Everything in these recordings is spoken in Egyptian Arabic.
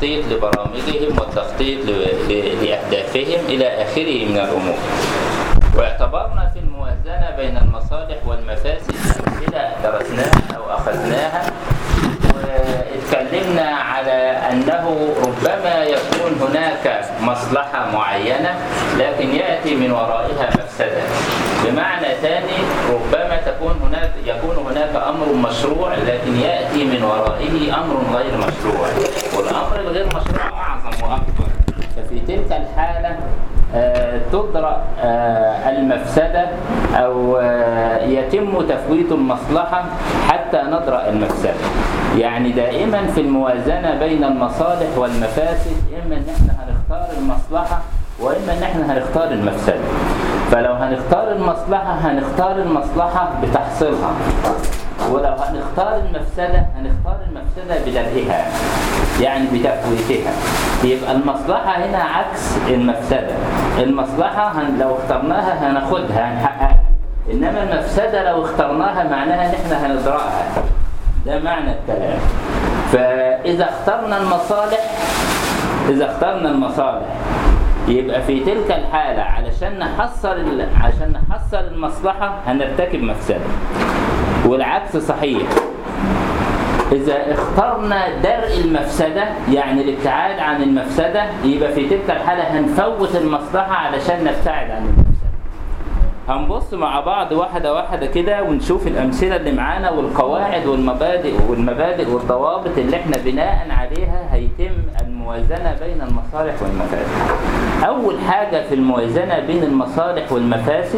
التخطيط لبرامجهم والتخطيط ل- ل- لأهدافهم إلى آخره من الأمور واعتبرنا في الموازنة بين المصالح والمفاسد أمثلة درسناها أو أخذناها واتكلمنا على أنه ربما يكون هناك مصلحة معينة لكن يأتي من ورائها مفسدة بمعنى ثاني ربما تكون هناك يكون هناك أمر مشروع لكن يأتي من ورائه أمر غير مشروع والأمر الغير مشروع أعظم وأكبر ففي تلك الحالة آه، تدرأ آه، المفسدة أو آه، يتم تفويت المصلحة حتى ندرأ المفسدة يعني دائما في الموازنة بين المصالح والمفاسد إما إن إحنا هنختار المصلحة وإما إن إحنا هنختار المفسدة فلو هنختار المصلحة هنختار المصلحة بتحصيلها ولو هنختار المفسدة هنختار المفسدة بدرئها يعني بتفويتها يبقى المصلحة هنا عكس المفسدة المصلحة هن لو اخترناها هناخدها هنحققها إنما المفسدة لو اخترناها معناها إن إحنا هنزرعها ده معنى الكلام فإذا اخترنا المصالح إذا اخترنا المصالح يبقى في تلك الحالة علشان نحصل ال- عشان نحصل المصلحة هنرتكب مفسدة والعكس صحيح إذا اخترنا درء المفسدة يعني الابتعاد عن المفسدة يبقى في تلك الحالة هنفوت المصلحة علشان نبتعد عن المفسدة هنبص مع بعض واحدة واحدة كده ونشوف الأمثلة اللي معانا والقواعد والمبادئ والمبادئ والضوابط اللي احنا بناء عليها هيتم الموازنة بين المصالح والمفاسد أول حاجة في الموازنة بين المصالح والمفاسد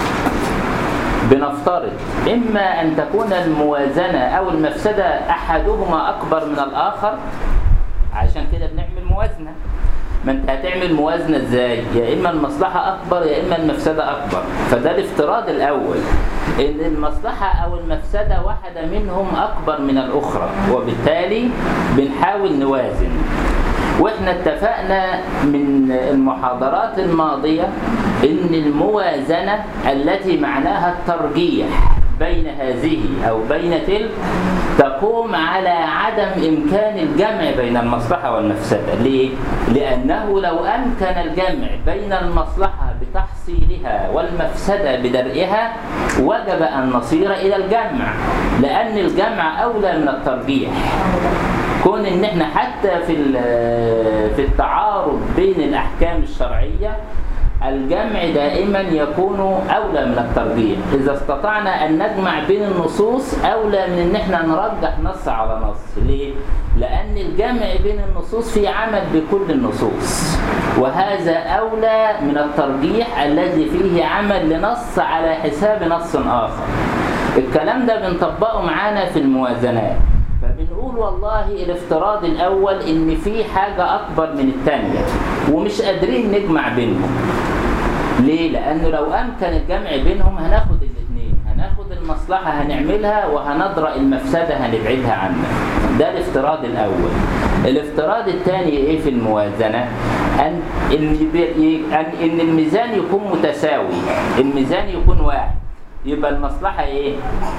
بنفترض إما أن تكون الموازنة أو المفسدة أحدهما أكبر من الآخر عشان كده بنعمل موازنة ما انت هتعمل موازنة ازاي يا اما المصلحة اكبر يا اما المفسدة اكبر فده الافتراض الاول ان المصلحة او المفسدة واحدة منهم اكبر من الاخرى وبالتالي بنحاول نوازن واحنا اتفقنا من المحاضرات الماضية ان الموازنة التي معناها الترجيح بين هذه او بين تلك تقوم على عدم امكان الجمع بين المصلحة والمفسدة ليه؟ لانه لو امكن الجمع بين المصلحة بتحصيلها والمفسدة بدرئها وجب ان نصير الى الجمع لان الجمع اولى من الترجيح كون ان احنا حتى في ال- في التعارض بين الاحكام الشرعيه الجمع دائما يكون اولى من الترجيح اذا استطعنا ان نجمع بين النصوص اولى من ان احنا نرجح نص على نص ليه لان الجمع بين النصوص في عمل بكل النصوص وهذا اولى من الترجيح الذي فيه عمل لنص على حساب نص اخر الكلام ده بنطبقه معانا في الموازنات فبنقول والله الافتراض الاول ان في حاجه اكبر من الثانيه ومش قادرين نجمع بينهم ليه لانه لو امكن الجمع بينهم هناخد الاثنين هناخد المصلحه هنعملها وهنضرأ المفسده هنبعدها عنها ده الافتراض الاول الافتراض الثاني ايه في الموازنه ان ان بي- ان ان الميزان يكون متساوي الميزان يكون واحد يبقى المصلحه ايه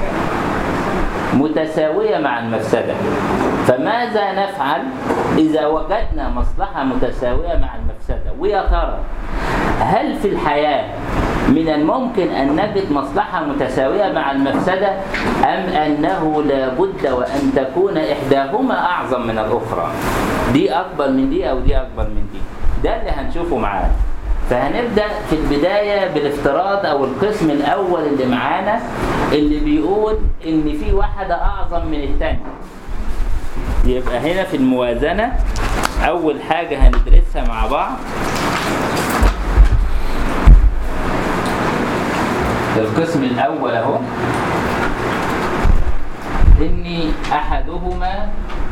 متساوية مع المفسدة فماذا نفعل إذا وجدنا مصلحة متساوية مع المفسدة ويا ترى هل في الحياة من الممكن أن نجد مصلحة متساوية مع المفسدة أم أنه لا بد وأن تكون إحداهما أعظم من الأخرى دي أكبر من دي أو دي أكبر من دي ده اللي هنشوفه معانا فهنبدأ في البداية بالافتراض أو القسم الأول اللي معانا اللي بيقول إن في واحدة أعظم من الثانية يبقى هنا في الموازنة أول حاجة هندرسها مع بعض القسم الأول أهو إن أحدهما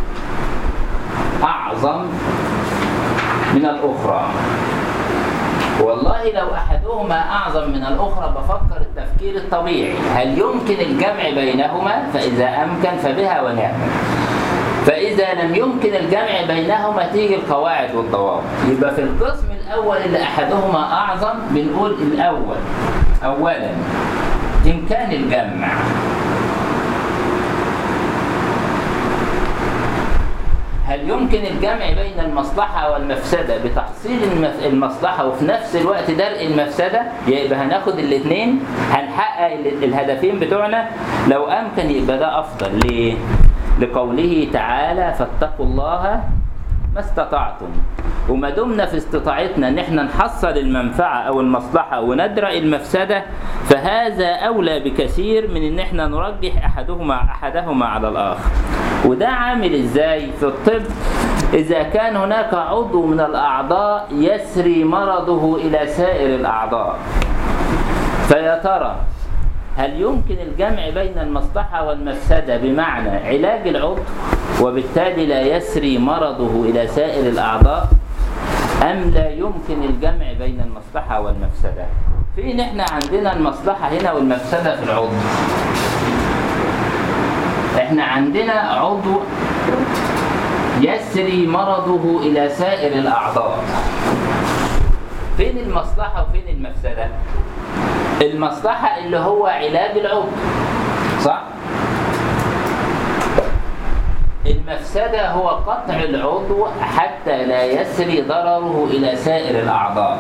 أعظم من الأخرى والله لو أحدهما أعظم من الأخرى بفكر التفكير الطبيعي هل يمكن الجمع بينهما فإذا أمكن فبها ونعمة فإذا لم يمكن الجمع بينهما تيجي القواعد والضوابط يبقى في القسم الأول اللي أحدهما أعظم بنقول الأول أولا إمكان الجمع هل يمكن الجمع بين المصلحة والمفسدة بتحصيل المف- المصلحة وفي نفس الوقت درء المفسدة يبقى هناخد الاثنين هنحقق ال- الهدفين بتوعنا لو أمكن يبقى ده أفضل ليه؟ لقوله تعالى فاتقوا الله ما استطعتم وما دمنا في استطاعتنا ان احنا نحصل المنفعه او المصلحه وندرأ المفسده فهذا اولى بكثير من ان احنا نرجح احدهما احدهما على الاخر وده عامل ازاي في الطب اذا كان هناك عضو من الاعضاء يسري مرضه الى سائر الاعضاء فيا ترى هل يمكن الجمع بين المصلحة والمفسدة بمعنى علاج العضو وبالتالي لا يسري مرضه إلى سائر الأعضاء أم لا يمكن الجمع بين المصلحة والمفسدة فين احنا عندنا المصلحة هنا والمفسدة في العضو احنا عندنا عضو يسري مرضه إلى سائر الأعضاء فين المصلحة وفين المفسدة المصلحة اللي هو علاج العضو صح؟ المفسدة هو قطع العضو حتى لا يسري ضرره إلى سائر الأعضاء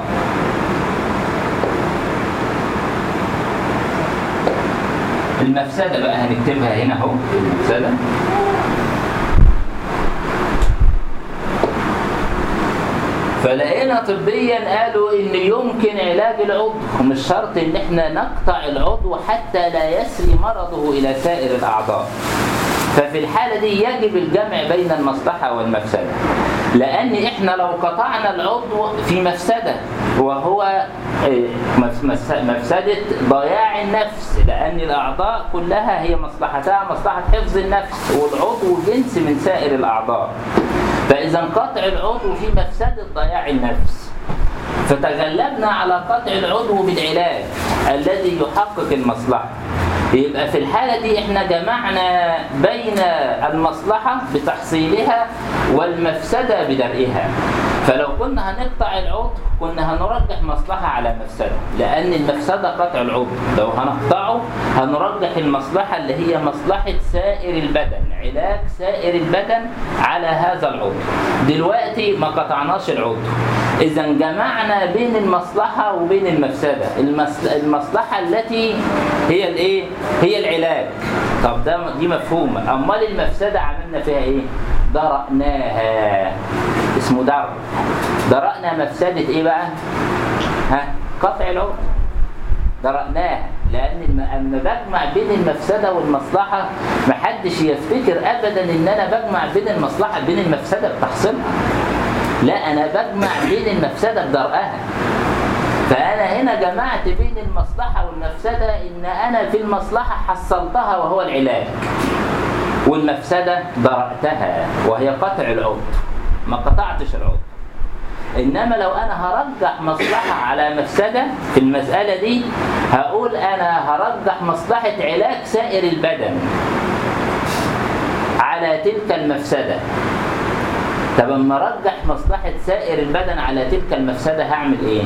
المفسدة بقى هنكتبها هنا اهو المفسدة فلقينا طبيا قالوا ان يمكن علاج العضو ومش شرط ان احنا نقطع العضو حتى لا يسري مرضه الى سائر الاعضاء ففي الحالة دي يجب الجمع بين المصلحة والمفسدة لأن إحنا لو قطعنا العضو في مفسدة وهو إيه، مف- مس- مفسدة ضياع النفس لأن الأعضاء كلها هي مصلحتها مصلحة حفظ النفس والعضو جنس من سائر الأعضاء فإذا قطع العضو في مفسدة ضياع النفس فتغلبنا على قطع العضو بالعلاج الذي يحقق المصلحة يبقى في الحالة دي احنا جمعنا بين المصلحة بتحصيلها والمفسدة بدرئها فلو كنا هنقطع العضو كنا هنرجح مصلحة على مفسدة لأن المفسدة قطع العضو لو هنقطعه هنرجح المصلحة اللي هي مصلحة سائر البدن علاج سائر البدن على هذا العضو دلوقتي ما قطعناش العضو إذا جمعنا بين المصلحة وبين المفسدة المس- المصلحة التي هي الإيه؟ هي العلاج طب ده دي مفهومة أمال المفسدة عملنا فيها إيه؟ درأناها اسمه درء درأنا مفسدة إيه بقى؟ ها؟ قطع العضو درأناها لأن الم- أما بجمع بين المفسدة والمصلحة محدش يفتكر أبدا إن أنا بجمع بين المصلحة بين المفسدة بتحصيلها لا أنا بجمع بين المفسدة بدرءها فأنا هنا جمعت بين المصلحة والمفسدة إن أنا في المصلحة حصلتها وهو العلاج والمفسدة درأتها وهي قطع العضو ما قطعتش العضو انما لو انا هرجح مصلحه على مفسده في المساله دي هقول انا هرجح مصلحه علاج سائر البدن على تلك المفسده طب اما ارجح مصلحه سائر البدن على تلك المفسده هعمل ايه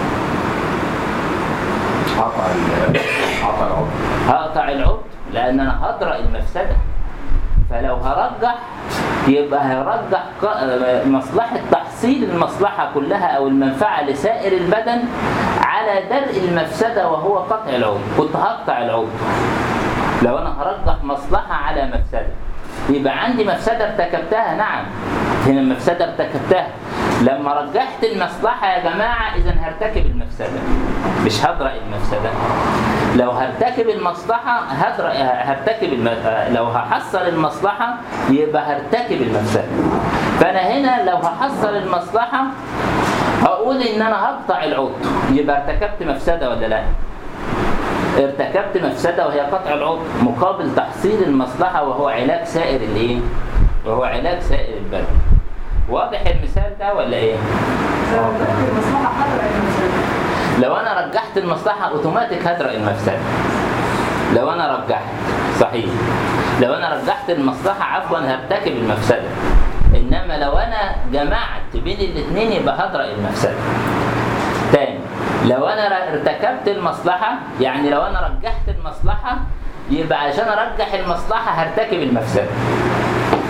قطع ال- قطع العضو هقطع العضو لان انا هدرأ المفسده فلو هرجح يبقى هرجح ق- مصلحة تحصيل المصلحة كلها أو المنفعة لسائر البدن على درء المفسدة وهو قطع العضو كنت هقطع العضو لو أنا هرجح مصلحة على مفسدة يبقى عندي مفسدة ارتكبتها نعم هنا المفسدة ارتكبتها لما رجحت المصلحة يا جماعة إذا هرتكب المفسدة مش هدرأ المفسدة لو هرتكب المصلحة هدرأ هرتكب الم... لو هحصل المصلحة يبقى هرتكب المفسدة فأنا هنا لو هحصل المصلحة هقول إن أنا هقطع العضو يبقى ارتكبت مفسدة ولا لا؟ ارتكبت مفسدة وهي قطع العضو مقابل تحصيل المصلحة وهو علاج سائر الايه؟ وهو علاج سائر البدن. واضح المثال ده ولا ايه؟ المصلحة حضر المسألة لو انا رجحت المصلحة اوتوماتيك هدرأ المفسدة. لو انا رجحت صحيح. لو انا رجحت المصلحة عفوا هرتكب المفسدة. انما لو انا جمعت بين الاثنين يبقى هدرأ المفسدة. تاني لو انا ر- ارتكبت المصلحة يعني لو انا رجحت المصلحة يبقى عشان ارجح المصلحة هرتكب المفسدة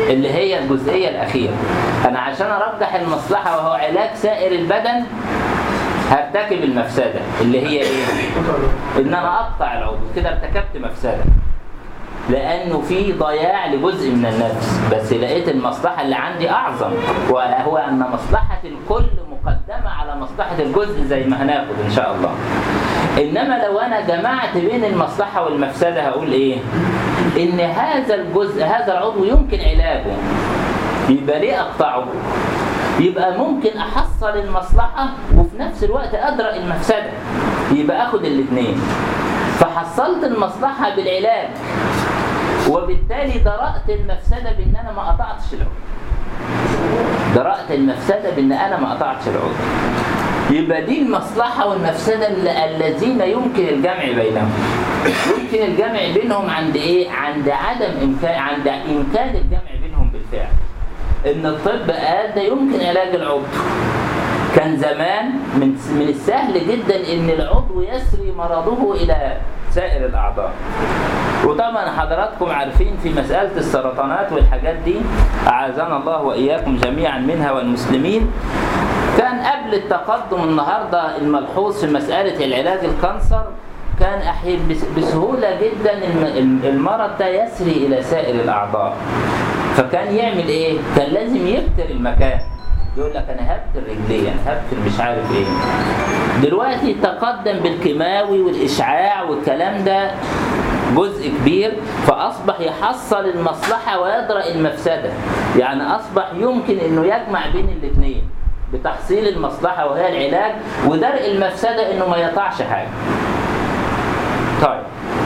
اللي هي الجزئية الأخيرة أنا عشان أرجح المصلحة وهو علاج سائر البدن هرتكب المفسدة اللي هي إيه؟ إن أنا أقطع العضو كده ارتكبت مفسدة لأنه في ضياع لجزء من النفس بس لقيت المصلحة اللي عندي أعظم وهو أن مصلحة الكل مقدمة على مصلحة الجزء زي ما هناخد إن شاء الله إنما لو أنا جمعت بين المصلحة والمفسدة هقول إيه؟ إن هذا الجزء هذا العضو يمكن علاجه يبقى ليه أقطعه؟ يبقى ممكن أحصل المصلحة وفي نفس الوقت أدرأ المفسدة يبقى أخد الاثنين فحصلت المصلحة بالعلاج وبالتالي درأت المفسدة بأن أنا ما قطعتش العضو درأت المفسدة بأن أنا ما قطعتش العضو يبقى دي المصلحة والمفسدة الل- الذين يمكن الجمع بينهم يمكن الجمع بينهم عند إيه؟ عند عدم إمكان عند إمكان الجمع بينهم بالفعل إن الطب قال ده يمكن علاج العضو كان زمان من من السهل جدا ان العضو يسري مرضه الى سائر الاعضاء وطبعا حضراتكم عارفين في مسألة السرطانات والحاجات دي أعاذنا الله وإياكم جميعا منها والمسلمين كان قبل التقدم النهاردة الملحوظ في مسألة العلاج الكانسر كان أحيانا بسهولة جدا الم- الم- المرض ده يسري إلى سائر الأعضاء فكان يعمل إيه؟ كان لازم يبتر المكان يقول لك انا هبتر رجلي انا هبتر مش عارف ايه دلوقتي تقدم بالكيماوي والاشعاع والكلام ده جزء كبير فاصبح يحصل المصلحه ويدرا المفسده يعني اصبح يمكن انه يجمع بين الاثنين بتحصيل المصلحه وهي العلاج ودرء المفسده انه ما يقطعش حاجه طيب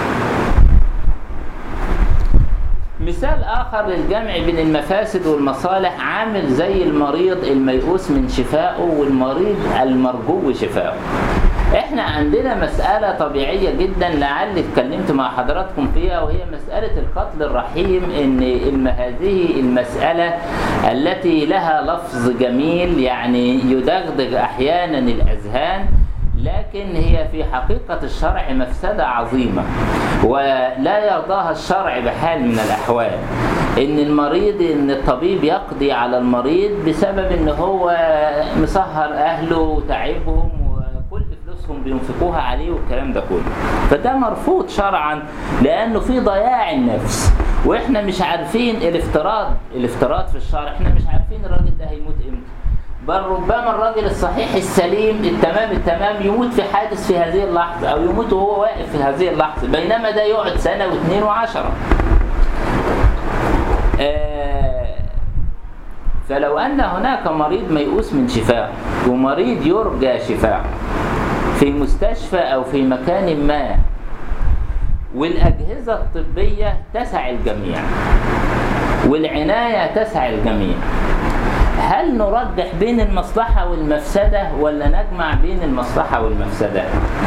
مثال آخر للجمع بين المفاسد والمصالح عامل زي المريض الميؤوس من شفائه والمريض المرجو شفائه احنا عندنا مسألة طبيعية جدا لعل اتكلمت مع حضراتكم فيها وهي مسألة القتل الرحيم ان الم- هذه المسألة التي لها لفظ جميل يعني يدغدغ احيانا الاذهان لكن هي في حقيقة الشرع مفسدة عظيمة ولا يرضاها الشرع بحال من الأحوال إن المريض إن الطبيب يقضي على المريض بسبب إن هو مسهر أهله وتعبهم وكل فلوسهم بينفقوها عليه والكلام ده كله فده مرفوض شرعا لأنه في ضياع النفس وإحنا مش عارفين الافتراض الافتراض في الشرع إحنا مش عارفين الراجل ده هيموت إمتى بل ربما الراجل الصحيح السليم التمام التمام يموت في حادث في هذه اللحظة أو يموت وهو واقف في هذه اللحظة بينما ده يقعد سنة واثنين وعشرة آه، فلو أن هناك مريض ميؤوس من شفاء ومريض يرجى شفاء في مستشفى أو في مكان ما والأجهزة الطبية تسع الجميع والعناية تسع الجميع هل نرجح بين المصلحة والمفسدة ولا نجمع بين المصلحة والمفسدة؟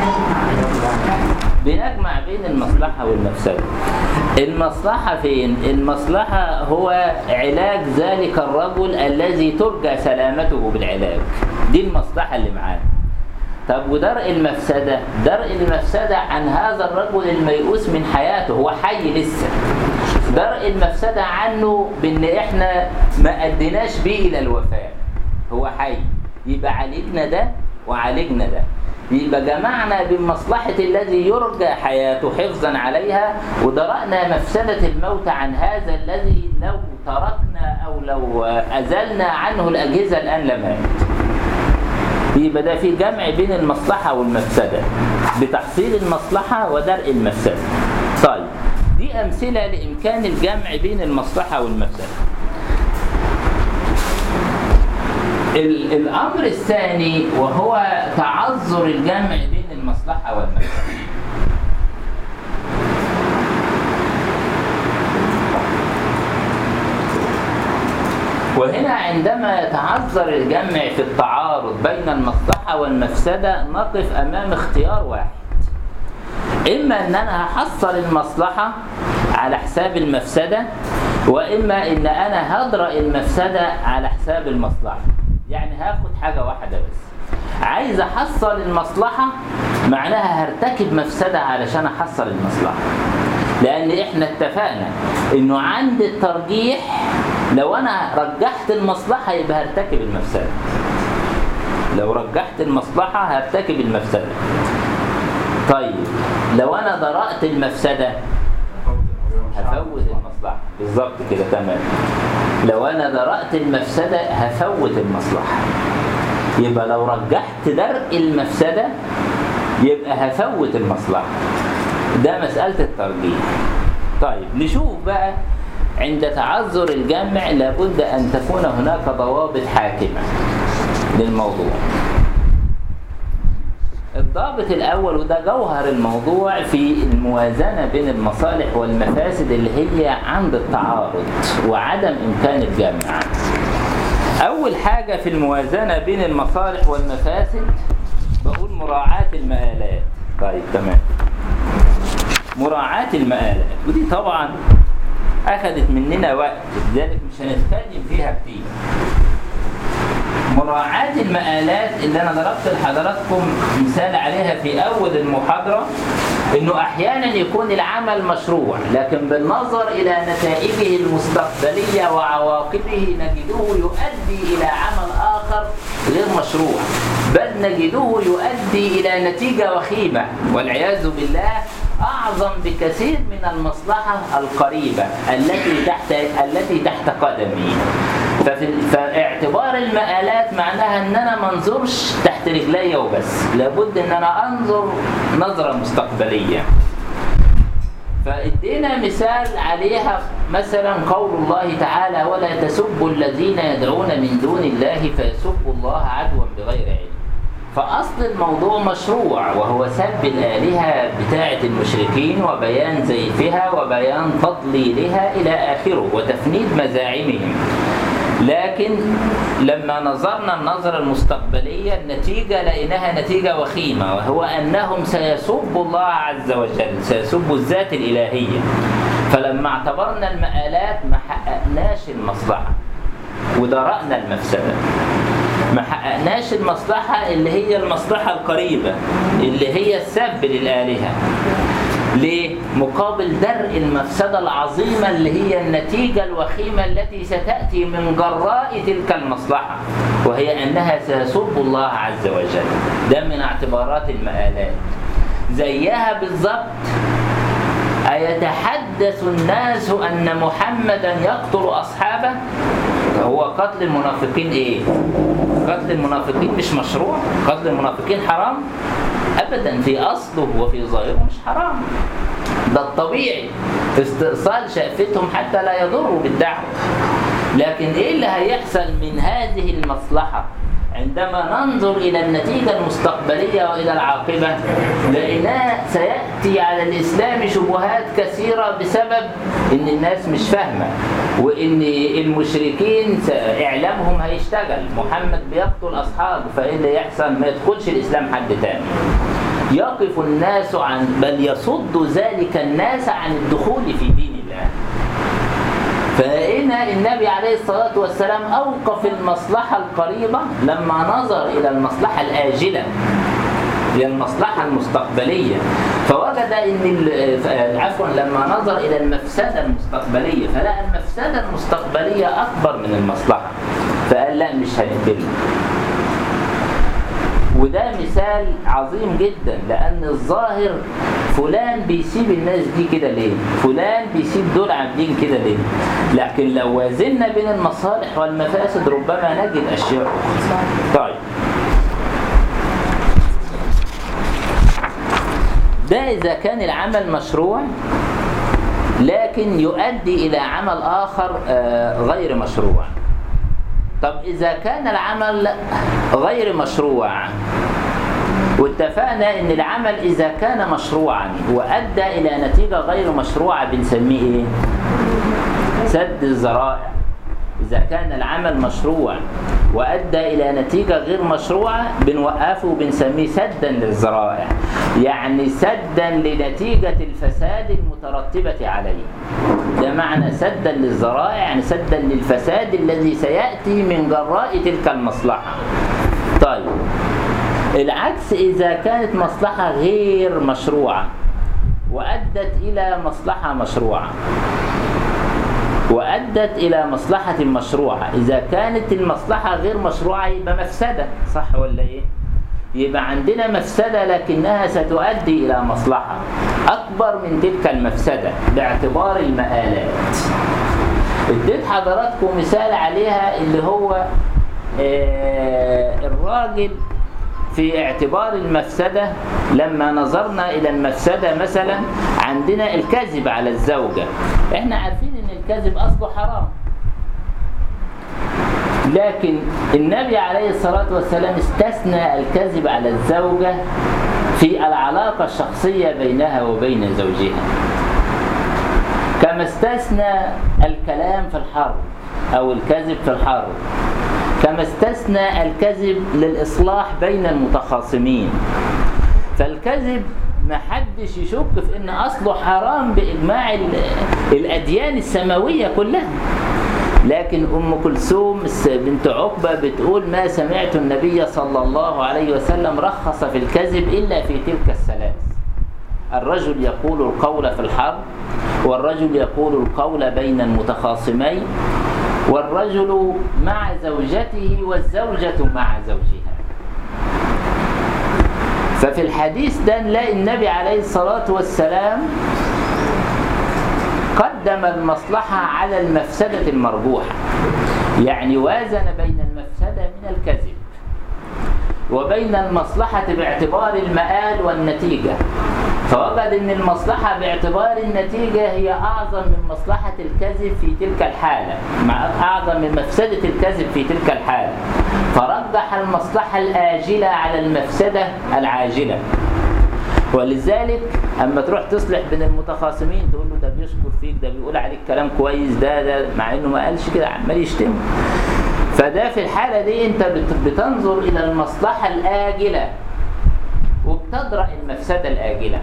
بنجمع بين المصلحة والمفسدة المصلحة فين؟ المصلحة هو علاج ذلك الرجل الذي ترجى سلامته بالعلاج دي المصلحة اللي معاه طب ودرء المفسدة درء المفسدة عن هذا الرجل الميؤوس من حياته هو حي لسه درء المفسدة عنه بان احنا ما اديناش بيه الى الوفاة هو حي يبقى عالجنا ده وعالجنا ده يبقى جمعنا بمصلحة الذي يرجى حياته حفظا عليها ودرأنا مفسدة الموت عن هذا الذي لو تركنا أو لو أزلنا عنه الأجهزة الآن لمات يبقى ده في جمع بين المصلحة والمفسدة بتحصيل المصلحة ودرء المفسدة طيب دي أمثلة لإمكان الجمع بين المصلحة والمفسدة ال- الأمر الثاني وهو تعذر الجمع بين المصلحة والمفسدة وهنا عندما يتعذر الجمع في التعارض بين المصلحة والمفسدة نقف أمام اختيار واحد إما أن أنا هحصل المصلحة على حساب المفسدة وإما أن أنا هدرأ المفسدة على حساب المصلحة يعني هاخد حاجة واحدة بس عايز أحصل المصلحة معناها هرتكب مفسدة علشان أحصل المصلحة لأن إحنا اتفقنا إنه عند الترجيح لو انا رجحت المصلحه يبقى هرتكب المفسده لو رجحت المصلحه هرتكب المفسده طيب لو انا درأت المفسده هفوت المصلحه بالظبط كده تمام لو انا درأت المفسده هفوت المصلحه يبقى لو رجحت درء المفسده يبقى هفوت المصلحه ده مساله الترجيح طيب نشوف بقى عند تعذر الجمع لابد ان تكون هناك ضوابط حاكمه للموضوع الضابط الأول وده جوهر الموضوع في الموازنة بين المصالح والمفاسد اللي هي عند التعارض وعدم إمكان الجمع أول حاجة في الموازنة بين المصالح والمفاسد بقول مراعاة المآلات طيب تمام مراعاة المآلات ودي طبعا أخذت مننا وقت لذلك مش هنتكلم فيها كتير مراعاة المآلات اللي أنا ضربت لحضراتكم مثال عليها في أول المحاضرة إنه أحيانا يكون العمل مشروع لكن بالنظر إلى نتائجه المستقبلية وعواقبه نجده يؤدي إلى عمل آخر غير مشروع بل نجده يؤدي إلى نتيجة وخيمة والعياذ بالله أعظم بكثير من المصلحة القريبة التي تحت التي تحت قدمي ففي فاعتبار المآلات معناها ان انا ما انظرش تحت رجلي وبس لابد ان انا انظر نظرة مستقبلية فادينا مثال عليها مثلا قول الله تعالى ولا تسبوا الذين يدعون من دون الله فيسبوا الله عدوا بغير علم فأصل الموضوع مشروع وهو سب الآلهة بتاعة المشركين وبيان زيفها وبيان تضليلها إلى آخره وتفنيد مزاعمهم لكن لما نظرنا النظرة المستقبلية النتيجة لقيناها نتيجة وخيمة وهو أنهم سيسبوا الله عز وجل سيسبوا الذات الإلهية فلما اعتبرنا المآلات ما حققناش المصلحة ودرأنا المفسدة ما حققناش المصلحة اللي هي المصلحة القريبة اللي هي السب للآلهة ليه؟ مقابل درء المفسدة العظيمة اللي هي النتيجة الوخيمة التي ستأتي من جراء تلك المصلحة وهي أنها سيسب الله عز وجل ده من اعتبارات المآلات زيها بالضبط أيتحدث الناس أن محمدا يقتل أصحابه هو قتل المنافقين إيه؟ قتل المنافقين مش مشروع قتل المنافقين حرام ابدا في اصله وفي ظاهره مش حرام ده الطبيعي استئصال شأفتهم حتى لا يضروا بالدعوه لكن ايه اللي هيحصل من هذه المصلحه عندما ننظر إلى النتيجة المستقبلية وإلى العاقبة لقيناه سيأتي على الإسلام شبهات كثيرة بسبب إن الناس مش فاهمة وإن المشركين إعلامهم هيشتغل محمد بيقتل أصحابه فإيه اللي يحصل ما يدخلش الإسلام حد تاني يقف الناس عن بل يصد ذلك الناس عن الدخول في دين الله فهنا النبي عليه الصلاة والسلام أوقف المصلحة القريبة لما نظر إلى المصلحة الآجلة هي المصلحة المستقبلية فوجد ان عفوا لما نظر الى المفسدة المستقبلية فلقى المفسدة المستقبلية اكبر من المصلحة فقال لا مش هنقبلها وده مثال عظيم جدا لان الظاهر فلان بيسيب الناس دي كده ليه فلان بيسيب دول عاملين كده ليه لكن لو وازنا بين المصالح والمفاسد ربما نجد اشياء اخرى طيب ده اذا كان العمل مشروع لكن يؤدي الى عمل اخر غير مشروع طب إذا كان العمل غير مشروع واتفقنا ان العمل اذا كان مشروعا وادى الى نتيجه غير مشروعه بنسميه ايه سد الذرائع اذا كان العمل مشروع وادى الى نتيجه غير مشروعه بنوقفه وبنسميه سدا للذرائع يعني سدا لنتيجه الفساد المترتبه عليه ده معنى سدا للذرائع يعني سدا للفساد الذي سياتي من جراء تلك المصلحه طيب العكس إذا كانت مصلحة غير مشروعة وأدت إلى مصلحة مشروعة وأدت إلى مصلحة مشروعة إذا كانت المصلحة غير مشروعة يبقى مفسدة صح ولا إيه؟ يبقى عندنا مفسدة لكنها ستؤدي إلى مصلحة أكبر من تلك المفسدة باعتبار المآلات اديت حضراتكم مثال عليها اللي هو آه، الراجل في اعتبار المفسدة لما نظرنا إلى المفسدة مثلا عندنا الكذب على الزوجة احنا عارفين ان الكذب أصله حرام لكن النبي عليه الصلاة والسلام استثنى الكذب على الزوجة في العلاقة الشخصية بينها وبين زوجها كما استثنى الكلام في الحرب أو الكذب في الحرب كما استثنى الكذب للإصلاح بين المتخاصمين فالكذب ما حدش يشك في ان اصله حرام باجماع ال- الاديان السماويه كلها لكن ام كلثوم الس- بنت عقبه بتقول ما سمعت النبي صلى الله عليه وسلم رخص في الكذب الا في تلك الثلاث الرجل يقول القول في الحرب والرجل يقول القول بين المتخاصمين والرجل مع زوجته والزوجة مع زوجها ففي الحديث ده نلاقي النبي عليه الصلاة والسلام قدم المصلحة على المفسدة المرجوحة يعني وازن بين المفسدة من الكذب وبين المصلحة باعتبار المآل والنتيجة فوجد ان المصلحة باعتبار النتيجة هي اعظم من مصلحة الكذب في تلك الحالة مع اعظم من مفسدة الكذب في تلك الحالة فرجح المصلحة الآجلة على المفسدة العاجلة ولذلك اما تروح تصلح بين المتخاصمين تقول له ده بيشكر فيك ده بيقول عليك كلام كويس ده ده مع انه ما قالش كده عمال يشتم فده في الحالة دي انت بت- بتنظر الى المصلحة الآجلة وبتدرأ المفسدة الآجلة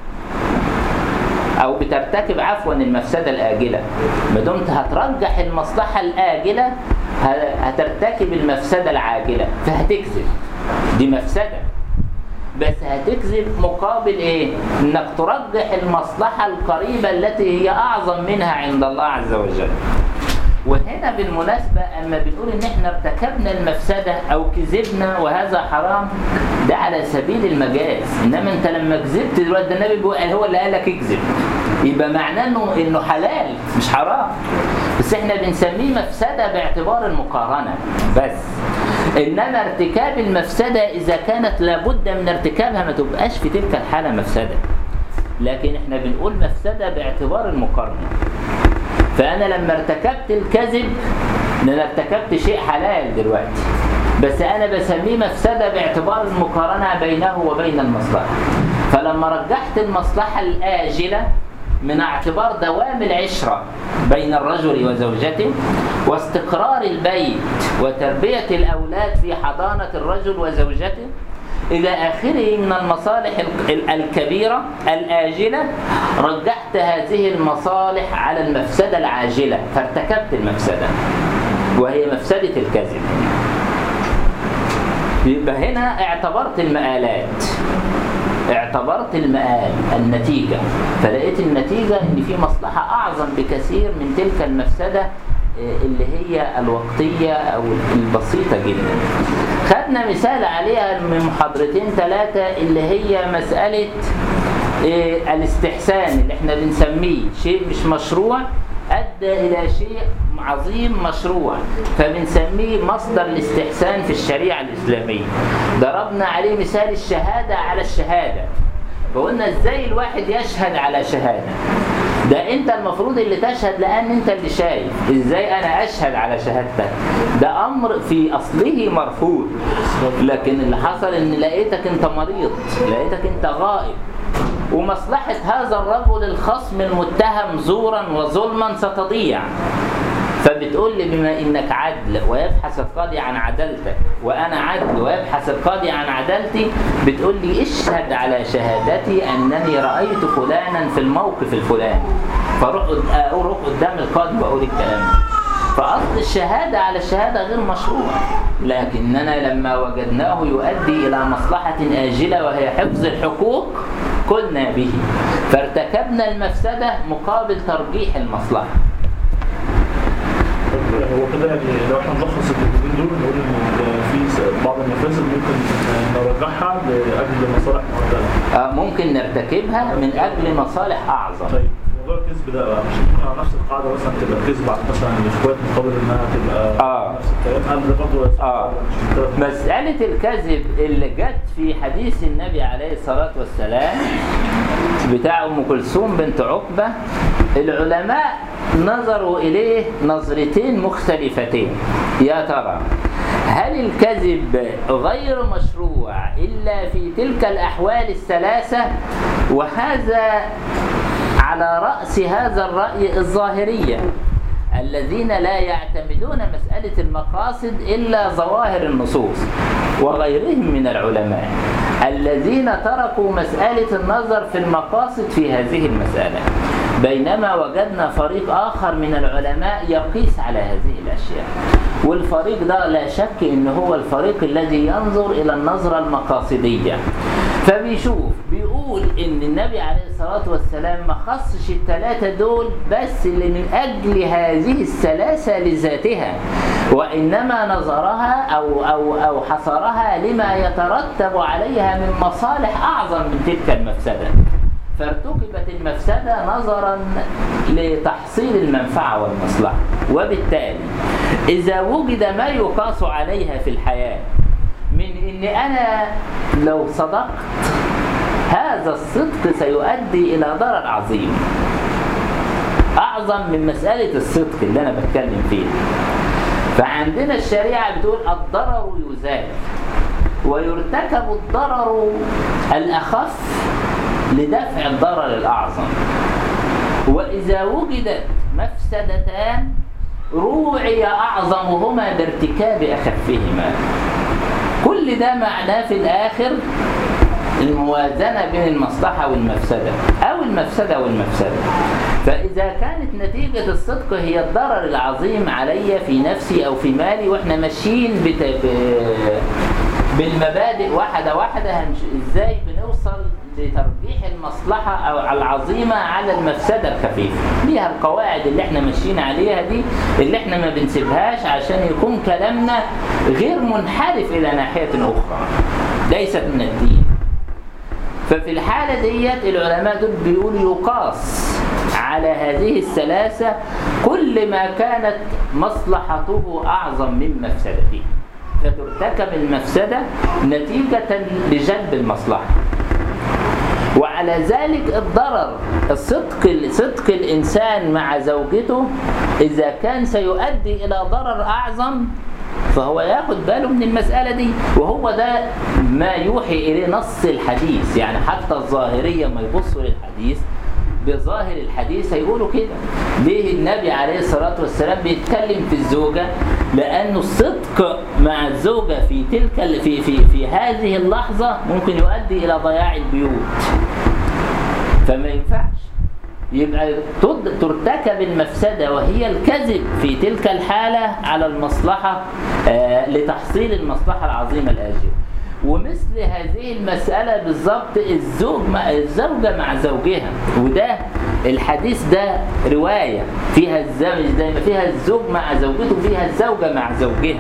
أو بترتكب عفوا المفسدة الآجلة ما دمت هترجح المصلحة الآجلة ه- هترتكب المفسدة العاجلة فهتكذب دي مفسدة بس هتكذب مقابل ايه؟ انك ترجح المصلحة القريبة التي هي اعظم منها عند الله عز وجل. وهنا بالمناسبة اما بنقول ان احنا ارتكبنا المفسدة او كذبنا وهذا حرام ده على سبيل المجاز انما انت لما كذبت دلوقتي ده النبي بيقول هو اللي قال لك اكذب يبقى معناه انه انه حلال مش حرام بس احنا بنسميه مفسدة باعتبار المقارنة بس انما ارتكاب المفسدة اذا كانت لابد من ارتكابها ما تبقاش في تلك الحالة مفسدة لكن احنا بنقول مفسدة باعتبار المقارنة فانا لما ارتكبت الكذب ان انا ارتكبت شيء حلال دلوقتي بس انا بسميه مفسده باعتبار المقارنه بينه وبين المصلحه فلما رجحت المصلحه الاجله من اعتبار دوام العشره بين الرجل وزوجته واستقرار البيت وتربيه الاولاد في حضانه الرجل وزوجته إلى آخره من المصالح ال- الكبيرة الآجلة رجحت هذه المصالح على المفسدة العاجلة فارتكبت المفسدة وهي مفسدة الكذب يبقى هنا اعتبرت المآلات اعتبرت المآل النتيجة فلقيت النتيجة ان في مصلحة اعظم بكثير من تلك المفسدة آه، اللي هي الوقتية او البسيطة جدا خدنا مثال عليها من محاضرتين ثلاثة اللي هي مسألة آه، الاستحسان اللي احنا بنسميه شيء مش مشروع أدى إلى شيء عظيم مشروع فبنسميه مصدر الاستحسان في الشريعة الإسلامية ضربنا عليه مثال الشهادة على الشهادة فقلنا ازاي الواحد يشهد على شهادة ده انت المفروض اللي تشهد لان انت اللي شايف ازاي انا اشهد على شهادتك ده امر في اصله مرفوض لكن اللي حصل ان لقيتك انت مريض لقيتك انت غائب ومصلحة هذا الرجل الخصم المتهم زورا وظلما ستضيع فبتقول لي بما انك عدل ويبحث القاضي عن عدالتك وانا عدل ويبحث القاضي عن عدالتي بتقول لي اشهد على شهادتي انني رايت فلانا في الموقف الفلاني فاروح قد- اروح قدام القاضي واقول الكلام ده. فاصل الشهاده على الشهاده غير مشروع لكننا لما وجدناه يؤدي الى مصلحه اجله وهي حفظ الحقوق قلنا به فارتكبنا المفسده مقابل ترجيح المصلحه هو كده يعني لو احنا نلخص الكلمتين دول نقول ان في س- بعض المفاسد ممكن نرجعها لاجل مصالح معينه. آه، ممكن نرتكبها من أجل مصالح أعظم طيب موضوع الكذب ده بقى مش ممكن على نفس القاعده مثلا تبقى كذب على مثلا الاخوات مقابل انها تبقى آه. نفس الكلام هل ده برضه آه. مش مختلف؟ مسألة الكذب اللي جت في حديث النبي عليه الصلاة والسلام بتاع أم كلثوم بنت عقبة العلماء نظروا إليه نظرتين مختلفتين يا ترى هل الكذب غير مشروع إلا في تلك الأحوال الثلاثة وهذا على رأس هذا الرأي الظاهرية الذين لا يعتمدون مسألة المقاصد إلا ظواهر النصوص وغيرهم من العلماء الذين تركوا مسألة النظر في المقاصد في هذه المسألة بينما وجدنا فريق آخر من العلماء يقيس على هذه الأشياء والفريق ده لا شك إن هو الفريق الذي ينظر إلى النظرة المقاصدية فبيشوف بيقول ان النبي عليه الصلاة والسلام ما خصش الثلاثة دول بس اللي من اجل هذه الثلاثة لذاتها وانما نظرها او او او حصرها لما يترتب عليها من مصالح اعظم من تلك المفسدة فارتكبت المفسدة نظرا لتحصيل المنفعة والمصلحة وبالتالي إذا وجد ما يقاس عليها في الحياة من ان انا لو صدقت هذا الصدق سيؤدي الى ضرر عظيم اعظم من مسألة الصدق اللي انا بتكلم فيها فعندنا الشريعة بتقول الضرر يزال ويرتكب الضرر الاخف لدفع الضرر الاعظم واذا وجدت مفسدتان روعي اعظمهما بارتكاب اخفهما كل ده معناه في الآخر الموازنة بين المصلحة والمفسدة أو المفسدة والمفسدة فإذا كانت نتيجة الصدق هي الضرر العظيم علي في نفسي أو في مالي وإحنا ماشيين بت... ب... بالمبادئ واحدة واحدة هنش... إزاي بنوصل لترجيح المصلحة أو العظيمة على المفسدة الخفيفة ليها القواعد اللي احنا ماشيين عليها دي اللي احنا ما بنسيبهاش عشان يكون كلامنا غير منحرف إلى ناحية أخرى ليست من الدين ففي الحالة ديت العلماء دول بيقولوا يقاس على هذه الثلاثة كل ما كانت مصلحته أعظم من مفسدته فترتكب المفسدة نتيجة لجلب المصلحة وعلى ذلك الضرر الصدق صدق الإنسان مع زوجته إذا كان سيؤدي إلى ضرر أعظم فهو ياخد باله من المسألة دي وهو ده ما يوحي إليه نص الحديث يعني حتى الظاهرية ما يبصوا للحديث بظاهر الحديث هيقولوا كده ليه النبي عليه الصلاة والسلام بيتكلم في الزوجة لأنه الصدق مع الزوجة في تلك في في في هذه اللحظة ممكن يؤدي إلى ضياع البيوت فما ينفعش يبقى تد- ترتكب المفسدة وهي الكذب في تلك الحالة على المصلحة آه، لتحصيل المصلحة العظيمة الآجلة ومثل هذه المسألة بالظبط الزوج مع الزوجة مع زوجها وده الحديث ده رواية فيها الزوج زي ما فيها الزوج مع زوجته فيها الزوجة مع زوجها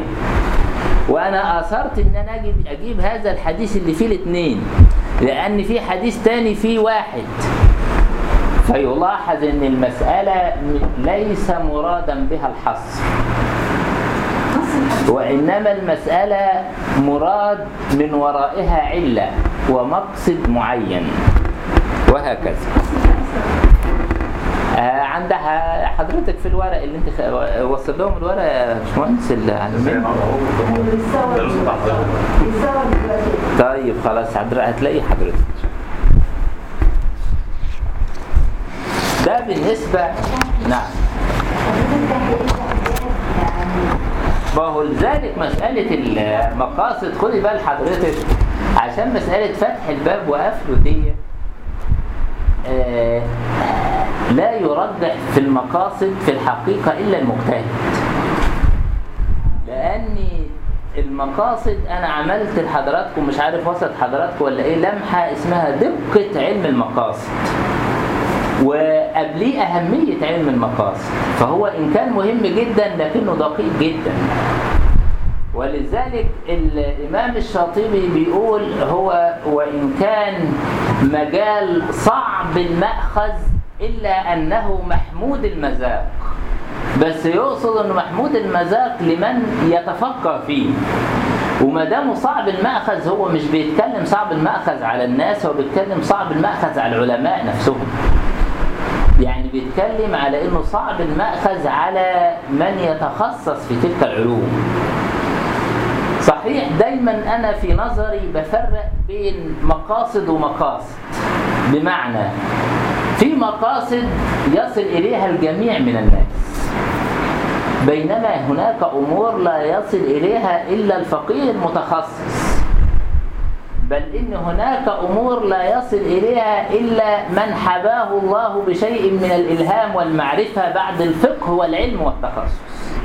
وانا اثرت ان انا اجيب اجيب هذا الحديث اللي فيه الاثنين لان في حديث تاني فيه واحد فيلاحظ ان المسألة م- ليس مرادا بها الحصر نص الحديث وإنما المسألة مراد من ورائها علة ومقصد معين وهكذا نص الحديث آه عندها حضرتك في الورق اللي انت خ... وصل لهم الورق يا باشمهندس اللي على اليمين؟ بيتصور ده لسه تحضير. بيتصور دلوقتي طيب خلاص حضر- هتلاقي حضرتك ده بالنسبة نعم حضرتك ده هيبقى يعني ما هو لذلك مسألة المقاصد خدي بال حضرتك عشان مسألة فتح الباب وقفله دي آه، لا يرجح في المقاصد في الحقيقة إلا المجتهد لأن المقاصد أنا عملت لحضراتكم مش عارف وصلت حضراتكم ولا إيه لمحة اسمها دقة علم المقاصد و قبليه أهمية علم المقاصد فهو إن كان مهم جدا لكنه دقيق جدا ولذلك الإمام الشاطبي بيقول هو وإن كان مجال صعب المأخذ إلا أنه محمود المذاق بس يقصد أنه محمود المذاق لمن يتفكر فيه وما دامه صعب المأخذ هو مش بيتكلم صعب المأخذ على الناس هو بيتكلم صعب المأخذ على العلماء نفسهم يعني بيتكلم على انه صعب المأخذ على من يتخصص في تلك العلوم صحيح دايما انا في نظري بفرق بين مقاصد ومقاصد بمعنى في مقاصد يصل اليها الجميع من الناس بينما هناك امور لا يصل اليها الا الفقيه المتخصص بل ان هناك امور لا يصل اليها الا من حباه الله بشيء من الالهام والمعرفه بعد الفقه والعلم والتخصص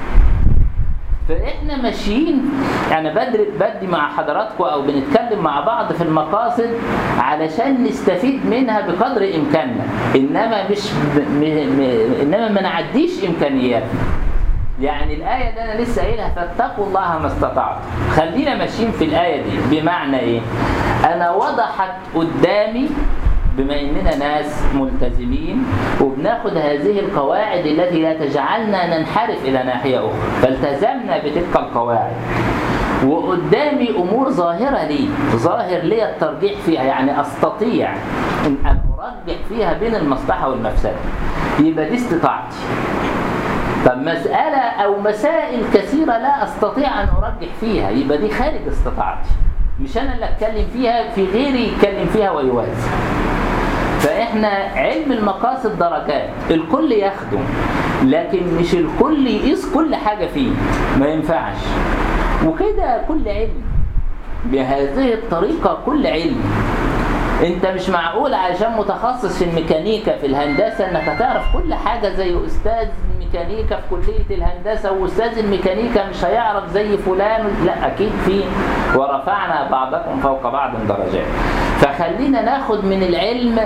فاحنا ماشيين يعني بدري بدي مع حضراتكم او بنتكلم مع بعض في المقاصد علشان نستفيد منها بقدر امكاننا انما مش ب... م... م... انما ما نعديش امكانياتنا يعني الآية اللي أنا لسه قايلها فاتقوا الله ما استطعتم خلينا ماشيين في الآية دي بمعنى إيه؟ أنا وضحت قدامي بما إننا ناس ملتزمين وبناخد هذه القواعد التي لا تجعلنا ننحرف إلى ناحية أخرى فالتزمنا بتلك القواعد وقدامي أمور ظاهرة لي ظاهر لي الترجيح فيها يعني أستطيع أن أرجح فيها بين المصلحة والمفسدة يبقى دي استطاعتي طب مسألة أو مسائل كثيرة لا أستطيع أن أرجح فيها يبقى دي خارج استطاعتي مش أنا اللي أتكلم فيها في غيري يتكلم فيها ويوازن فإحنا علم المقاصد درجات الكل يخدم لكن مش الكل يقيس كل حاجة فيه ما ينفعش وكده كل علم بهذه الطريقة كل علم انت مش معقول علشان متخصص في الميكانيكا في الهندسة انك هتعرف كل حاجة زي استاذ الميكانيكا في كلية الهندسة واستاذ الميكانيكا مش هيعرف زي فلان لا اكيد في ورفعنا بعضكم فوق بعض درجات فخلينا ناخد من العلم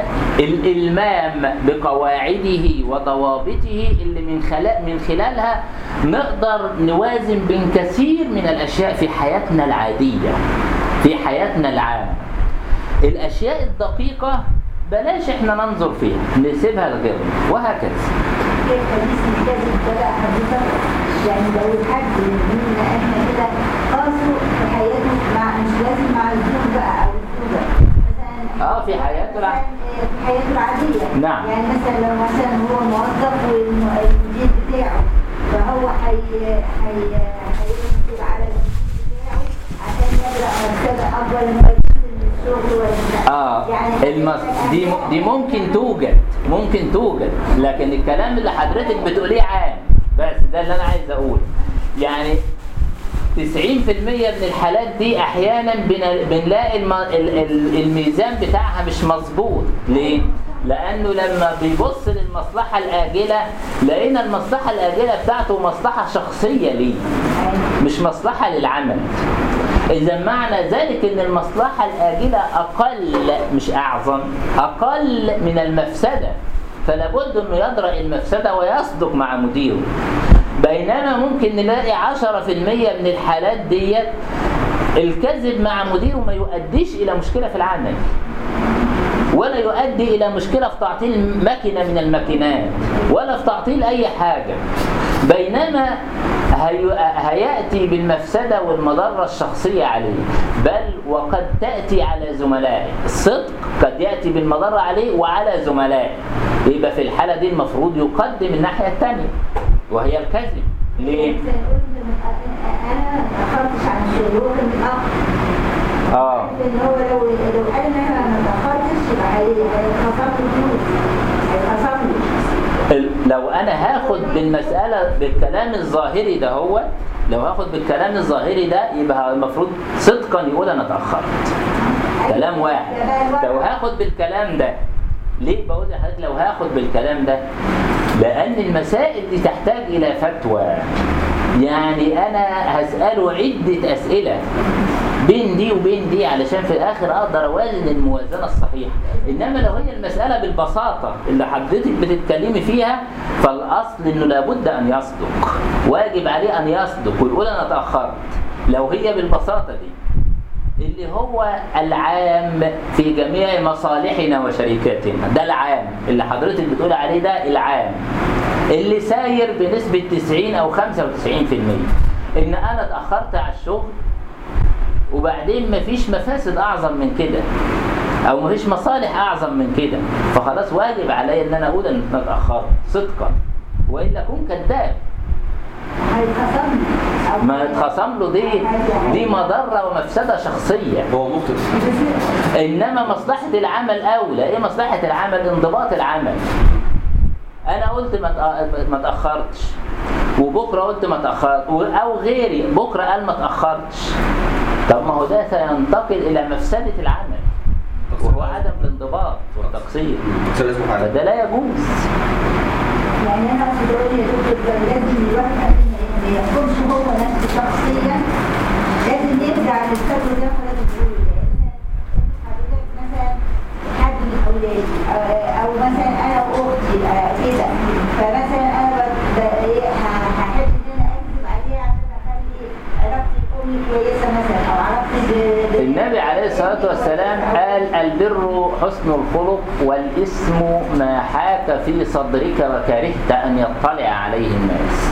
الالمام بقواعده وضوابطه اللي من خلال من خلالها نقدر نوازن بين كثير من الاشياء في حياتنا العادية في حياتنا العامة الاشياء الدقيقة بلاش احنا ننظر فيها نسيبها لغيرنا وهكذا كيف حديث الكذب ده بقى حضرتك يعني لو الحد منا احنا كده قاسوا في حياته مع مش لازم مع الزوج بقى او الزوجه مثلا اه في حياته الع- مثلاً في حياته العاديه نعم. يعني مثلا لو مثلا هو موظف والمدير بتاعه فهو حي حي هينزل على المدير بتاعه عشان يبدا مرتبه اكبر لما ينزل من الشغل ولا اه يعني المص... دي م... دي ممكن توجد ممكن توجد لكن الكلام اللي حضرتك بتقوليه عام بس ده اللي انا عايز اقوله يعني 90% من الحالات دي احيانا بن- بنلاقي الم... ال- ال- الميزان بتاعها مش مظبوط ليه لانه لما بيبص للمصلحه الاجله لقينا المصلحه الاجله بتاعته مصلحه شخصيه ليه مش مصلحه للعمل إذا معنى ذلك أن المصلحة الآجلة أقل مش أعظم أقل من المفسدة فلا بد أنه يدرأ المفسدة ويصدق مع مديره بينما ممكن نلاقي 10% من الحالات ديت الكذب مع مديره ما يؤديش إلى مشكلة في العمل ولا يؤدي إلى مشكلة في تعطيل ماكينة من الماكينات ولا في تعطيل أي حاجة بينما هي... هيأتي بالمفسدة والمضرة الشخصية عليه بل وقد تأتي على زملائه الصدق قد يأتي بالمضرة عليه وعلى زملائه يبقى في الحالة دي المفروض يقدم الناحية الثانية وهي الكذب ليه؟ مثلا يقول إن انا ما اتاخرتش عن الشغل هو كان متاخر آه ان هو لو لو قال ان انا ما اتاخرتش يبقى هي- هيتخصم لي فلوس هيتخصم لي ال- لو انا هاخد بالمساله بالكلام الظاهري ده هو لو هاخد بالكلام الظاهري ده يبقى المفروض صدقا يقول انا اتاخرت كلام واحد لو هاخد بالكلام ده ليه بقول لحضرتك لو هاخد بالكلام ده لان المسائل دي تحتاج الى فتوى يعني انا هساله عده اسئله بين دي وبين دي علشان في الاخر اقدر اوازن الموازنه الصحيحه انما لو هي المساله بالبساطه اللي حضرتك بتتكلمي فيها فالاصل انه لابد ان يصدق واجب عليه ان يصدق ويقول انا اتاخرت لو هي بالبساطه دي اللي هو العام في جميع مصالحنا وشركاتنا ده العام اللي حضرتك بتقول عليه ده العام اللي ساير بنسبة 90 أو 95% إن أنا اتأخرت على الشغل وبعدين مفيش مفاسد أعظم من كده أو مفيش مصالح أعظم من كده فخلاص واجب عليا إن أنا أقول إن أنا اتأخرت صدقا وإلا أكون كذاب هيتخصم أو ما اتخصم له دي دي مضرة ومفسدة شخصية هو مخطئ انما مصلحه العمل اولى ايه مصلحه العمل انضباط العمل انا قلت ما تأ- ما تاخرتش وبكره قلت ما تاخرت او غيري بكره قال ما تاخرتش طب ما هو ده سينتقل الى مفسده العمل وهو عدم الانضباط والتقصير ده لازم حاجه فده لا يجوز يعني انا اقصد اقول يا دكتور لازم الواحد قبل ما- ما يحكمش هو نفسه شخصيا لازم يرجع للفتوى زي ما حضرتك بتقول لان حضرتك مثلا حد من اولادي أو- او مثلا انا واختي آه، كده فمثلا انا ب- ب- إيه، ه- هحب ان انا اكذب عليها عشان اخلي علاقتي بامي كويسه مثلا او علاقتي ب- ب- النبي عليه الصلاة والسلام قال البر حسن الخلق والإثم ما حاك في صدرك وكرهت أن يطلع عليه الناس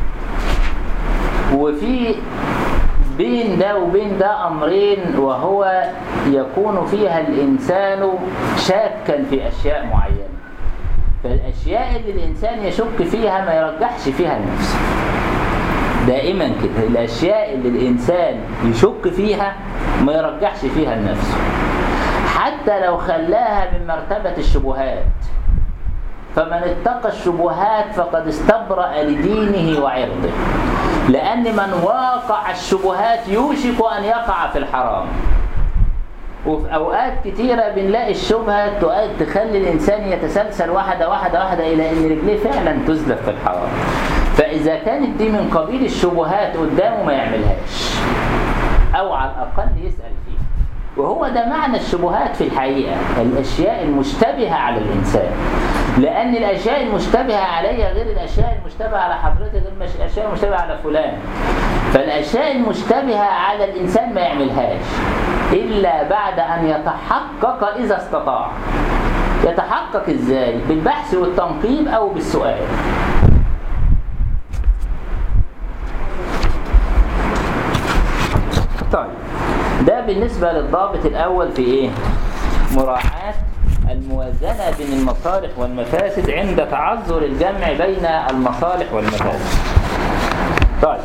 وفي بين ده وبين ده أمرين وهو يكون فيها الإنسان شاكا في أشياء معينة فالأشياء اللي الإنسان يشك فيها ما يرجحش فيها لنفسه دائما كده الاشياء اللي الانسان يشك فيها ما يرجحش فيها لنفسه حتى لو خلاها من مرتبه الشبهات فمن اتقى الشبهات فقد استبرأ لدينه وعرضه لأن من واقع الشبهات يوشك أن يقع في الحرام وفي أوقات كتيرة بنلاقي الشبهة تؤ- تخلي الإنسان يتسلسل واحدة واحدة واحدة إلى أن رجليه فعلا تزلف في الحرام فإذا كانت دي من قبيل الشبهات قدامه ما يعملهاش أو على الأقل يسأل فيها وهو ده معنى الشبهات في الحقيقة الأشياء المشتبهة على الإنسان لأن الأشياء المشتبهة علي غير الأشياء المشتبهة على حضرتك غير المش- الأشياء المشتبهة على فلان فالأشياء المشتبهة على الإنسان ما يعملهاش إلا بعد أن يتحقق إذا استطاع يتحقق إزاي؟ بالبحث والتنقيب أو بالسؤال طيب ده بالنسبة للضابط الأول في إيه؟ مراعاة الموازنة بين المصالح والمفاسد عند تعذر الجمع بين المصالح والمفاسد. طيب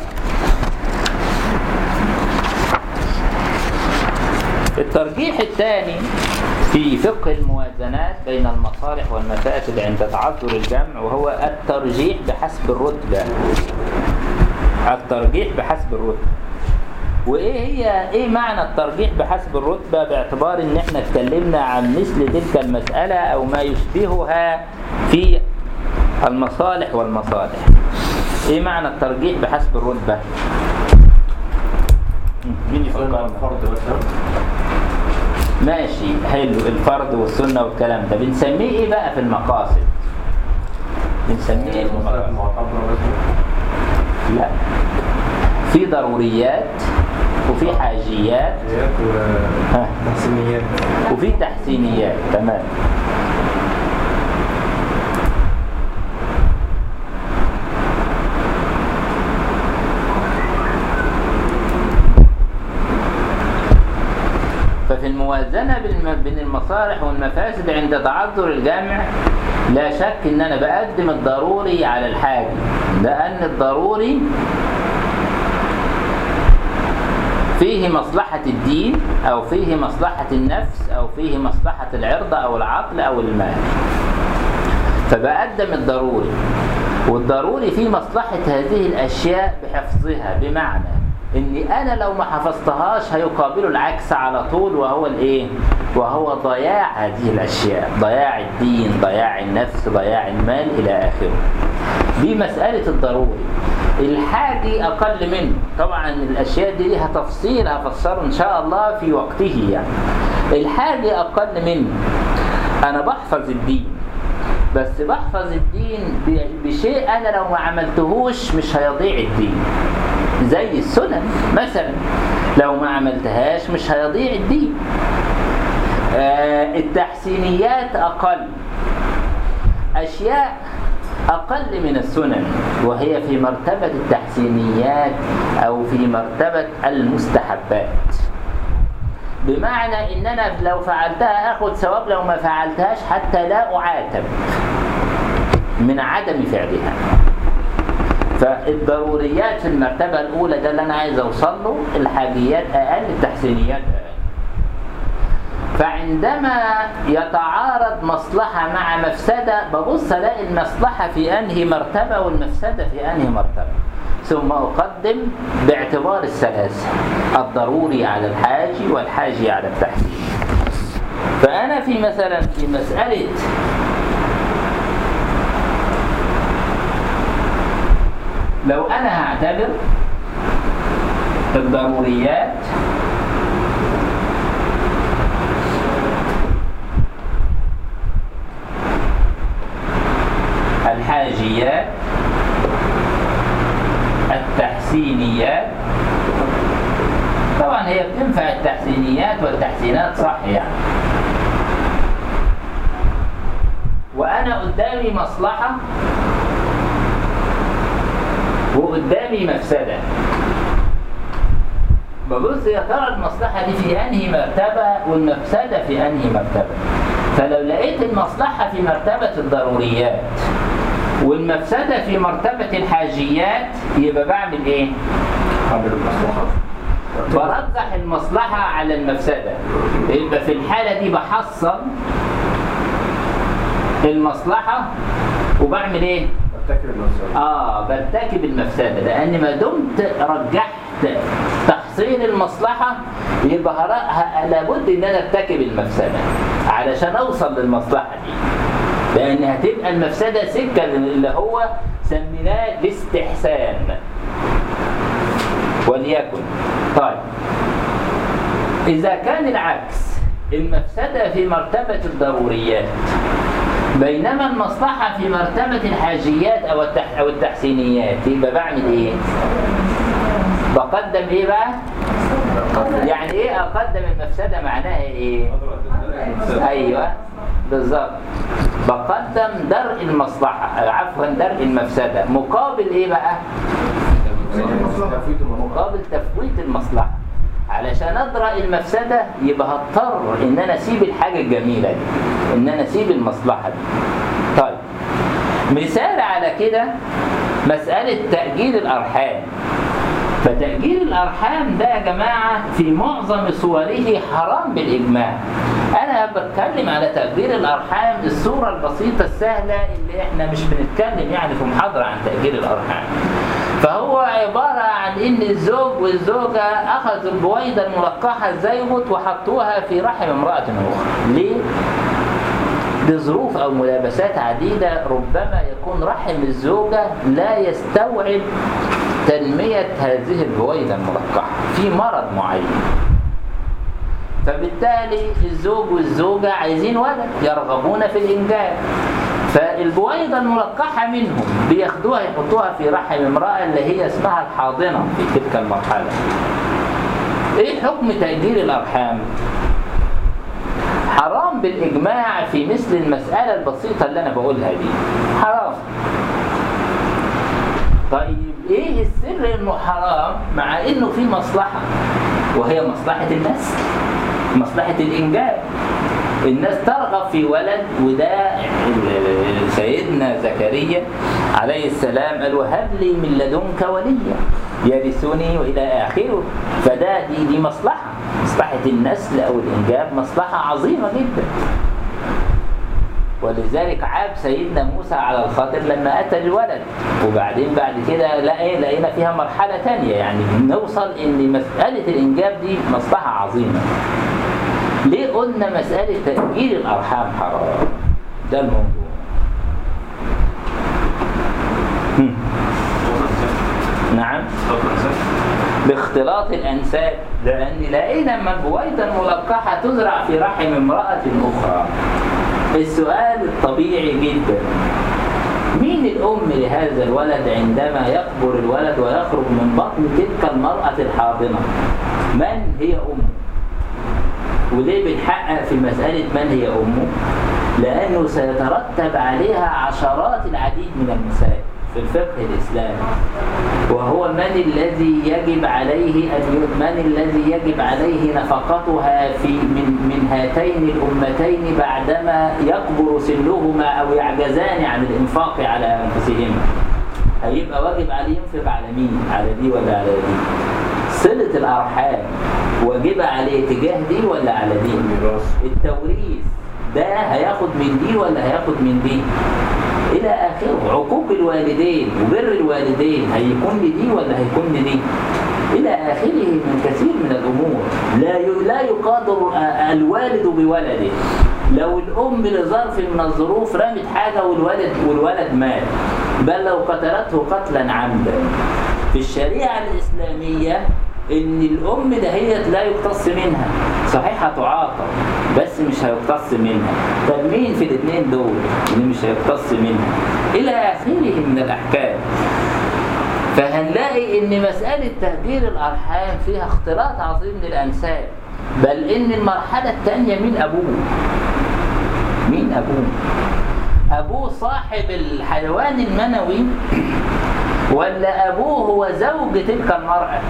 الترجيح الثاني في فقه الموازنات بين المصالح والمفاسد عند تعذر الجمع وهو الترجيح بحسب الرتبة. الترجيح بحسب الرتبة. وايه هي ايه معنى الترجيح بحسب الرتبه باعتبار ان احنا اتكلمنا عن مثل تلك المساله او ما يشبهها في المصالح والمصالح ايه معنى الترجيح بحسب الرتبه مين يفكرنا فرض مثلا ماشي حلو الفرض والسنه والكلام ده بنسميه ايه بقى في المقاصد بنسميه ايه في المصالح المقاصد المعتبره مثلا لا في ضروريات وفي حاجيات ها وتحسينيات وفي تحسينيات تمام ففي الموازنة بالم- بين المصالح والمفاسد عند تعذر الجمع لا شك ان انا بقدم الضروري على الحاجة لان الضروري فيه مصلحة الدين أو فيه مصلحة النفس أو فيه مصلحة العرض أو العقل أو المال فبقدم الضروري والضروري فيه مصلحة هذه الأشياء بحفظها بمعنى إني أنا لو ما حفظتهاش هيقابله العكس على طول وهو الإيه؟ وهو ضياع هذه الأشياء ضياع الدين ضياع النفس ضياع المال إلى آخره دي مسألة الضروري الحاجي أقل منه طبعا الأشياء دي ليها تفصيل هفسره إن شاء الله في وقته يعني الحاجي أقل منه أنا بحفظ الدين بس بحفظ الدين ب- بشيء أنا لو ما عملتهوش مش هيضيع الدين زي السنن مثلا لو ما عملتهاش مش هيضيع الدين آه، التحسينيات أقل أشياء أقل من السنن وهي في مرتبة التحسينيات أو في مرتبة المستحبات بمعنى إن أنا لو فعلتها أخذ ثواب لو ما فعلتهاش حتى لا أعاتب من عدم فعلها فالضروريات في المرتبة الأولى ده اللي أنا عايز أوصل له الحاجيات أقل التحسينيات أقل فعندما يتعارض مصلحة مع مفسدة ببص ألاقي المصلحة في أنهي مرتبة والمفسدة في أنهي مرتبة ثم أقدم باعتبار الثلاثة الضروري على الحاج والحاجي على التحسين فأنا في مثلا في مسألة لو أنا هعتبر الضروريات الحاجيات التحسينيات طبعا هي بتنفع التحسينيات والتحسينات صح يعني وانا قدامي مصلحة وقدامي مفسدة ببص يا ترى المصلحة دي في أنهي مرتبة والمفسدة في أنهي مرتبة فلو لقيت المصلحة في مرتبة الضروريات والمفسدة في مرتبة الحاجيات يبقى بعمل إيه؟ قبل المصلحة برجح المصلحة على المفسدة يبقى في الحالة دي بحصل المصلحة وبعمل إيه؟ ارتكب المصلحة آه برتكب المفسدة لأن ما دمت رجحت تحصيل المصلحة يبقى هر- ه- لابد إن أنا أرتكب المفسدة علشان أوصل للمصلحة دي لأن هتبقى المفسدة سكة اللي هو سميناه الاستحسان وليكن طيب إذا كان العكس المفسدة في مرتبة الضروريات بينما المصلحة في مرتبة الحاجيات أو التح أو التحسينيات يبقى بعمل إيه؟ بقدم إيه بقى؟ يعني إيه أقدم المفسدة معناها إيه؟ أيوه بالظبط بقدم درء المصلحة عفوا درء المفسدة مقابل إيه بقى؟ مقابل تفويت المصلحة علشان أدرأ المفسدة يبقى هضطر إن أنا أسيب الحاجة الجميلة دي إن أنا أسيب المصلحة دي طيب مثال على كده مسألة تأجيل الأرحام فتأجيل الأرحام ده يا جماعة في معظم صوره حرام بالإجماع أنا بتكلم على تأجيل الأرحام الصورة البسيطة السهلة اللي إحنا مش بنتكلم يعني في محاضرة عن تأجيل الأرحام فهو عبارة عن إن الزوج والزوجة أخذوا البويضة الملقحة الزيغوت وحطوها في رحم امرأة أخرى ليه؟ لظروف أو ملابسات عديدة ربما يكون رحم الزوجة لا يستوعب تنمية هذه البويضة الملقحة في مرض معين فبالتالي الزوج والزوجة عايزين ولد يرغبون في الإنجاب فالبويضة الملقحة منهم بياخدوها يحطوها في رحم امرأة اللي هي اسمها الحاضنة في تلك المرحلة ايه حكم تأجيل الأرحام؟ حرام بالإجماع في مثل المسألة البسيطة اللي أنا بقولها دي حرام طيب ايه السر انه حرام مع انه في مصلحة وهي مصلحة النسل مصلحة الإنجاب الناس ترغب في ولد وده ال- سيدنا زكريا عليه السلام قال وهب لي من لدنك وليا يرثني والى اخره فده دي دي مصلحه مصلحه النسل او الانجاب مصلحه عظيمه جدا ولذلك عاب سيدنا موسى على الخاطر لما اتى الولد وبعدين بعد كده لا ايه لقينا فيها مرحله تانية يعني نوصل ان مساله الانجاب دي مصلحه عظيمه ليه قلنا مساله تاجيل الارحام حرام ده الموضوع هم. نعم باختلاط الأنساب لأن لقينا لما البويضة الملقحة تزرع في رحم امرأة أخرى السؤال الطبيعي جدا مين الأم لهذا الولد عندما يكبر الولد ويخرج من بطن تلك المرأة الحاضنة من هي أمه وليه بنحقق في مسألة من هي أمه لأنه سيترتب عليها عشرات العديد من المسائل في الفقه الإسلامي وهو من الذي يجب عليه أن ي... من الذي يجب عليه نفقتها في من من هاتين الأمتين بعدما يكبر سنهما أو يعجزان عن الإنفاق على أنفسهما هيبقى واجب عليه ينفق على مين؟ على دي ولا على دي؟ صلة الأرحام واجبة عليه تجاه دي ولا على دي؟ الميراث التوريث ده هياخد من دي ولا هياخد من دي الى اخره عقوق الوالدين وبر الوالدين هيكون لدي ولا هيكون لدي الى اخره من كثير من الامور لا ي- لا يقادر آه، الوالد بولده لو الام لظرف من الظروف رمت حاجه والولد والولد مات بل لو قتلته قتلا عمدا في الشريعه الاسلاميه ان الام دهيت لا يقتص منها صحيح هتعاقب بس مش هيقتص منها طب مين في الاثنين دول اللي مش هيقتص منها الى اخره من الاحكام فهنلاقي ان مساله تهجير الارحام فيها اختلاط عظيم للانساب بل ان المرحله الثانيه مين ابوه مين ابوه ابوه صاحب الحيوان المنوي ولا ابوه هو زوج تلك المراه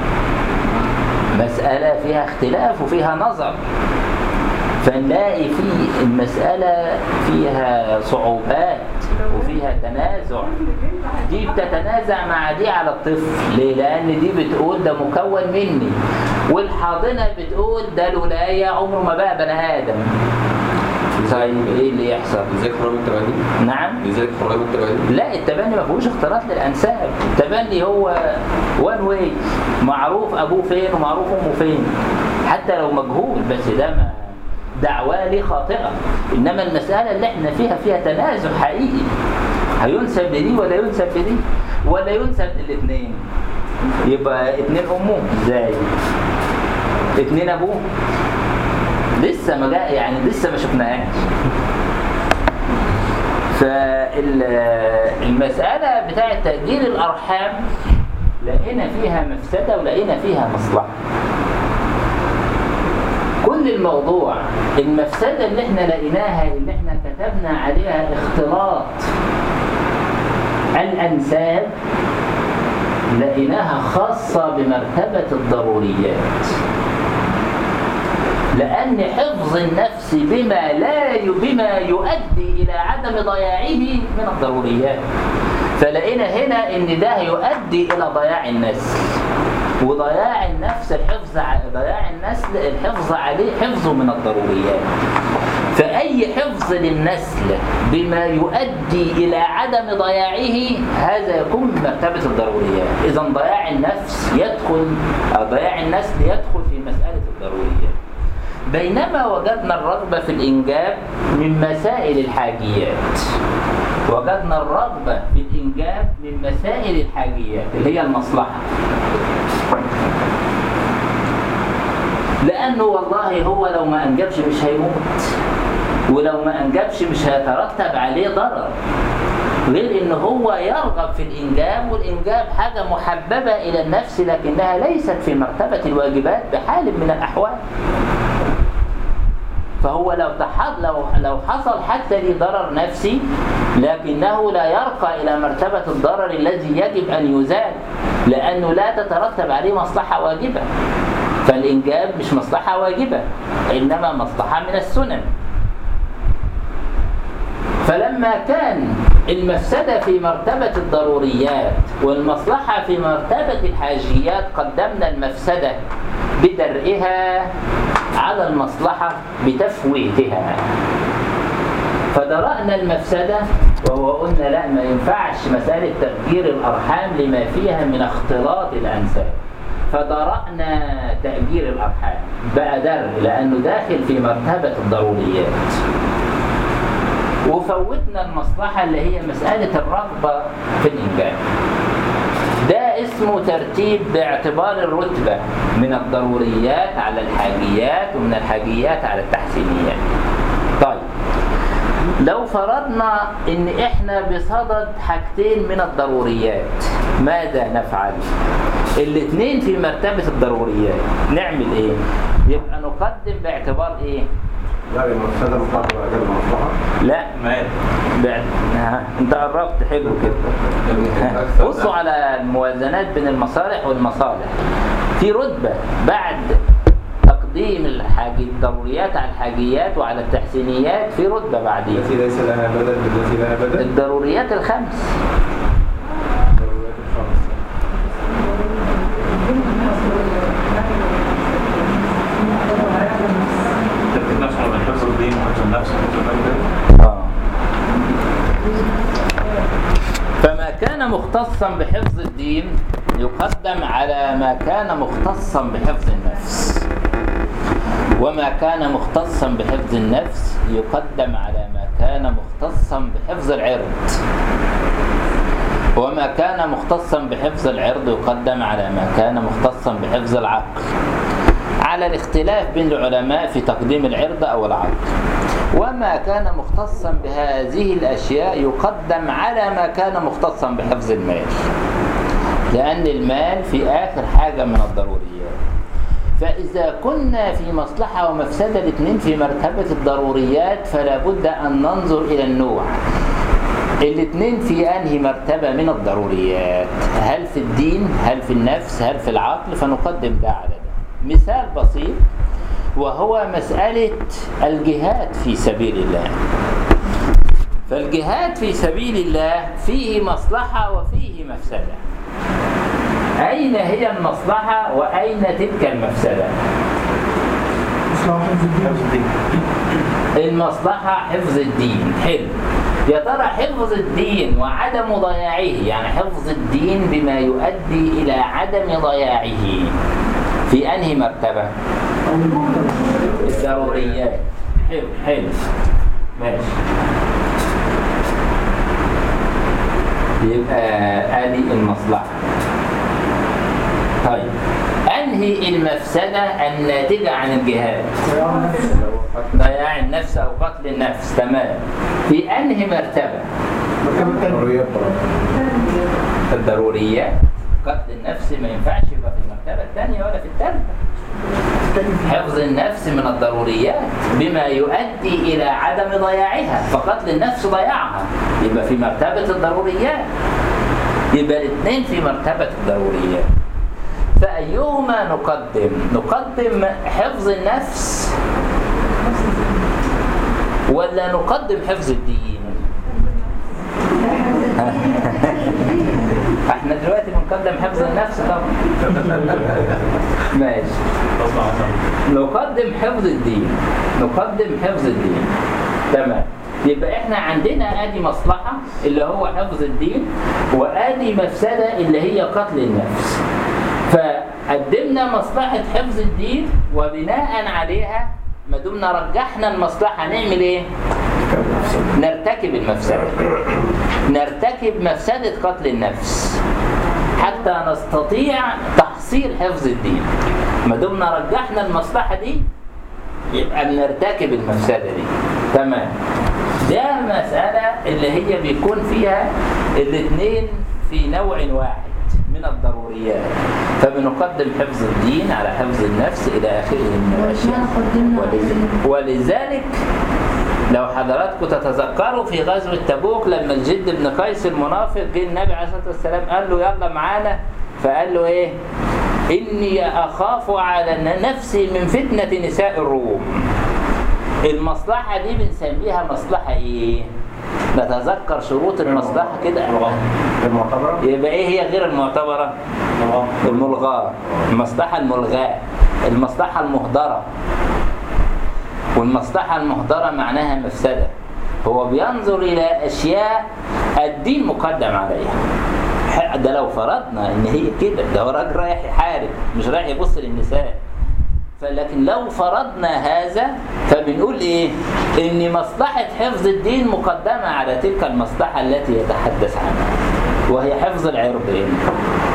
مسألة فيها اختلاف وفيها نظر فنلاقي في المسألة فيها صعوبات وفيها تنازع دي بتتنازع مع دي على الطفل ليه؟ لأن دي بتقول ده مكون مني والحاضنة بتقول ده الولاية عمره ما بقى بني آدم طيب ايه اللي يحصل؟ لذلك حرام التبني نعم لذلك حرام التبني لا التبني ما فيهوش اختلاط للانساب التبني هو وان واي معروف ابوه فين ومعروف امه فين حتى لو مجهول بس ده ما دعواه ليه خاطئه انما المساله اللي احنا فيها فيها تنازع حقيقي هينسب لدي ولا ينسب لدي ولا ينسب للاثنين يبقى اتنين امه ازاي اتنين ابوه لسه ما جاء يعني لسه ما شفناهاش فالمسألة بتاعة تأجيل الأرحام لقينا فيها مفسدة ولقينا فيها مصلحة كل الموضوع المفسدة اللي احنا لقيناها اللي احنا كتبنا عليها اختلاط الأنساب لقيناها خاصة بمرتبة الضروريات لأن حفظ النفس بما لا ي... بما يؤدي إلى عدم ضياعه من الضروريات فلقينا هنا إن ده يؤدي إلى ضياع النسل وضياع النفس الحفظ ع... ضياع النسل الحفظ عليه حفظه من الضروريات فأي حفظ للنسل بما يؤدي إلى عدم ضياعه هذا يكون من مرتبة الضروريات إذا ضياع النفس يدخل أو ضياع النسل يدخل في مسألة الضروريات بينما وجدنا الرغبة في الإنجاب من مسائل الحاجيات وجدنا الرغبة في الإنجاب من مسائل الحاجيات اللي هي المصلحة لأنه والله هو لو ما أنجبش مش هيموت ولو ما أنجبش مش هيترتب عليه ضرر غير ان هو يرغب في الانجاب والانجاب حاجه محببه الى النفس لكنها ليست في مرتبه الواجبات بحال من الاحوال فهو لو تحض لو لو حصل حتى لي ضرر نفسي لكنه لا يرقى الى مرتبه الضرر الذي يجب ان يزال لانه لا تترتب عليه مصلحه واجبه فالانجاب مش مصلحه واجبه انما مصلحه من السنن فلما كان المفسدة في مرتبة الضروريات والمصلحة في مرتبة الحاجيات قدمنا المفسدة بدرئها على المصلحة بتفويتها فدرأنا المفسدة وهو قلنا لا ما ينفعش مسألة تفجير الأرحام لما فيها من اختلاط الأنساب فدرأنا تأجير الأرحام بقى درء لأنه داخل في مرتبة الضروريات وفوتنا المصلحة اللي هي مسألة الرغبة في الإنجاب ده اسمه ترتيب باعتبار الرتبة من الضروريات على الحاجيات ومن الحاجيات على التحسينيات طيب لو فرضنا ان احنا بصدد حاجتين من الضروريات ماذا نفعل الاثنين في مرتبة الضروريات نعمل ايه يبقى نقدم باعتبار ايه يعني المفسدة مقابل أجل المصلحة لا مال بعد ها، انت قربت حلو كده ها، بصوا على الموازنات بين المصالح والمصالح في رتبة بعد تقديم الحاجي الضروريات على الحاجيات وعلى التحسينيات في رتبة بعدين التي ليس لها بدل بالتي لها بدل الضروريات الخمس ضروريات الخمس ترتيب نفسه على حفظ الدين وحفظ النفس وحفظ الفكر آه. فما كان مختصا بحفظ الدين يقدم على ما كان مختصا بحفظ النفس وما كان مختصا بحفظ النفس يقدم على ما كان مختصا بحفظ العرض وما كان مختصا بحفظ العرض يقدم على ما كان مختصا بحفظ العقل على الاختلاف بين العلماء في تقديم العرض أو العقل وما كان مختصا بهذه الأشياء يقدم على ما كان مختصا بحفظ المال لأن المال في آخر حاجة من الضروريات فإذا كنا في مصلحة ومفسدة الاثنين في مرتبة الضروريات فلا بد أن ننظر إلى النوع الاثنين في أنهي مرتبة من الضروريات هل في الدين هل في النفس هل في العقل فنقدم ده على ده مثال بسيط وهو مسألة الجهاد في سبيل الله فالجهاد في سبيل الله فيه مصلحة وفيه مفسدة أين هي المصلحة وأين تلك المفسدة حفظ الدين المصلحة حفظ الدين حلو يا ترى حفظ الدين وعدم ضياعه يعني حفظ الدين بما يؤدي إلى عدم ضياعه في أنهي مرتبة الضروريات حلو حلو ماشي يبقى ادي المصلحة طيب انهي المفسدة الناتجة عن الجهاد ضياع النفس او قتل النفس تمام في انهي مرتبة ضروريات برضه الضروريات قتل النفس ما ينفعش يبقى في المرتبة الثانية ولا في الثالثة حفظ النفس من الضروريات بما يؤدي إلى عدم ضياعها فقتل النفس ضياعها يبقى في مرتبة الضروريات يبقى الاثنين في مرتبة الضروريات فأيهما نقدم نقدم حفظ النفس ولا نقدم حفظ الدين احنا دلوقتي بنقدم حفظ النفس طبعا ماشي غصب عننا نقدم حفظ الدين نقدم حفظ الدين تمام يبقى احنا عندنا ادي مصلحة اللي هو حفظ الدين وادي مفسدة اللي هي قتل النفس فقدمنا مصلحة حفظ الدين وبناء عليها ما دمنا رجحنا المصلحة نعمل ايه؟ نرتكب المفسدة نرتكب مفسدة قتل النفس حتى نستطيع تحصيل حفظ الدين ما دمنا رجحنا المصلحة دي يبقى بنرتكب المفسدة دي تمام ده مسألة اللي هي بيكون فيها الاثنين في نوع واحد من الضروريات فبنقدم حفظ الدين على حفظ النفس إلى آخره من الأشياء ولذ- ولذلك لو حضراتكم تتذكروا في غزوة تبوك لما الجد بن قيس المنافق جه النبي عليه الصلاة والسلام قال له يلا معانا فقال له ايه إني أخاف على نفسي من فتنة نساء الروم المصلحة دي بنسميها مصلحة ايه نتذكر شروط المصلحة كده المعتبرة يبقى ايه هي غير المعتبرة الملغاة المصلحة الملغاة المصلحة المهدرة والمصلحة المهدرة معناها مفسدة هو بينظر إلى أشياء الدين مقدم عليها ح- ده لو فرضنا إن هي كده ده هو راجل رايح يحارب مش رايح يبص للنساء فلكن لو فرضنا هذا فبنقول ايه ان مصلحة حفظ الدين مقدمة على تلك المصلحة التي يتحدث عنها وهي حفظ العرض هنا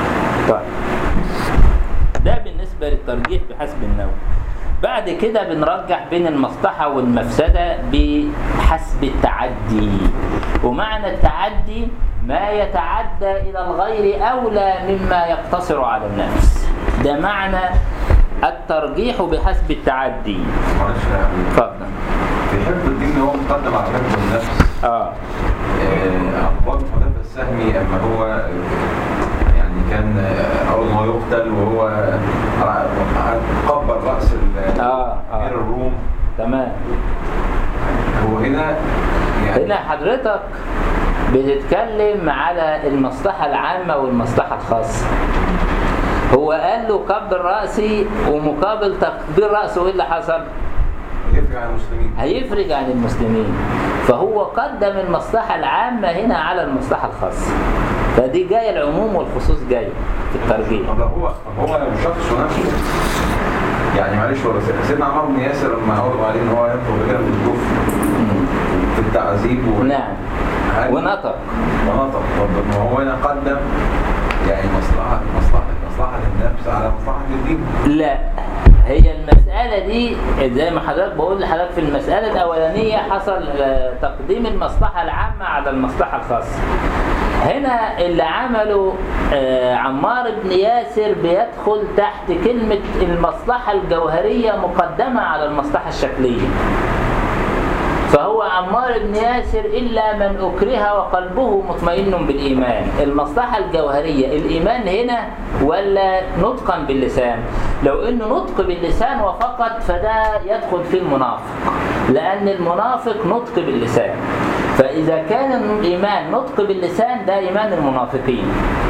طيب ده بالنسبة للترجيح بحسب النوع بعد كده بنرجح بين المصلحة والمفسدة بحسب التعدي ومعنى التعدي ما يتعدى إلى الغير أولى مما يقتصر على النفس ده معنى الترجيح بحسب التعدي معلش يا أخي. اتفضل في حفظ الدين هو مقدم على حفظ النفس اه أبواب حذيفة السهمي أما هو يعني كان آه، أول ما يقتل وهو قبل رأس ال- آه، آه. أمير الروم تمام هو هنا يعني هنا حضرتك بتتكلم على المصلحة العامة والمصلحة الخاصة هو قال له كبر رأسي ومقابل تكبير رأسه ايه اللي حصل؟ يفرق عن المسلمين هيفرج عن المسلمين فهو قدم المصلحة العامة هنا على المصلحة الخاصة فدي جاية العموم والخصوص جاية في الترجيح طب لو هو طب هو شخص نفسه يعني معلش هو سيدنا عمر بن ياسر لما عرض عليه ان هو ينطق بكلمه الكفر في التعذيب و... نعم هل- ونطق ونطق طب ما هو هنا قدم يعني مصلحه مصلحه مصلحه النفس على مصلحه الدين لا هي المسألة دي زي ما حضرتك بقول لحضرتك في المسألة الأولانية حصل آه، تقديم المصلحة العامة على المصلحة الخاصة هنا اللي عمله آه، عمار بن ياسر بيدخل تحت كلمة المصلحة الجوهرية مقدمة على المصلحة الشكلية فهو عمار بن ياسر إلا من أكره وقلبه مطمئن بالإيمان المصلحة الجوهرية الإيمان هنا ولا نطقا باللسان لو إنه نطق باللسان وفقط فده يدخل في المنافق لأن المنافق نطق باللسان فإذا كان الإيمان نطق باللسان ده إيمان المنافقين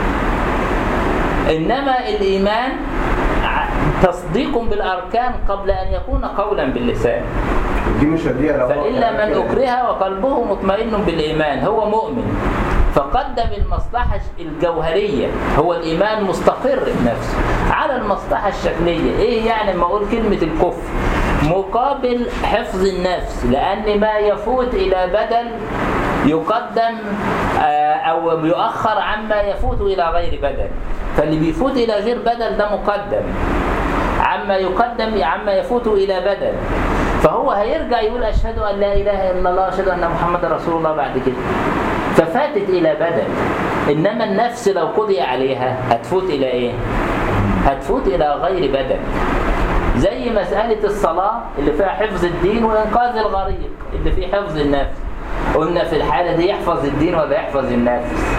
إنما الإيمان ع- تصديق بالأركان قبل أن يكون قولا باللسان دي مش هديه لو فإلا من أكره وقلبه مطمئن بالإيمان هو مؤمن فقدم المصلحة الجوهرية هو الإيمان مستقر بنفسه على المصلحة الشكلية إيه يعني لما أقول كلمة الكفر مقابل حفظ النفس لأن ما يفوت إلى بدل يقدم آه، أو يؤخر عما يفوت إلى غير بدل فاللي بيفوت إلى غير بدل ده مقدم عما يقدم عما يفوت إلى بدل فهو هيرجع يقول أشهد أن لا إله إلا الله أشهد أن محمد رسول الله بعد كده ففاتت إلى بدل إنما النفس لو قضي عليها هتفوت إلى إيه؟ هتفوت إلى غير بدل زي مسألة الصلاة اللي فيها حفظ الدين وإنقاذ الغريق اللي فيه حفظ النفس قلنا في الحالة دي يحفظ الدين ولا يحفظ النفس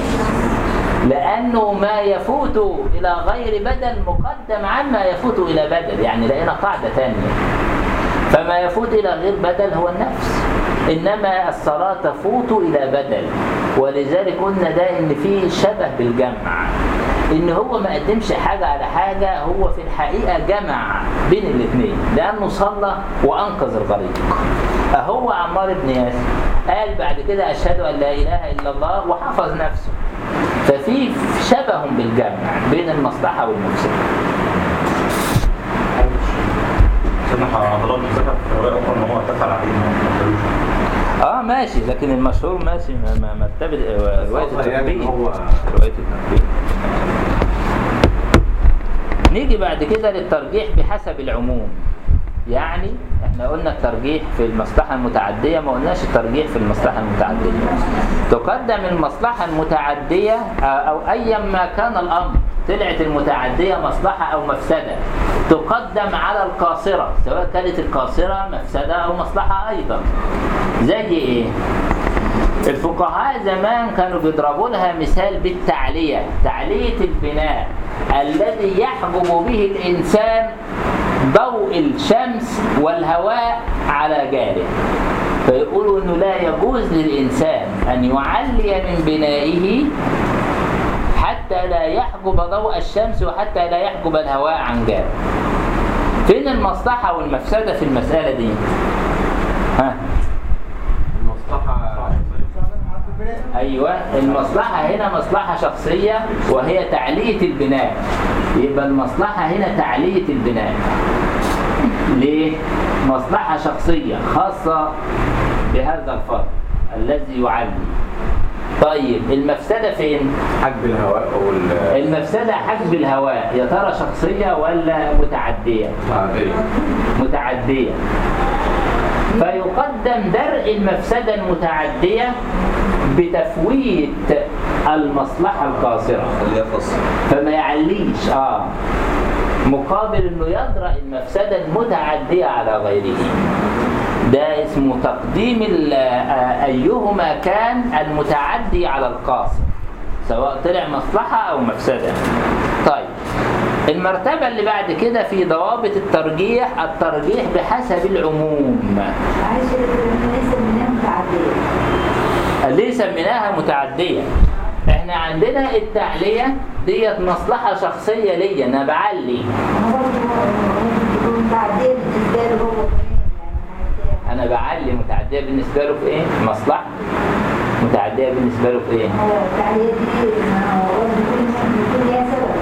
لأنه ما يفوت إلى غير بدل مقدم عما يفوت إلى بدل يعني لقينا قاعدة ثانية فما يفوت إلى غير بدل هو النفس إنما الصلاة تفوت إلى بدل ولذلك قلنا ده إن فيه شبه بالجمع إن هو ما قدمش حاجة على حاجة هو في الحقيقة جمع بين الاثنين لأنه صلى وأنقذ الغريق أهو عمار بن ياسر قال بعد كده أشهد أن لا إله إلا الله وحفظ نفسه ففي شبه بالجمع بين المصلحة والمفسدة سيدنا حضرتك ذكر في رواية أخرى إن هو اتفق عليه ما قتلوش. اه ماشي لكن المشهور ماشي ما- ما مرتبط رواية أصلاً يعني التنبيه هو- رواية التنبيه نيجي بعد كده للترجيح بحسب العموم يعني احنا قلنا الترجيح في المصلحة المتعدية ما قلناش الترجيح في المصلحة المتعدية تقدم المصلحة المتعدية آه، او ايا ما كان الامر طلعت المتعدية مصلحة او مفسدة تقدم على القاصرة سواء كانت القاصرة مفسدة او مصلحة ايضا زي ايه الفقهاء زمان كانوا بيضربوا لها مثال بالتعلية تعلية البناء الذي يحجب به الإنسان ضوء الشمس والهواء على جاره فيقولوا أنه لا يجوز للإنسان أن يعلي من بنائه حتى لا يحجب ضوء الشمس وحتى لا يحجب الهواء عن جاره فين المصلحة والمفسدة في المسألة دي؟ ها؟ المصلحه ايوه المصلحه هنا مصلحه شخصيه وهي تعليه البناء يبقى المصلحه هنا تعليه البناء ليه مصلحه شخصيه خاصه بهذا الفرد الذي يعلي طيب المفسدة فين؟ حجب الهواء وال المفسدة حجب الهواء يا ترى شخصية ولا متعدية؟ عادية. متعدية فيقدم درء المفسدة المتعدية بتفويت المصلحة القاصرة خليها خاصة فما يعليش اه مقابل انه يدرأ المفسدة المتعدية على غيره ده اسمه تقديم ال- آه، ايهما كان المتعدي على القاصر سواء طلع مصلحة او مفسدة طيب المرتبة اللي بعد كده في ضوابط الترجيح الترجيح بحسب العموم معلش ليس منها متعدية ليه سميناها متعدية؟ احنا عندنا التعلية ديت مصلحة شخصية ليا انا بعلي هو برضه ممكن تكون متعدية بالنسبة له هو كمان يعني انا بعلي متعدية بالنسبة له في ايه؟ مصلحة متعدية بالنسبة له في ايه؟ هو التعلية دي ما هو برضه كل يكون ليها سبب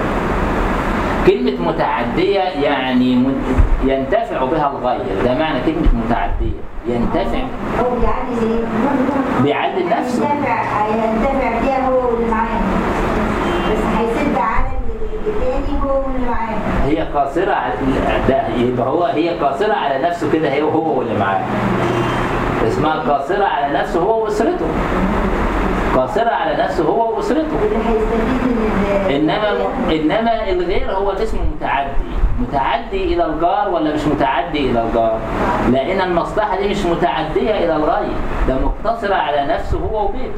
كلمة متعدية يعني مت- ينتفع بها الغير ده معنى كلمة متعدية ينتفع هو بيعلي ليه؟ بيعلي نفسه. هينتفع هينتفع بيها هو واللي معاه بس هيسد على اللي التاني هو واللي معاه هي قاصرة على ده يبقى هو هي قاصرة على نفسه كده هي وهو واللي معاه اسمها قاصرة على نفسه هو وأسرته قاصرة على نفسه هو وأسرته واللي هيستفيد من ال- انما انما الغير هو اللي اسمه متعدي متعدي الى الجار ولا مش متعدي الى الجار لان المصلحه دي مش متعديه الى الغير ده مقتصره على نفسه هو وبيته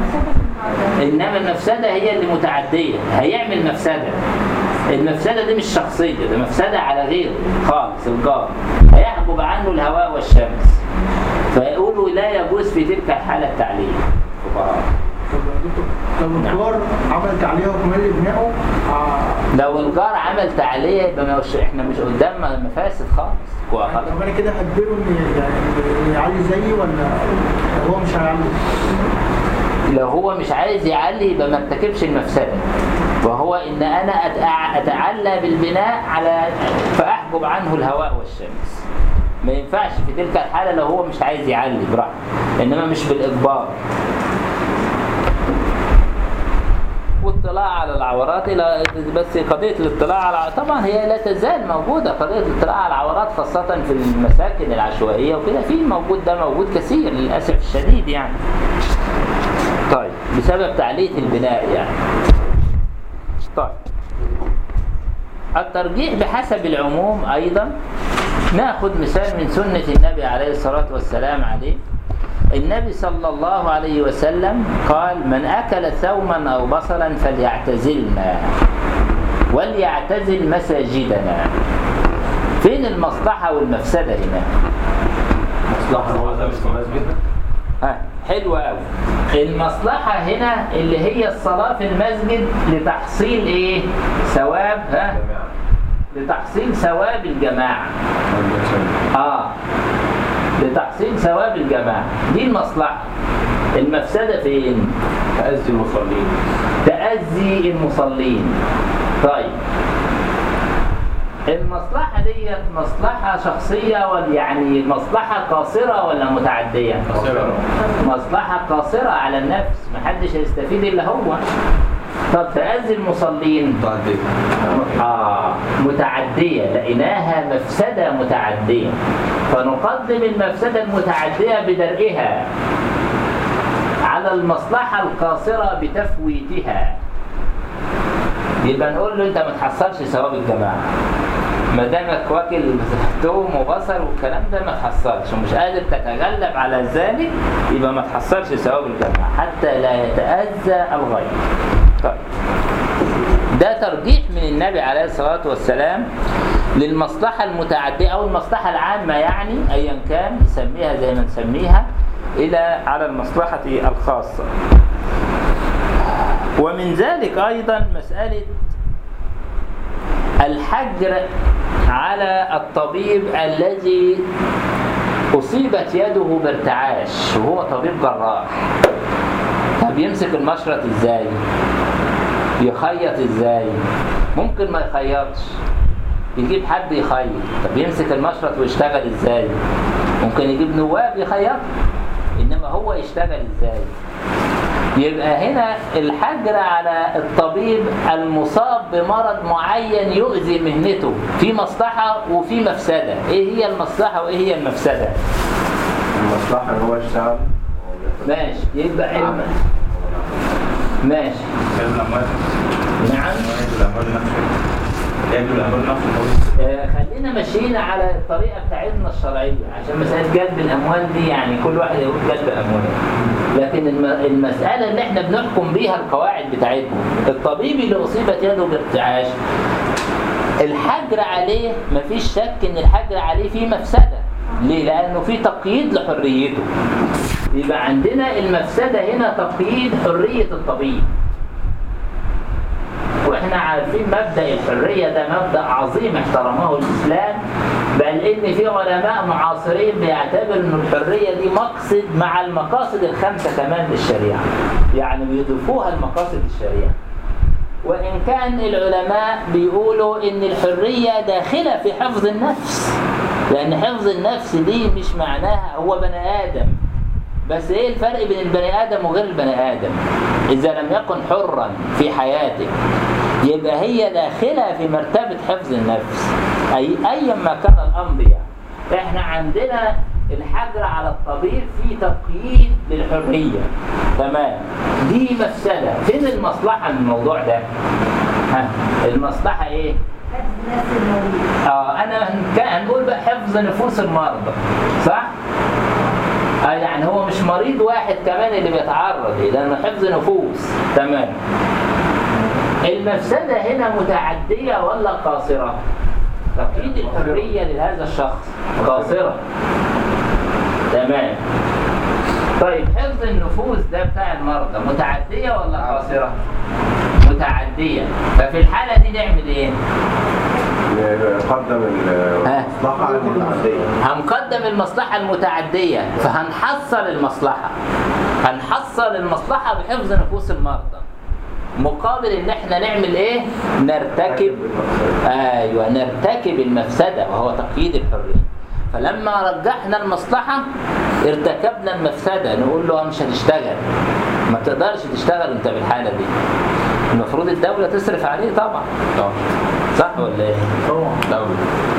انما المفسده هي اللي متعديه هيعمل مفسده المفسده دي مش شخصيه ده مفسده على غيره خالص الجار هيحجب عنه الهواء والشمس فيقولوا لا يجوز في تلك الحاله التعليل فقهاء. طب يا دكتور لو الكبار عمل تعليق وكمان لابنائه آه، لو الجار عمل تعلية يبقى مش احنا مش قدام مفاسد خالص هو خلاص طب انا كده هجبره ان يعني إن يعلي زيي ولا هو مش هيعلي؟ لو هو مش عايز يعلي يبقى ما ارتكبش المفسدة وهو ان انا أتع- اتعلى بالبناء على فاحجب عنه الهواء والشمس ما ينفعش في تلك الحالة لو هو مش عايز يعلي براحته انما مش بالاجبار واطلاع على العورات لا بس قضيه الاطلاع على طبعا هي لا تزال موجوده قضيه الاطلاع على العورات خاصه في المساكن العشوائيه وكده في موجود ده موجود كثير للاسف الشديد يعني طيب بسبب تعلية البناء يعني طيب الترجيح بحسب العموم أيضا ناخذ مثال من سنة النبي عليه الصلاة والسلام عليه النبي صلى الله عليه وسلم قال من أكل ثوما أو بصلا فليعتزلنا وليعتزل مساجدنا فين المصلحة والمفسدة هنا مصلحة هو ده مش مسجد ها حلوة قوي المصلحة هنا اللي هي الصلاة في المسجد لتحصيل ايه ثواب ها لتحصيل ثواب الجماعة اه لتحصيل ثواب الجماعة دي المصلحة المفسدة فين تأذي المصلين تأذي المصلين طيب المصلحة ديت مصلحة شخصية ولا يعني مصلحة قاصرة ولا متعدية؟ قصيرة مصلحة قاصرة على النفس محدش هيستفيد إلا هو طب تأذي المصلين متعدية آه متعدية لقيناها مفسدة متعدية فنقدم المفسدة المتعدية بدرئها على المصلحة القاصرة بتفويتها يبقى نقول له انت ما تحصلش ثواب الجماعة ما دامك واكل توم وبصل والكلام ده ما تحصلش ومش قادر تتغلب على ذلك يبقى ما تحصلش ثواب الجماعة حتى لا يتأذى الغير طيب ده ترجيح من النبي عليه الصلاة والسلام للمصلحة المتعدية أو المصلحة العامة يعني أيا كان نسميها زي ما نسميها إلى على المصلحة الخاصة ومن ذلك أيضا مسألة الحجر على الطبيب الذي أصيبت يده بارتعاش وهو طبيب جراح طب يمسك المشرط ازاي يخيط ازاي ممكن ما يخيطش يجيب حد يخيط طب يمسك المشرط ويشتغل ازاي ممكن يجيب نواب يخيط انما هو يشتغل ازاي يبقى هنا الحجر على الطبيب المصاب بمرض معين يؤذي مهنته في مصلحة وفي مفسدة ايه هي المصلحة وايه هي المفسدة المصلحة ان هو يشتغل ماشي يبقى علم ماشي كان الأموال نعم يجب الأموال نفسه يجب الأموال نفسه آه، خلينا ماشيين على الطريقة بتاعتنا الشرعية عشان مسألة جلب الأموال دي يعني كل واحد يقول جلب أموال لكن الم- المسألة اللي احنا بنحكم بيها القواعد بتاعتنا الطبيب اللي أصيبت يده بارتعاش الحجر عليه مفيش شك إن الحجر عليه فيه مفسدة ليه؟ لأنه في تقييد لحريته يبقى عندنا المفسدة هنا تقييد حرية الطبيب واحنا عارفين مبدا الحريه ده مبدا عظيم احترمه الاسلام بل ان في علماء معاصرين بيعتبروا ان الحريه دي مقصد مع المقاصد الخمسه كمان للشريعه يعني بيضيفوها لمقاصد الشريعه وان كان العلماء بيقولوا ان الحريه داخله في حفظ النفس لان حفظ النفس دي مش معناها هو بني ادم بس ايه الفرق بين البني ادم وغير البني ادم اذا لم يكن حرا في حياته يبقى هي داخله في مرتبه حفظ النفس اي ايا ما كان الامر يعني احنا عندنا الحجر على الطبيب في تقييد للحريه تمام دي مفسده فين المصلحه من الموضوع ده ها المصلحه ايه حفظ نفس المريض اه انا هنك- هنقول بقى حفظ نفوس المرضى صح؟ اه يعني هو مش مريض واحد كمان اللي بيتعرض ليه لانه حفظ نفوس تمام المفسده هنا متعديه ولا قاصره؟ تقييد الحريه لهذا الشخص قاصره تمام طيب حفظ النفوس ده بتاع المرضى متعديه ولا قاصره؟ متعديه ففي الحاله دي نعمل ايه؟ نقدم المصلحة المتعدية هنقدم المصلحة المتعدية فهنحصل المصلحة هنحصل المصلحة بحفظ نفوس المرضى مقابل ان احنا نعمل ايه نرتكب ايوه نرتكب المفسدة وهو تقييد الحرية فلما رجحنا المصلحة ارتكبنا المفسدة نقول له مش هتشتغل ما تقدرش تشتغل انت بالحالة دي المفروض الدولة تصرف عليه طبعا طبعا صح ولا ايه؟ طبعا دولة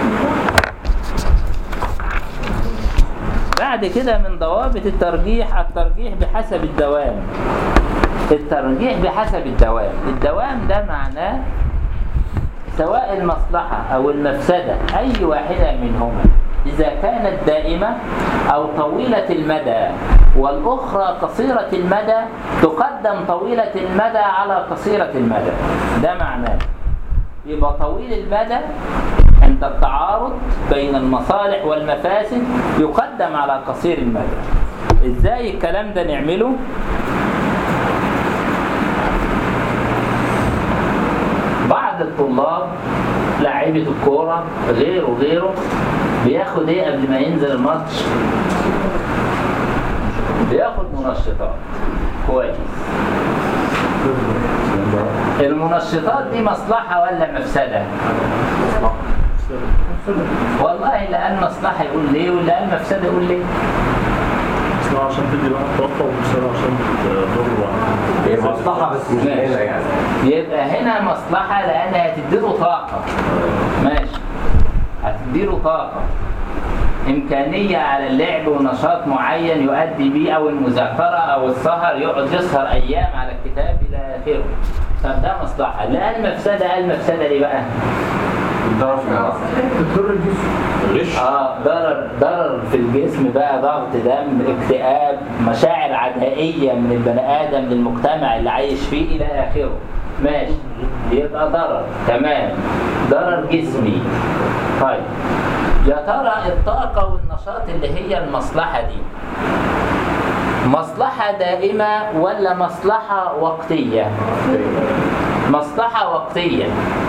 بعد كده من ضوابط الترجيح الترجيح بحسب الدوام الترجيح بحسب الدوام الدوام ده معناه سواء المصلحة أو المفسدة أي واحدة منهما إذا كانت دائمة أو طويلة المدى والأخرى قصيرة المدى تقدم طويلة المدى على قصيرة المدى ده معناه يبقى طويل المدى عند التعارض بين المصالح والمفاسد يقدم على قصير المدى ازاي الكلام ده نعمله بعض الطلاب لاعيبة الكورة غيره غيره بياخد ايه قبل ما ينزل الماتش بياخد منشطات كويس المنشطات دي مصلحة ولا مفسدة؟ والله لا قال مصلحة يقول ليه ولا قال مفسدة يقول ليه؟ مصلحة عشان تدي بقى طاقة ومصلحة عشان تضر واحد هي مصلحة بس مش ماشي. هنا يعني يبقى هنا مصلحة لأنها هتديله طاقة ماشي هتديله طاقة إمكانية على اللعب ونشاط معين يؤدي بيه أو المذاكرة أو السهر يقعد يسهر أيام على الكتاب إلى آخره طب ده مصلحة لا قال مفسدة قال مفسدة ليه بقى؟ الضرر في العصر تضر الجسم الغش اه ضرر ضرر في الجسم بقى ضغط دم اكتئاب مشاعر عدائيه من البني ادم للمجتمع اللي عايش فيه الى اخره ماشي يبقى ضرر تمام ضرر جسمي طيب يا ترى الطاقه والنشاط اللي هي المصلحه دي مصلحه دائمه ولا مصلحه وقتيه مصلحه وقتيه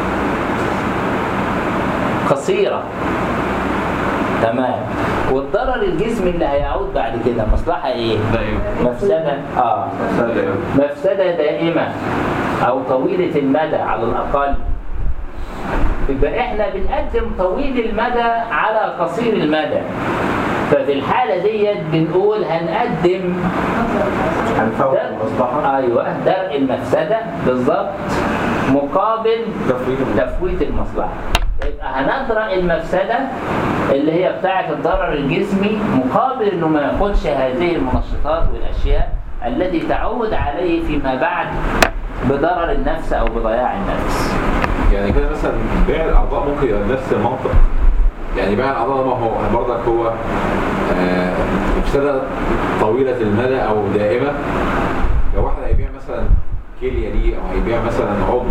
قصيره تمام والضرر الجسمي اللي هيعود بعد كده مصلحة ايه؟ دائما مفسدة اه دائما مفسدة دائمة او طويلة المدى على الاقل يبقى احنا بنقدم طويل المدى على قصير المدى ففي الحالة ديت بنقول هنقدم هنفوت درء المصلحة ايوه درء المفسدة بالظبط مقابل تفويت تفويت المصلحة يبقى هندرأ المفسدة اللي هي بتاعة الضرر الجسمي مقابل انه ما ياخدش هذه المنشطات والاشياء التي تعود عليه فيما بعد بضرر النفس او بضياع النفس يعني كده مثلا بيع الاعضاء ممكن يبقى نفس المنطق يعني بيع الاعضاء ما هو برضك هو آه، مفسده طويله المدى او دائمه لو واحد هيبيع مثلا كليه ليه او هيبيع مثلا عضو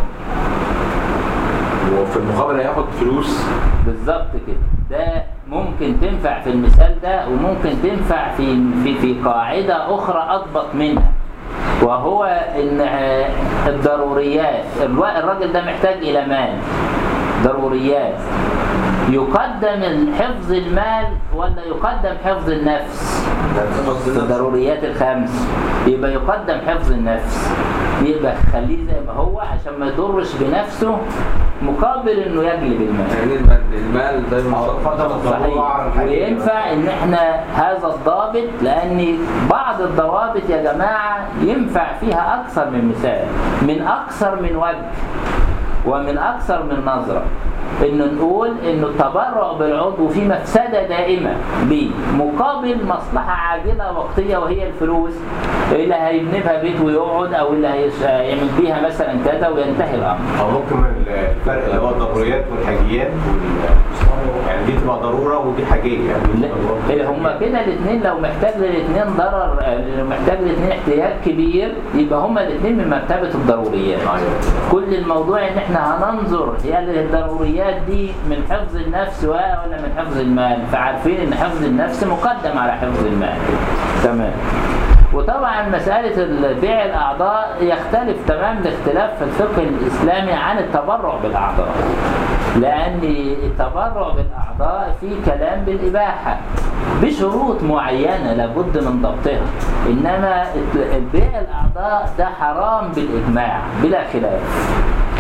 وفي المقابل هياخد فلوس بالظبط كده ده ممكن تنفع في المثال ده وممكن تنفع في في في قاعدة أخرى أضبط منها وهو إن آه، الضروريات الو- الراجل ده محتاج إلى مال ضروريات يقدم حفظ المال ولا يقدم حفظ النفس في الضروريات الخمس يبقى يقدم حفظ النفس يبقى خليه زي ما هو عشان ما يضرش بنفسه مقابل انه يجلب المال يعني المال المال دايما فضل الضرورة على صحيح الحقيقة. وينفع ان احنا هذا الضابط لان بعض الضوابط يا جماعة ينفع فيها اكثر من مثال من اكثر من وجه ومن اكثر من نظرة انه نقول انه التبرع بالعضو في مفسدة دائمة بيه مقابل مصلحة عاجلة وقتية وهي الفلوس اللي هيبني بها بيت ويقعد او اللي هيش- هيعمل بيها مثلا كذا وينتهي الامر او ممكن الفرق اللي هو الضروريات والحاجيات وال... يعني دي تبقى ضروره ودي حاجيه يعني دي تبقى ضرورة. لا هما كده الاثنين لو محتاج للاثنين ضرر آه، لو محتاج للاثنين احتياج كبير يبقى هما الاثنين من مرتبة الضروريات كل الموضوع ان احنا هننظر هل الضروريات دي من حفظ النفس و- ولا من حفظ المال فعارفين ان حفظ النفس مقدم على حفظ المال تمام وطبعا مسألة بيع الأعضاء يختلف تمام الاختلاف في الفقه الإسلامي عن التبرع بالأعضاء لأن التبرع بالأعضاء فيه كلام بالإباحة بشروط معينة لابد من ضبطها إنما بيع الأعضاء ده حرام بالإجماع بلا خلاف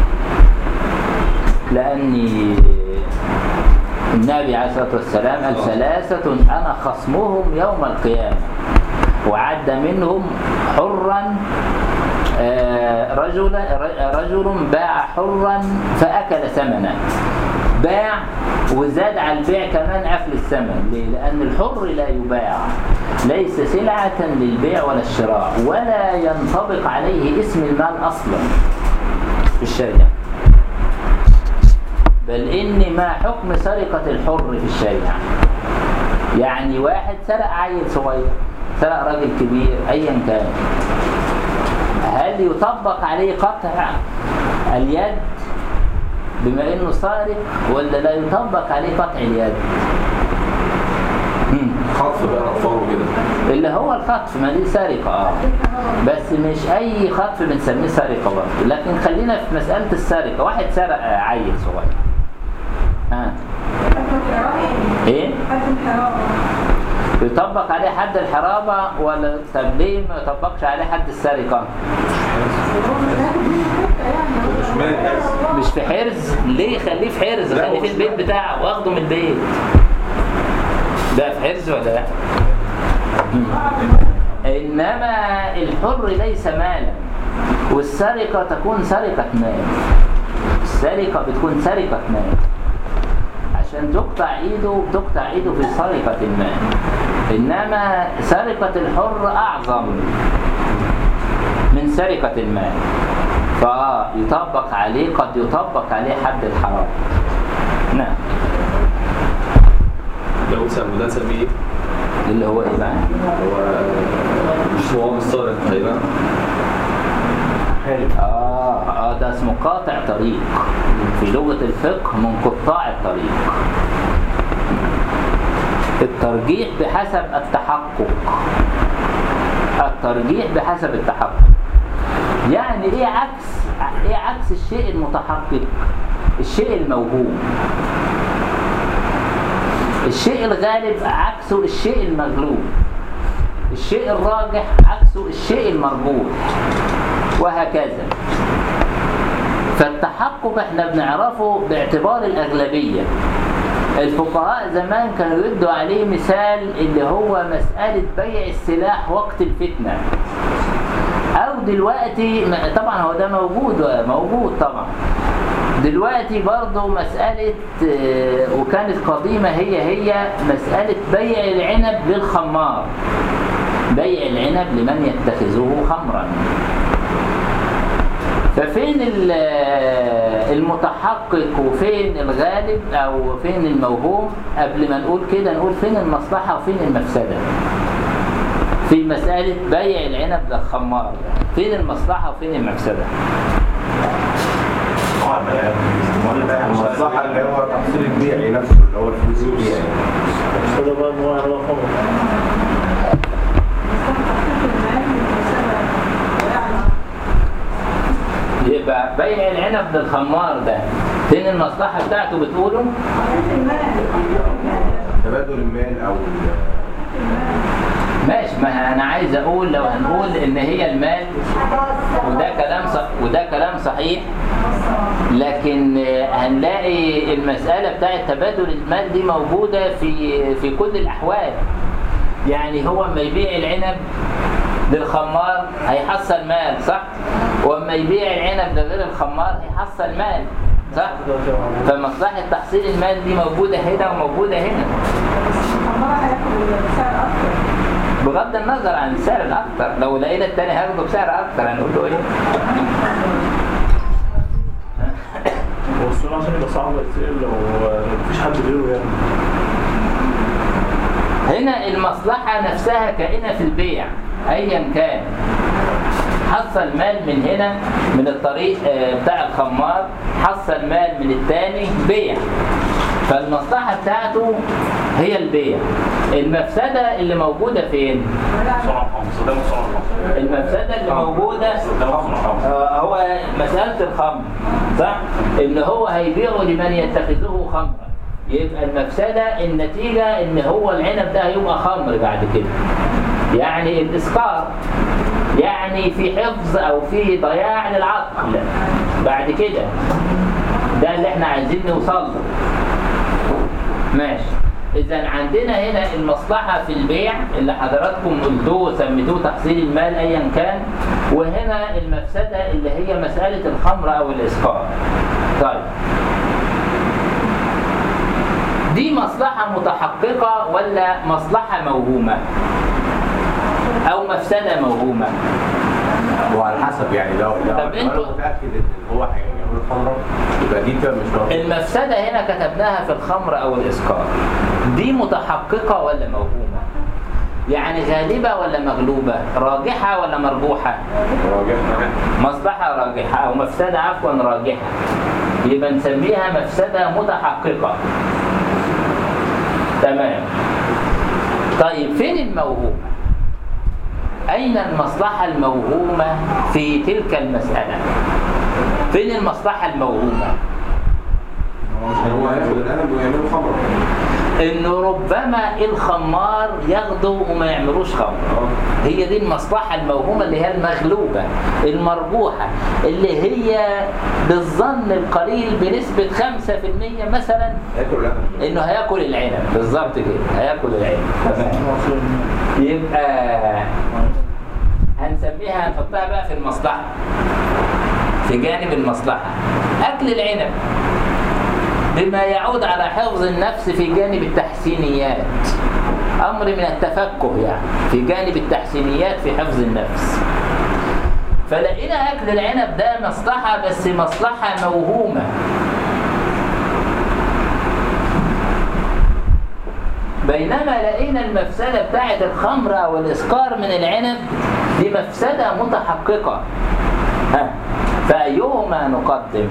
لأن النبي عليه الصلاة والسلام قال ثلاثة أنا خصمهم يوم القيامة وعد منهم حرا آه، رجل رجل باع حرا فأكل ثمنه باع وزاد على البيع كمان أكل الثمن ليه؟ لأن الحر لا يباع ليس سلعة للبيع ولا الشراء ولا ينطبق عليه اسم المال أصلا في الشريعة بل إن ما حكم سرقة الحر في الشريعة يعني واحد سرق عيل صغير سرق راجل كبير أيا كان هل يطبق عليه قطع اليد بما انه سارق ولا لا يطبق عليه قطع اليد مم. خطف بقى اطفال وكده اللي هو الخطف ما دي سرقة اه بس مش اي خطف بنسميه سرقة برضه لكن خلينا في مسألة السرقة واحد سرق آه، عيل صغير ها ايه يطبق عليه حد الحرابة ولا طب ليه ما يطبقش عليه حد السرقة مش مال مش في حرز ليه خليه في حرز لا، خليه هو في مش البيت مال. بتاعه واخده من البيت ده في حرز ولا لا مم. انما الحر ليس مالا والسرقه تكون سرقه مال السرقه بتكون سرقه مال عشان تقطع ايده بتقطع ايده في سرقه المال انما سرقه الحر اعظم من سرقه المال فيطبق عليه قد يطبق عليه حد الحرام نعم لو سمي ده نسميه ايه؟ اللي هو ايه بقى هو مش هو مش سارق تقريبا اه اه ده اسمه قاطع طريق في لغة الفقه من قطاع الطريق الترجيح بحسب التحقق الترجيح بحسب التحقق يعني ايه عكس ايه عكس الشيء المتحقق الشيء الموهوم الشيء الغالب عكسه الشيء المغلوب الشيء الراجح عكسه الشيء المرجوح وهكذا فالتحقق احنا بنعرفه باعتبار الأغلبية الفقهاء زمان كانوا يدوا عليه مثال اللي هو مسألة بيع السلاح وقت الفتنة أو دلوقتي طبعا هو ده موجود موجود طبعا دلوقتي برضه مسألة آه، وكانت قديمة هي هي مسألة بيع العنب للخمار بيع العنب لمن يتخذه خمرا ففين ال- المتحقق وفين الغالب او فين الموهوم قبل ما نقول كده نقول فين المصلحة وفين المفسدة في مسألة بيع العنب للخمار فين المصلحة وفين المفسدة المصلحة اللي هو تحصيل البيعي نفسه اللي هو الفلوس البيعي هذا بقى ان هو يعمل خمر يبقى بيع العنب للخمار ده فين المصلحة بتاعته بتقولوا تبادل المال او ال- ماشي ما انا عايز اقول لو هنقول ان هي المال وده كلام صح وده كلام صحيح لكن آه، هنلاقي المسألة بتاعت تبادل المال دي موجودة في في كل الأحوال يعني هو اما يبيع العنب للخمار هيحصل مال صح؟ واما يبيع العنب لغير الخمار هيحصل مال صح؟ فمصلحة تحصيل المال دي موجودة هنا وموجودة هنا بغض النظر عن السعر الأكتر لو لقينا التاني هياخده بسعر أكتر هنقول له إيه؟ هو السؤال عشان يبقى صعب يتسأل لو مفيش حد غيره يعني هنا المصلحة نفسها كائنة في البيع أيا كان حصل مال من هنا من الطريق آه، بتاع الخمار حصل مال من التاني بيع فالمصلحة بتاعته هي البيع المفسدة اللي موجودة فين؟ صنع خمس ده صنع خمس المفسدة اللي موجودة آه، هو مسألة الخمر صح؟ إن هو هيبيعه لمن يتخذه خمرا يبقى المفسدة النتيجة إن هو العنب ده هيبقى خمر بعد كده يعني الإسقاط يعني في حفظ أو في ضياع للعقل بعد كده ده اللي احنا عايزين نوصل له ماشي إذا عندنا هنا المصلحة في البيع اللي حضراتكم قلتوه وسميتوه تحصيل المال أيا كان وهنا المفسدة اللي هي مسألة الخمر أو الإسقاط. طيب دي مصلحة متحققة ولا مصلحة موهومة؟ أو مفسدة موهومة؟ وعلى حسب يعني لو لو طب لو انا انتوا- متاكد ان هو هيعمل خمره يبقى دي كده مش موجودة. المفسدة هنا كتبناها في الخمر أو الإسقاط. دي متحققة ولا موهومة؟ يعني غالبة ولا مغلوبة؟ راجحة ولا مرجوحة؟ مصلحة راجحة أو مفسدة عفوا راجحة يبقى نسميها مفسدة متحققة تمام طيب فين الموهومة؟ أين المصلحة الموهومة في تلك المسألة؟ فين المصلحة الموهومة؟ هو هياخد القلم ويعملوا خمره انه ربما الخمار ياخده وما يعملوش خمر هي دي المصلحة الموهومة اللي هي المغلوبة المرجوحة اللي هي بالظن القليل بنسبة 5% مثلا هياكل القلم انه هياكل العنب بالظبط كده هياكل العنب تمام يبقى هنسميها هنحطها بقى في المصلحة في جانب المصلحة أكل العنب بما يعود على حفظ النفس في جانب التحسينيات أمر من التفكه يعني في جانب التحسينيات في حفظ النفس فلقينا أكل العنب ده مصلحة بس مصلحة موهومة بينما لقينا المفسدة بتاعت الخمر أو الإسكار من العنب دي مفسدة متحققة ها فأيهما نقدم؟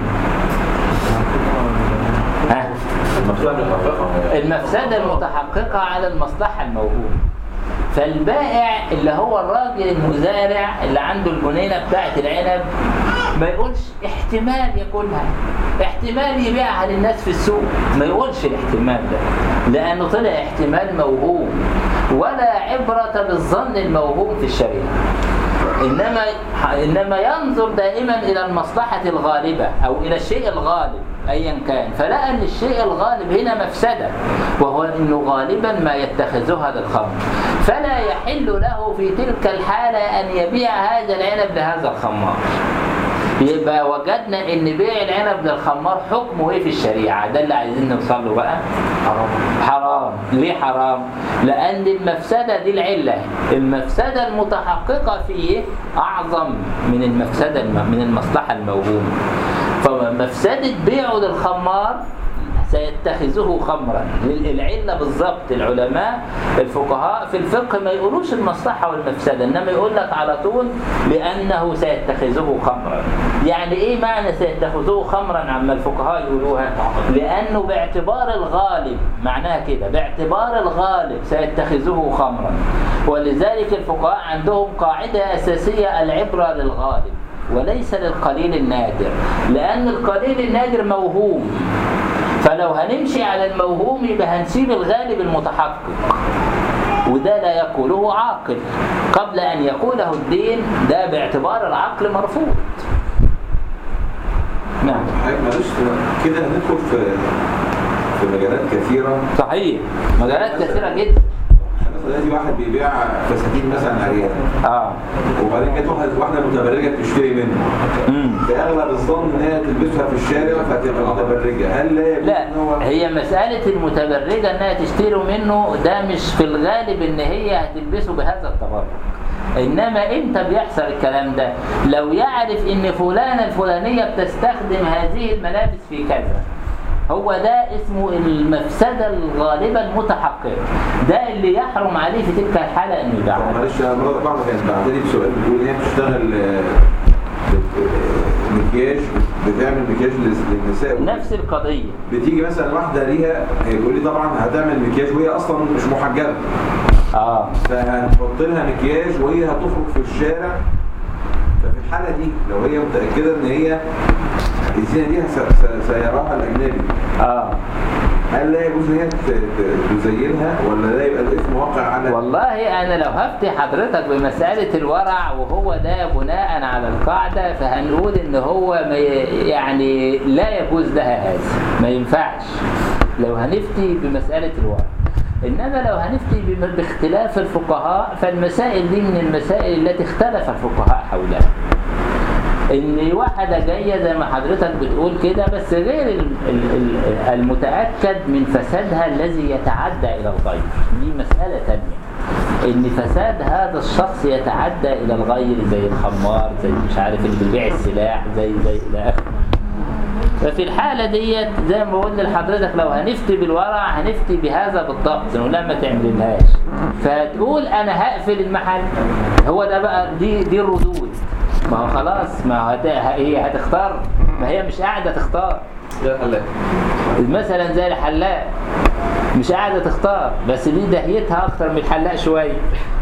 ها المصلحه محققه المفسدة المتحققة على المصلحة الموهومة فالبائع اللي هو الراجل المزارع اللي عنده الجنينة بتاعت العنب ما يقولش احتمال ياكلها احتمال يبيعها للناس في السوق ما يقولش الاحتمال ده لأنه طلع احتمال موهوم ولا عبرة بالظن الموهوم في الشريعة انما انما ينظر دائما الى المصلحه الغالبه او الى الشيء الغالب ايا كان فلقى ان الشيء الغالب هنا مفسده وهو انه غالبا ما يتخذها للخمر فلا يحل له في تلك الحاله ان يبيع هذا العنب لهذا الخمار يبقى وجدنا ان بيع العنب للخمار حكمه ايه في الشريعه ده اللي عايزين نوصل له بقى حرام حرام ليه حرام لان المفسده دي العله المفسده المتحققه فيه اعظم من المفسده الم... من المصلحه الموهومه فمفسده بيعه للخمار سيتخذه خمرا العله بالظبط العلماء الفقهاء في الفقه ما يقولوش المصلحه والمفسده انما يقول لك على طول لانه سيتخذه خمرا يعني ايه معنى سيتخذه خمرا عما الفقهاء يقولوها لانه باعتبار الغالب معناها كده باعتبار الغالب سيتخذه خمرا ولذلك الفقهاء عندهم قاعده اساسيه العبره للغالب وليس للقليل النادر لان القليل النادر موهوم فلو هنمشي على الموهوم يبقى هنسيب الغالب المتحقق وده لا يقوله عاقل قبل أن يقوله الدين ده باعتبار العقل مرفوض نعم حضرتك معلش كده هندخل في في مجالات كثيره صحيح مجالات كثيرة جدا مثلا دلوقتي واحد بيبيع فساتين مثلا عريان اه وبعدين جت واحده واحده متبرجه بتشتري منه امم في اغلب الظن ان هي تلبسها في الشارع فتبقى متبرجه هل لا يجوز لا ان هو هي مسألة المتبرجة انها تشتري منه ده مش في الغالب ان هي هتلبسه بهذا التبرج انما امتى بيحصل الكلام ده لو يعرف ان فلانة الفلانية بتستخدم هذه الملابس في كذا هو ده اسمه المفسدة الغالبة المتحققة ده اللي يحرم عليه في تلك الحالة انه طب يبيعها معلش يا مرات واحده كانت بعتلي بسؤال بتقول ان هي بتشتغل آه، بت- آه، مكياج بتعمل مكياج للس- للنساء نفس القضية بتيجي مثلا واحده ليها يقول لي طبعا هتعمل مكياج وهي اصلا مش محجبه اه فهنحط لها مكياج وهي هتخرج في الشارع ففي الحاله دي لو هي متاكده ان هي الزينه دي س- س- سيراها الاجنبي اه هل لا يجوز ان هي ت- ت- تزينها ولا لا يبقى الاثم واقع على والله انا لو هفتي حضرتك بمسألة الورع وهو ده بناء على القاعدة فهنقول ان هو ما ي- يعني لا يجوز لها هذا ما ينفعش لو هنفتي بمسألة الورع انما لو هنفتي بم- باختلاف الفقهاء فالمسائل دي من المسائل التي اختلف الفقهاء حولها ان واحده جايه زي ما حضرتك بتقول كده بس غير ال- ال- ال- المتاكد من فسادها الذي يتعدى الى الغير دي مساله تانية ان فساد هذا الشخص يتعدى الى الغير زي الخمار زي مش عارف اللي بيبيع السلاح زي زي الى اخره ففي الحالة ديت زي ما بقول لحضرتك لو هنفتي بالورع هنفتي بهذا بالضبط نقول لها ما تعملهاش فهتقول انا هقفل المحل هو ده بقى دي دي الردود ما هو خلاص ما هو هت- هي هتختار ما هي مش قاعدة تختار ده الحلاق مثلا زي الحلاق مش قاعدة تختار بس دي دهيتها اكتر من الحلاق شوية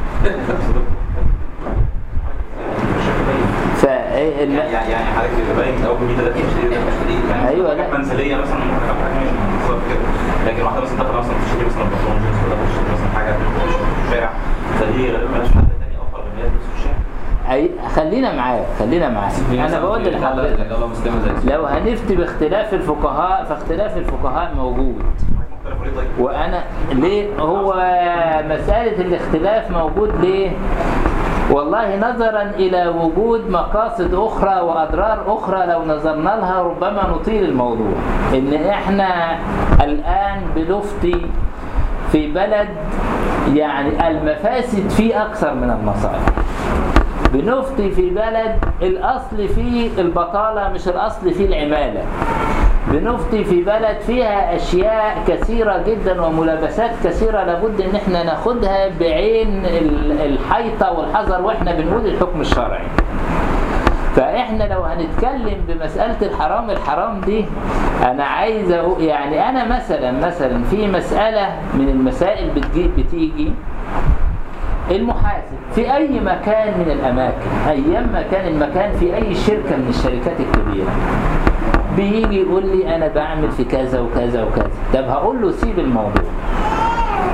ف يعني يعني حضرتك بيبقى باين اول ما ده تشتري ده تشتري يعني أيوة، حاجات لا. منزليه مثلا ممكن تبقى حاجه ماشي بالظبط كده لكن واحده مثلا داخله مثلا تشتري مثلا بنطلون جينز ولا تشتري مثلا حاجه مش في الشارع فدي غالبا مالهاش حل تاني اخر من ان هي تلبس في الشارع أي خلينا معاك خلينا معاك انا بقول لحضرتك الله مسلمه زي لو هنفتي باختلاف الفقهاء فاختلاف الفقهاء موجود مختلف وليه طيب وانا ليه هو مسألة الاختلاف موجود ليه والله نظرا الى وجود مقاصد اخرى واضرار اخرى لو نظرنا لها ربما نطيل الموضوع ان احنا الان بنفتي في بلد يعني المفاسد فيه اكثر من المصالح بنفتي في بلد الاصل فيه البطاله مش الاصل فيه العماله بنفتي في بلد فيها اشياء كثيره جدا وملابسات كثيره لابد ان احنا ناخدها بعين ال- الحيطه والحذر واحنا بنقول الحكم الشرعي فاحنا لو هنتكلم بمساله الحرام الحرام دي انا عايز أقول يعني انا مثلا مثلا في مساله من المسائل بتجي بتيجي المحاسب في اي مكان من الاماكن ايام ما كان المكان في اي شركه من الشركات الكبيره بيجي يقول لي انا بعمل في كذا وكذا وكذا طب هقول له سيب الموضوع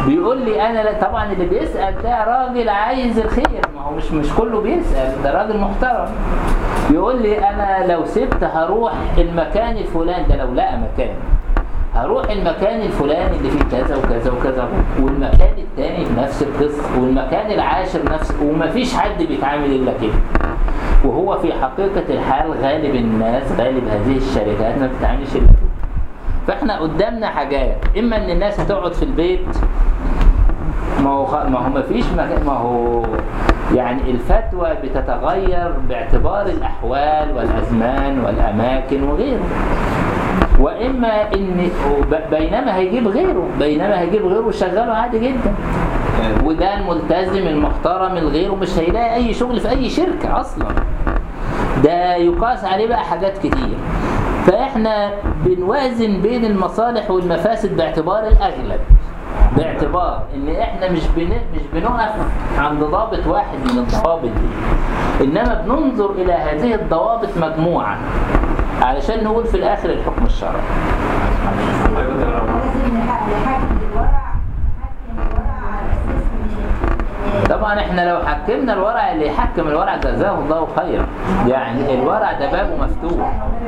بيقول لي انا لا طبعا اللي بيسال ده راجل عايز الخير ما هو مش مش كله بيسال ده راجل محترم بيقول لي انا لو سبت هروح المكان الفلاني ده لو لقى مكان هروح المكان الفلاني اللي فيه كذا وكذا وكذا والمكان التاني نفس القصه والمكان العاشر نفس ومفيش حد بيتعامل الا كده وهو في حقيقه الحال غالب الناس غالب هذه الشركات ما بتتعاملش الا كده فاحنا قدامنا حاجات اما ان الناس هتقعد في البيت ما هو خ- ما هو ما فيش مكان ما هو يعني الفتوى بتتغير باعتبار الاحوال والازمان والاماكن وغيره واما ان وب- بينما هيجيب غيره بينما هيجيب غيره وشغله عادي جدا وده الملتزم المحترم الغيره مش هيلاقي اي شغل في اي شركه اصلا ده يقاس عليه بقى حاجات كتير فاحنا بنوازن بين المصالح والمفاسد باعتبار الاغلب باعتبار ان احنا مش بن... مش بنقف عند ضابط واحد من الضوابط دي انما بننظر الى هذه الضوابط مجموعه علشان نقول في الاخر الحكم الشرعي لازم نح- نحكم الورع نحكم الورع على اساس ان طبعا احنا لو حكمنا الورع اللي يحكم الورع جزاه الله خيرا يعني الورع ده بابه مفتوح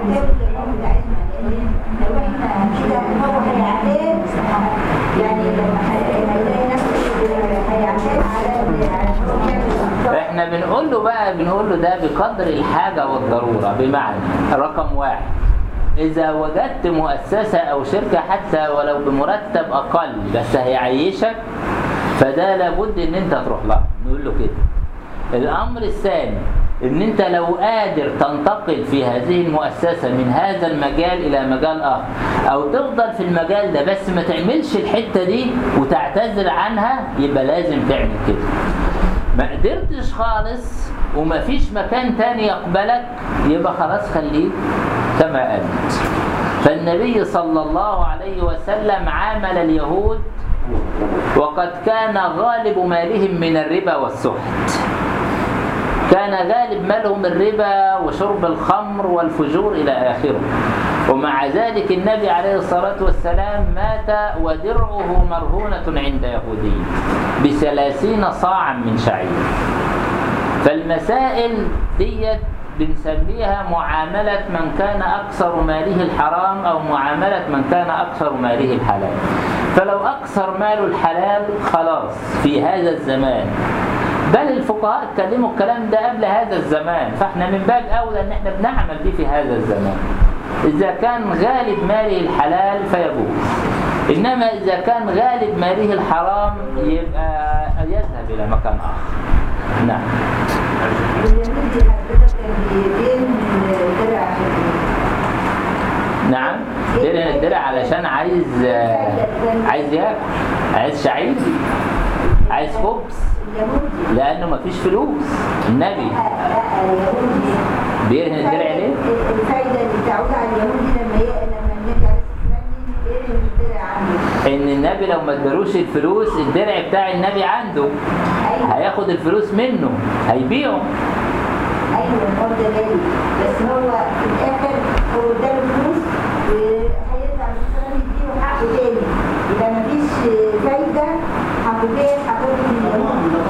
لو احنا كده هو هيعتاد يعني لما هي- هيلاقي نفسه هيعتاد على على الحكم احنا بنقول له بقى بنقول له ده بقدر الحاجة والضرورة بمعنى رقم واحد إذا وجدت مؤسسة أو شركة حتى ولو بمرتب أقل بس هيعيشك فده لابد إن أنت تروح لها نقول له كده الأمر الثاني إن أنت لو قادر تنتقل في هذه المؤسسة من هذا المجال إلى مجال آخر أو تفضل في المجال ده بس ما تعملش الحتة دي وتعتذر عنها يبقى لازم تعمل كده ما قدرتش خالص ومفيش مكان تاني يقبلك يبقى خلاص خليك كما أنت فالنبي صلى الله عليه وسلم عامل اليهود وقد كان غالب مالهم من الربا والسحت كان غالب مالهم الربا وشرب الخمر والفجور إلى آخره ومع ذلك النبي عليه الصلاة والسلام مات ودرعه مرهونة عند يهودي بثلاثين صاعا من شعير فالمسائل ديت بنسميها معاملة من كان أكثر ماله الحرام أو معاملة من كان أكثر ماله الحلال فلو أكثر ماله الحلال خلاص في هذا الزمان بل الفقهاء اتكلموا الكلام ده قبل هذا الزمان فاحنا من باب أولى ان احنا بنعمل به في هذا الزمان إذا كان غالب ماله الحلال فيجوز إنما إذا كان غالب ماله الحرام يبقى يذهب إلى مكان آخر نعم اليهودي حضرتك كان بيدين الدرع نعم درع الدرع علشان عايز عايز ياكل عايز شعير عايز خبز اليهودي لانه مفيش فلوس النبي لا لا اليهودي بيرهن الدرع ليه؟ الفايدة اللي تعود على اليهودي لما ي- لما النبي عليه الصلاة والسلام يجي يرهن الدرع عنده ان النبي لو ما ادالوش الفلوس الدرع بتاع النبي عنده أيوه هياخد الفلوس منه هيبيعه ايوه هو ده بالي بس هو في الاخر هو اداله فلوس وهيرجع للشغل يديله حقه تاني يبقى مفيش فايده حقوقيه حقوق اليهود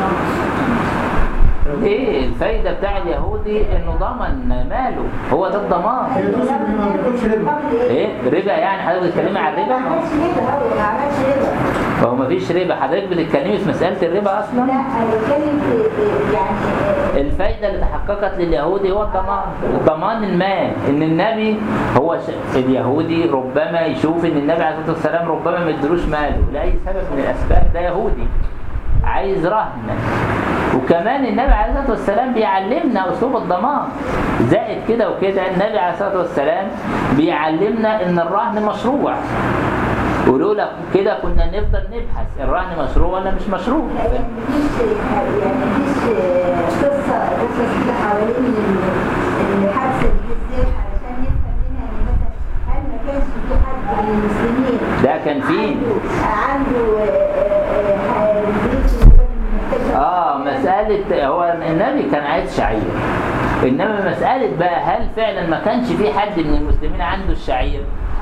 ايه الفايده بتاع اليهودي انه ضمن ماله هو ده الضمان هي تقصد إن ما بياكلش ربا. ايه ربا يعني حضرتك بتتكلمي عن ما الربا عملش ربا هو ما عملش ربا فهو مفيش ربا حضرتك بتتكلمي في مساله الربا اصلا لا انا بتكلم في في- يعني الفايدة اللي تحققت لليهودي هو الضمان ضمان المال ان النبي هو ش... اليهودي ربما يشوف ان النبي عليه الصلاة والسلام ربما ما يدروش ماله لأي سبب من الأسباب ده يهودي عايز رهن وكمان النبي عليه الصلاة والسلام بيعلمنا أسلوب الضمان زائد كده وكده النبي عليه الصلاة والسلام بيعلمنا ان الرهن مشروع ولولا كده كنا نفضل نبحث الرهن مشروع ولا مش مشروع لا يعني مفيش يعني مفيش قصه قصه كده حوالين ال- الحادثه دي ازاي علشان نفهم منها ان مثلا هل ما كانش في حد من المسلمين ده كان فين عنده عنده آه، آه، الفلوس اللي كان محتاجها اه مسألة هو النبي كان عايز شعير انما مسألة بقى هل فعلا ما كانش في حد من المسلمين عنده الشعير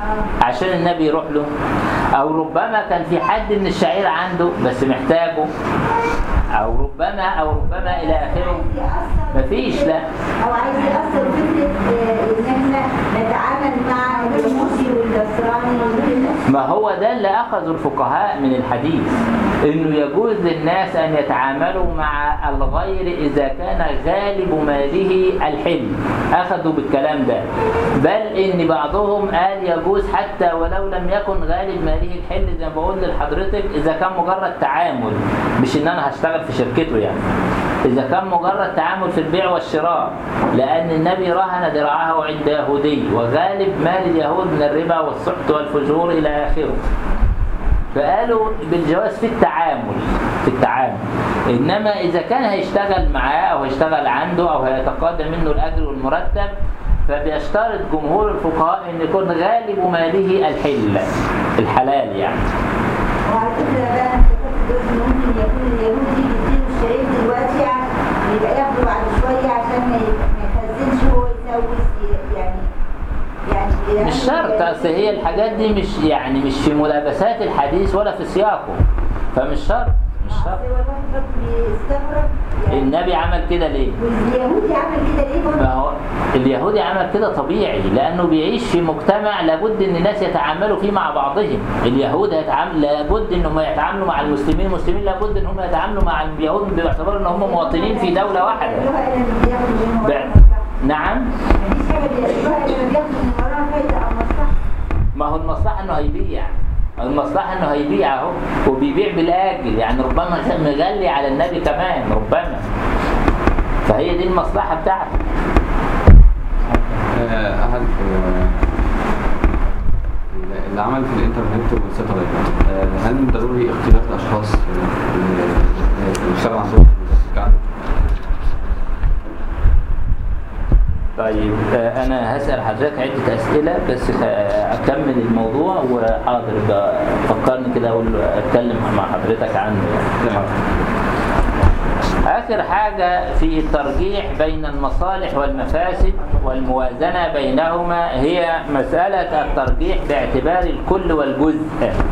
عشان النبي يروح له او ربما كان في حد من الشعير عنده بس محتاجه او ربما او ربما الى اخره مفيش لا او عايز يأثر فكرة آه، ان احنا نتعامل مع اليهودي والنصراني وكده ما هو ده اللي أخذه الفقهاء من الحديث إنه يجوز للناس أن يتعاملوا مع الغير إذا كان غالب ماله الحل أخذوا بالكلام ده بل إن بعضهم قال يجوز حتى ولو لم يكن غالب ماله الحل زي ما بقول لحضرتك إذا كان مجرد تعامل مش إن أنا هشتغل في شركته يعني إذا كان مجرد تعامل في البيع والشراء لأن النبي رهن ذراعه عند يهودي وغالب مال اليهود من الربا والسحت والفجور إلى آخره فقالوا بالجواز في التعامل في التعامل إنما إذا كان هيشتغل معاه أو هيشتغل عنده أو هيتقاضى منه الأجر والمرتب فبيشترط جمهور الفقهاء أن يكون غالب ماله الحل الحلال يعني وعلى فكرة بقى انت كنت قلت إن ممكن يكون اليهودي بيديله الشريك دلوقتي عشان يبقى ياخده بعد شوية عشان ما ي- ما يخزنش هو يسوس ي- يعني يعني مش شرط اصل هي الحاجات دي مش يعني مش في ملابسات الحديث ولا في سياقه فمش شرط مش شرط هو الواحد برضه بيستغرب يعني النبي عمل كده ليه؟ واليهودي عمل كده ليه برضه؟ ما هو اليهودي عمل كده طبيعي لانه بيعيش في مجتمع لابد ان الناس يتعاملوا فيه مع بعضهم اليهود هيتعامل لابد ان هم يتعاملوا مع المسلمين المسلمين لابد ان هم يتعاملوا مع اليهود باعتبار ان هم مواطنين في دوله واحده بيعملوها إلا لما بياخدوا من ب- وراها مصلحة. نعم مفيش حاجة بيعملوها إلا لما بياخدوا من وراها فايدة أو مصلحة ما هو المصلحة انه هيبيع المصلحة انه هيبيع اهو وبيبيع بالاجل يعني ربما مغلي على النبي كمان ربما فهي دي المصلحة بتاعته آه، أحد آه، اللي عمل في الإنترنت والساتلايت آه، هل من ضروري اختلاف الأشخاص آه، اللي الشرع عندهم في القاعدة؟ طيب آه، انا هسأل حضرتك عدة اسئلة بس خ- اكمل الموضوع وحاضر بقى فكرني كده اقول اتكلم مع حضرتك عنه يعني. آخر حاجة في الترجيح بين المصالح والمفاسد والموازنة بينهما هي مسألة الترجيح باعتبار الكل والجزء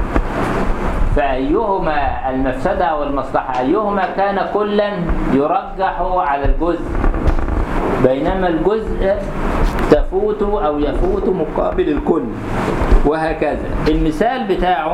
فأيهما المفسدة والمصلحة أيهما كان كلا يرجح على الجزء بينما الجزء تفوت أو يفوت مقابل الكل وهكذا المثال بتاعه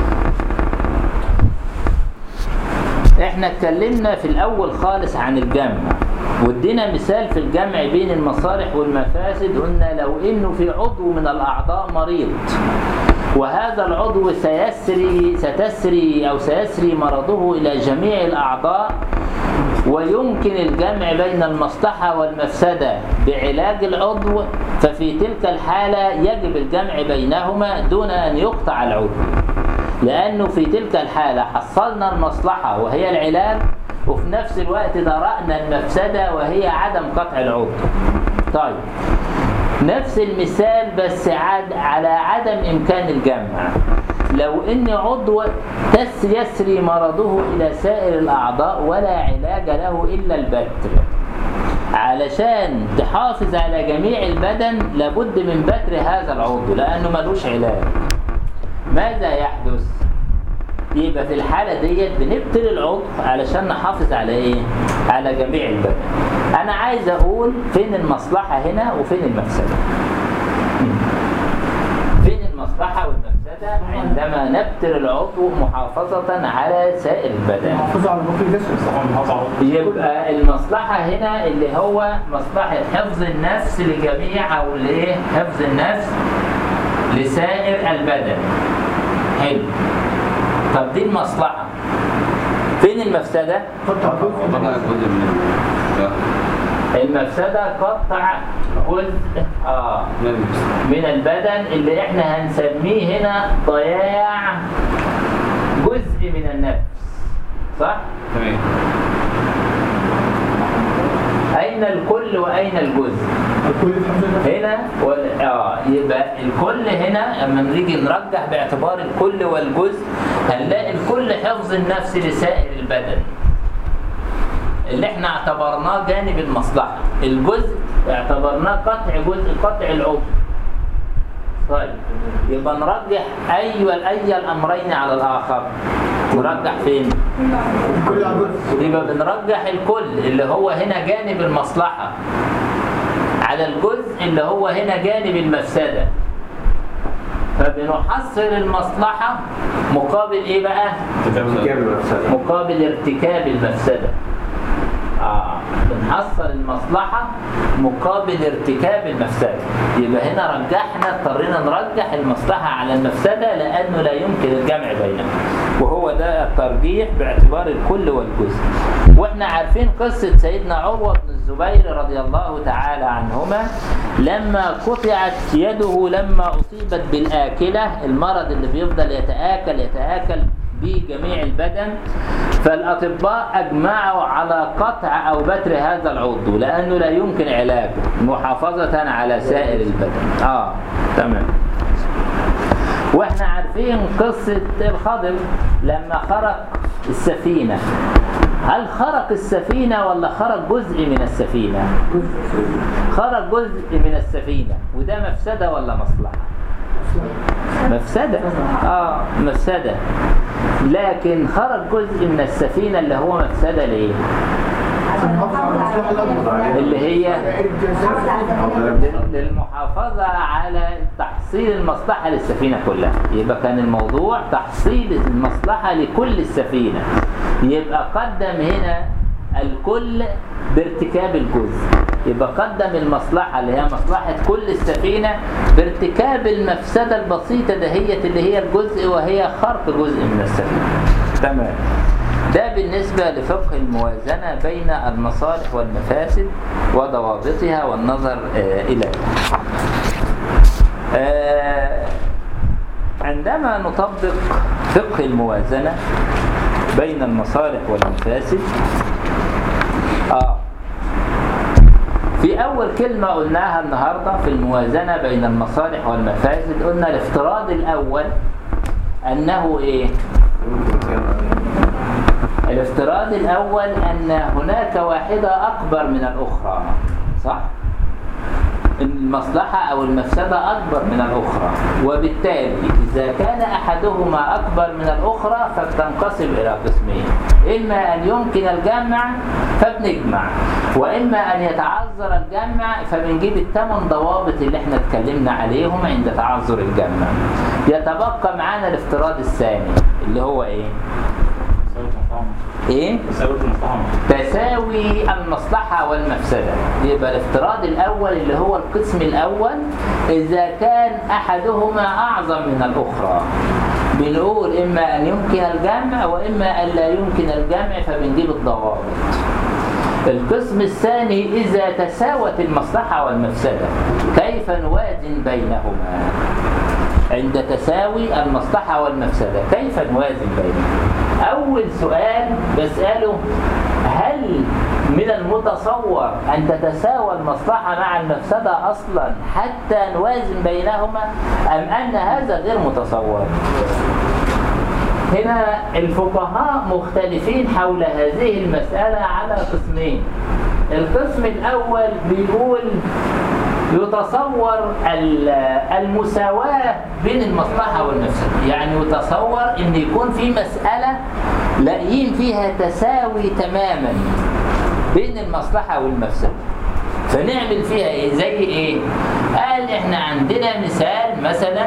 احنا اتكلمنا في الاول خالص عن الجمع وادينا مثال في الجمع بين المصالح والمفاسد قلنا لو انه في عضو من الاعضاء مريض وهذا العضو سيسري ستسري او سيسري مرضه الى جميع الاعضاء ويمكن الجمع بين المصلحة والمفسدة بعلاج العضو ففي تلك الحالة يجب الجمع بينهما دون أن يقطع العضو لأنه في تلك الحالة حصلنا المصلحة وهي العلاج وفي نفس الوقت درأنا المفسدة وهي عدم قطع العضو طيب نفس المثال بس عاد على عدم إمكان الجمع لو إن عضو تس يسري مرضه إلى سائر الأعضاء ولا علاج له إلا البتر علشان تحافظ على جميع البدن لابد من بتر هذا العضو لأنه ملوش علاج ماذا يحدث؟ يبقى في الحالة ديت بنبتل العضو علشان نحافظ على ايه؟ على جميع البدن. أنا عايز أقول فين المصلحة هنا وفين المفسدة. مم. فين المصلحة والمفسدة عندما نبتر العضو محافظة على سائر البدن. محافظة على باقي الجسم طبعا محافظة على يبقى المصلحة هنا اللي هو مصلحة حفظ النفس لجميع أو لإيه؟ حفظ النفس لسائر البدن. حلو. طب دي المصلحة. فين المفسدة؟ قطع طبعا جزء من ال- لا، المفسدة قطع جزء آه من المس- من البدن اللي احنا هنسميه هنا ضياع جزء من النفس. صح؟ تمام أين الكل وأين الجزء؟ الكل في حفظ النفس هنا وال... اه يبقى الكل هنا لما نيجي نرجح باعتبار الكل والجزء هنلاقي الكل حفظ النفس لسائر البدن اللي احنا اعتبرناه جانب المصلحة الجزء اعتبرناه قطع جزء قطع العضو طيب يبقى نرجح أي أي الأمرين على الآخر نرجح فين؟ كل عبد يبقى بنرجح الكل اللي هو هنا جانب المصلحة على الجزء اللي هو هنا جانب المفسدة فبنحصل المصلحة مقابل ايه بقى؟ كامل نفسها مقابل ارتكاب المفسدة آه. بنحصل المصلحة مقابل ارتكاب المفسدة يبقى هنا رجحنا اضطرينا نرجح المصلحة على المفسدة لأنه لا يمكن الجمع بينهم وهو ده الترجيح باعتبار الكل والجزء واحنا عارفين قصة سيدنا عروة بن الزبير رضي الله تعالى عنهما لما قطعت يده لما أصيبت بالآكلة المرض اللي بيفضل يتآكل يتآكل بجميع البدن فالأطباء أجمعوا على قطع أو بتر هذا العضو لأنه لا يمكن علاجه محافظة على سائر البدن آه تمام واحنا عارفين قصة الخضر لما خرق السفينة هل خرق السفينة ولا خرق جزء من السفينة خرق جزء من السفينة وده مفسدة ولا مصلحة مفسدة اه مفسدة لكن خرج جزء من السفينة اللي هو مفسدة ليه عشان نحافظ على المصلحة اللي هي نحافظ على للمحافظة على تحصيل المصلحة للسفينة كلها يبقى كان الموضوع تحصيل المصلحة لكل السفينة يبقى قدم هنا الكل بارتكاب الجزء يبقى قدم المصلحة اللي هي مصلحة كل السفينة بارتكاب المفسدة البسيطة دهية اللي هي الجزء وهي خرق جزء من السفينة تمام ده بالنسبة لفقه الموازنة بين المصالح والمفاسد وضوابطها والنظر آه، إليها آه، عندما نطبق فقه الموازنة بين المصالح والمفاسد آه في أول كلمة قلناها النهاردة في الموازنة بين المصالح والمفاسد قلنا الافتراض الأول أنه إيه؟ الافتراض الأول أن هناك واحدة أكبر من الأخرى صح؟ المصلحة أو المفسدة أكبر من الأخرى وبالتالي إذا كان أحدهما أكبر من الأخرى فبتنقسم إلى قسمين إما أن يمكن الجمع فبنجمع وإما أن يتعذر الجمع فبنجيب الثمان ضوابط اللي احنا اتكلمنا عليهم عند تعذر الجمع يتبقى معانا الافتراض الثاني اللي هو إيه؟ إيه؟ تساوي المصلحة تساوي المصلحة والمفسدة يبقى الافتراض الأول اللي هو القسم الأول إذا كان أحدهما أعظم من الأخرى بنقول إما أن يمكن الجمع وإما أن لا يمكن الجمع فبنجيب الضوابط القسم الثاني إذا تساوت المصلحة والمفسدة كيف نوازن بينهما عند تساوي المصلحة والمفسدة كيف نوازن بينهما أول سؤال بسأله هل من المتصور أن تتساوى المصلحة مع المفسدة أصلا حتى نوازن بينهما أم أن هذا غير متصور هنا الفقهاء مختلفين حول هذه المسألة على قسمين القسم الأول بيقول يتصور ال- المساواة بين المصلحة والمفسدة يعني يتصور ان يكون في مسألة لاقيين فيها تساوي تماما بين المصلحة والمفسدة فنعمل فيها ايه زي ايه قال احنا عندنا مثال مثلا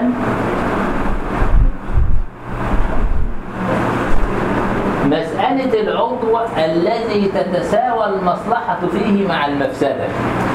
مسألة العضو الذي تتساوى المصلحة فيه مع المفسدة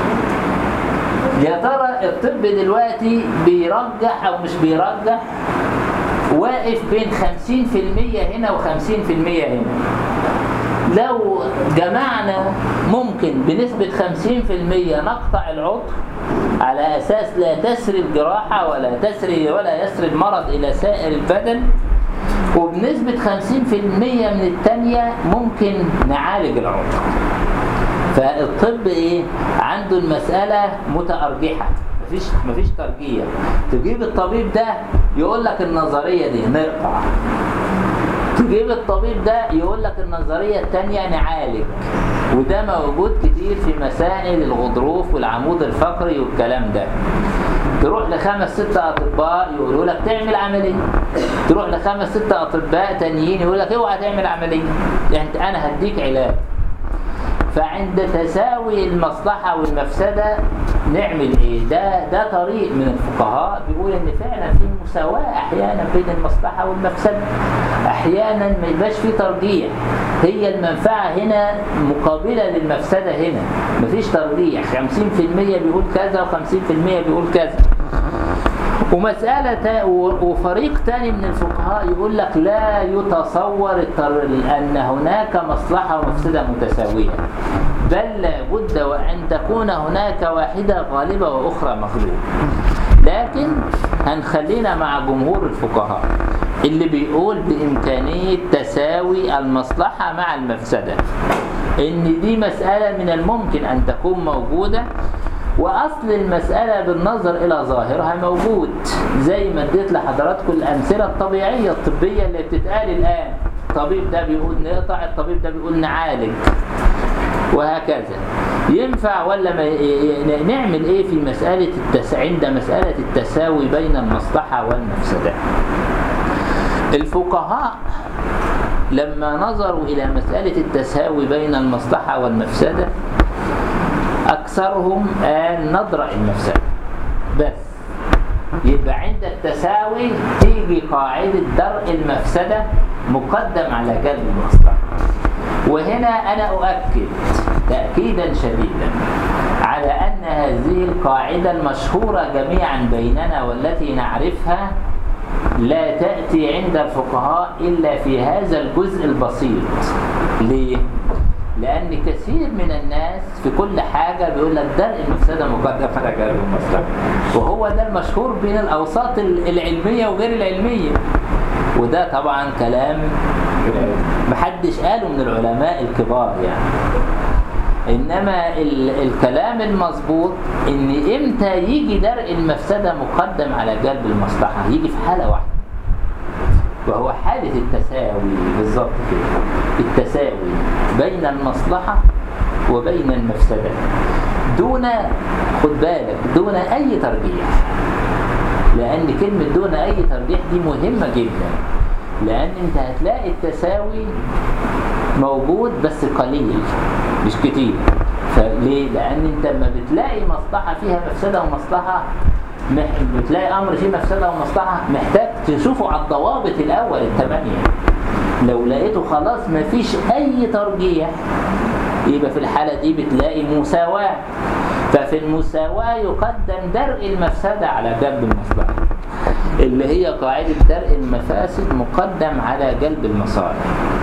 يا ترى الطب دلوقتي بيرجح او مش بيرجح واقف بين 50% هنا و50% هنا لو جمعنا ممكن بنسبة 50% نقطع العضو على أساس لا تسري الجراحة ولا تسري ولا يسري المرض إلى سائر البدن وبنسبة 50% من التانية ممكن نعالج العضو فالطب ايه عنده المسألة متأرجحة مفيش مفيش ترجيح تجيب الطبيب ده يقول لك النظرية دي نقطع تجيب الطبيب ده يقول لك النظرية التانية نعالج وده موجود كتير في مسائل الغضروف والعمود الفقري والكلام ده تروح لخمس ست اطباء يقولوا لك تعمل عمليه تروح لخمس ست اطباء تانيين يقول لك اوعى تعمل عمليه يعني انا هديك علاج فعند تساوي المصلحة والمفسدة نعمل ايه؟ ده ده طريق من الفقهاء بيقول ان فعلا في مساواة احيانا بين المصلحة والمفسدة. احيانا ما يبقاش في ترجيح. هي المنفعة هنا مقابلة للمفسدة هنا. مفيش ترجيح 50% بيقول كذا و50% بيقول كذا. ومسألة تا- و- وفريق تاني من الفقهاء يقول لك لا يتصور التر- أن هناك مصلحة ومفسدة متساوية بل لابد وأن تكون هناك واحدة غالبة وأخرى مغلوبة لكن هنخلينا مع جمهور الفقهاء اللي بيقول بإمكانية تساوي المصلحة مع المفسدة إن دي مسألة من الممكن أن تكون موجودة واصل المساله بالنظر الى ظاهرها موجود زي ما اديت لحضراتكم الامثله الطبيعيه الطبيه اللي بتتقال الان الطبيب ده بيقول نقطع الطبيب ده بيقول نعالج وهكذا ينفع ولا ما ي- ي- نعمل ايه في مساله التس... عند مساله التساوي بين المصلحه والمفسده الفقهاء لما نظروا الى مساله التساوي بين المصلحه والمفسده أكثرهم قال ندرأ المفسدة بس يبقى عند التساوي تيجي قاعدة درء المفسدة مقدم على جلب المصلحة وهنا أنا أؤكد تأكيدا شديدا على أن هذه القاعدة المشهورة جميعا بيننا والتي نعرفها لا تأتي عند الفقهاء إلا في هذا الجزء البسيط ليه؟ لأن كثير من الناس في كل حاجة بيقول لك درء المفسدة مقدم على جلب المصلحة وهو ده المشهور بين الأوساط العلمية وغير العلمية وده طبعا كلام محدش قاله من العلماء الكبار يعني انما ال الكلام المظبوط ان امتى يجي درء المفسده مقدم على جلب المصلحه يجي في حاله واحده وهو حاله التساوي بالظبط كده التساوي بين المصلحه وبين المفسده دون خد بالك دون اي ترجيح لان كلمه دون اي ترجيح دي مهمه جدا لان انت هتلاقي التساوي موجود بس قليل مش كتير فليه؟ لأن أنت لما بتلاقي مصلحة فيها مفسدة ومصلحة مح- بتلاقي أمر فيه مفسدة ومصلحة محتاج تشوفه على الضوابط الأول الثمانية لو لقيته خلاص مفيش أي ترجيح يبقى في الحالة دي بتلاقي مساواة ففي المساواة يقدم درء المفسدة على جلب المصلحة اللي هي قاعدة درء المفاسد مقدم على جلب المصالح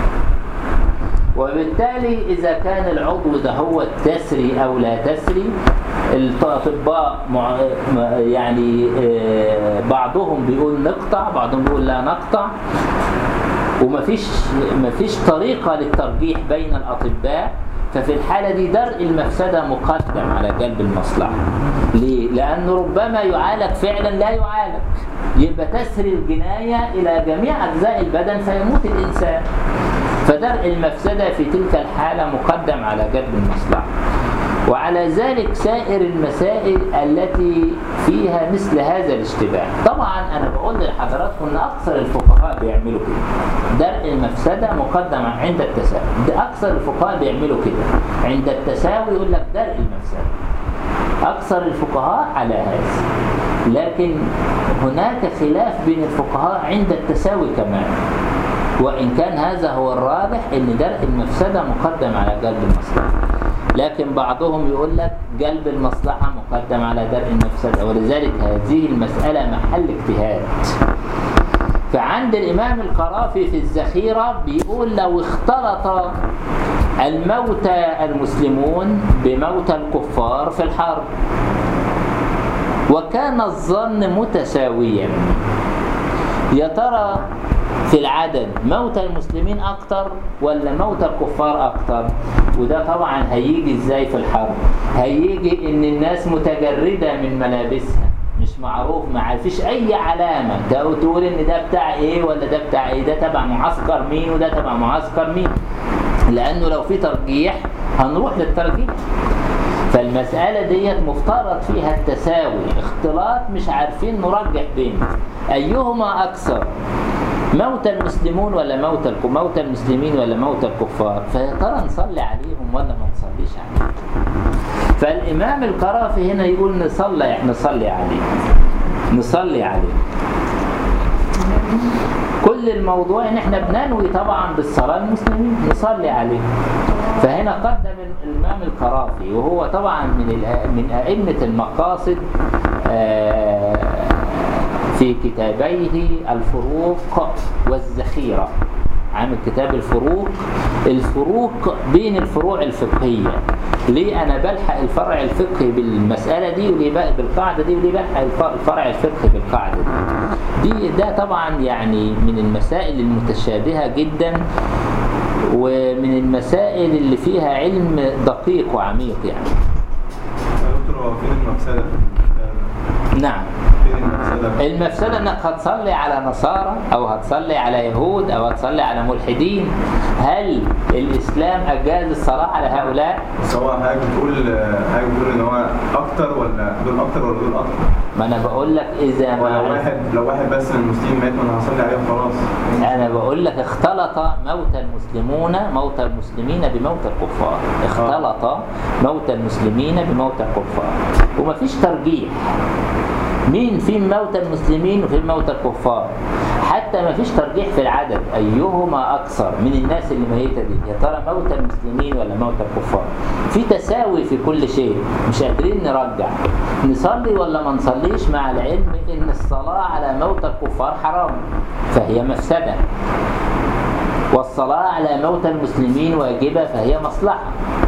وبالتالي إذا كان العضو ده هو تسري أو لا تسري الأطباء مع مع- يعني آه، بعضهم بيقول نقطع بعضهم بيقول لا نقطع ومفيش مفيش طريقة للترجيح بين الأطباء ففي الحالة دي درء المفسدة مقدم على جلب المصلحة ليه؟ لأنه ربما يعالج فعلا لا يعالج يبقى تسري الجناية إلى جميع أجزاء البدن فيموت الإنسان فدرء المفسدة في تلك الحالة مقدم على جلب المصلحة وعلى ذلك سائر المسائل التي فيها مثل هذا الاشتباه طبعا انا بقول لحضراتكم ان اكثر الفقهاء بيعملوا كده درء المفسده مقدم عند التساوي ده اكثر الفقهاء بيعملوا كده عند التساوي يقول لك درء المفسده اكثر الفقهاء على هذا لكن هناك خلاف بين الفقهاء عند التساوي كمان وإن كان هذا هو الراجح إن درء المفسدة مقدم على جلب المصلحة لكن بعضهم يقول لك جلب المصلحة مقدم على درء المفسدة ولذلك هذه المسألة محل اجتهاد فعند الإمام القرافي في الذخيرة بيقول لو اختلط الموتى المسلمون بموتى الكفار في الحرب وكان الظن متساويا يا ترى في العدد موتى المسلمين اكتر ولا موتى الكفار اكتر وده طبعا هيجي ازاي في الحرب هيجي ان الناس متجردة من ملابسها مش معروف ما فيش اي علامه ده تقول ان ده بتاع ايه ولا ده بتاع ايه ده تبع معسكر مين وده تبع معسكر مين لانه لو في ترجيح هنروح للترجيح فالمسألة ديت مفترض فيها التساوي اختلاط مش عارفين نرجح بينه أيهما أكثر موتى المسلمون ولا موتى الك- موتى المسلمين ولا موتى الكفار فيا ترى نصلي عليهم ولا ما نصليش عليهم فالإمام القرافي هنا يقول نصلي نصلي عليه نصلي عليه كل الموضوع ان احنا بننوي طبعا بالصلاة المسلمين نصلي عليه فهنا قدم الإمام القرافي وهو طبعا من الأ- من أئمة المقاصد آه، في كتابيه الفروق والذخيرة عامل كتاب الفروق الفروق بين الفروع الفقهية ليه أنا بلحق الفرع الفقهي بالمسألة دي وليه بقى بالقاعدة دي وليه بلحق الف- الفرع الفقهي بالقاعدة دي دي ده طبعا يعني من المسائل المتشابهة جدا ومن المسائل اللي فيها علم دقيق وعميق يعني يا دكتور هو فين المفسده في الكتاب؟ نعم فين المفسده المفسدة انك هتصلي على نصارى او هتصلي على يهود او هتصلي على ملحدين هل الاسلام اجاز الصلاة على هؤلاء بس هو حضرتك بتقول حضرتك بتقول ان هو اكتر ولا دول اكتر ولا دول اكتر؟ ما انا بقول لك اذا ولو ما واحد لو واحد بس من المسلمين مات ما انا هصلي عليه وخلاص انا بقول لك اختلط موت المسلمون موت المسلمين بموت الكفار اختلط موت المسلمين بموت الكفار ومفيش ترجيح مين في موت المسلمين وفي موت الكفار حتى ما فيش ترجيح في العدد ايهما اكثر من الناس اللي ميته دي يا ترى موت المسلمين ولا موت الكفار في تساوي في كل شيء مش قادرين نرجع نصلي ولا ما نصليش مع العلم ان الصلاه على موت الكفار حرام فهي مفسده والصلاه على موت المسلمين واجبه فهي مصلحه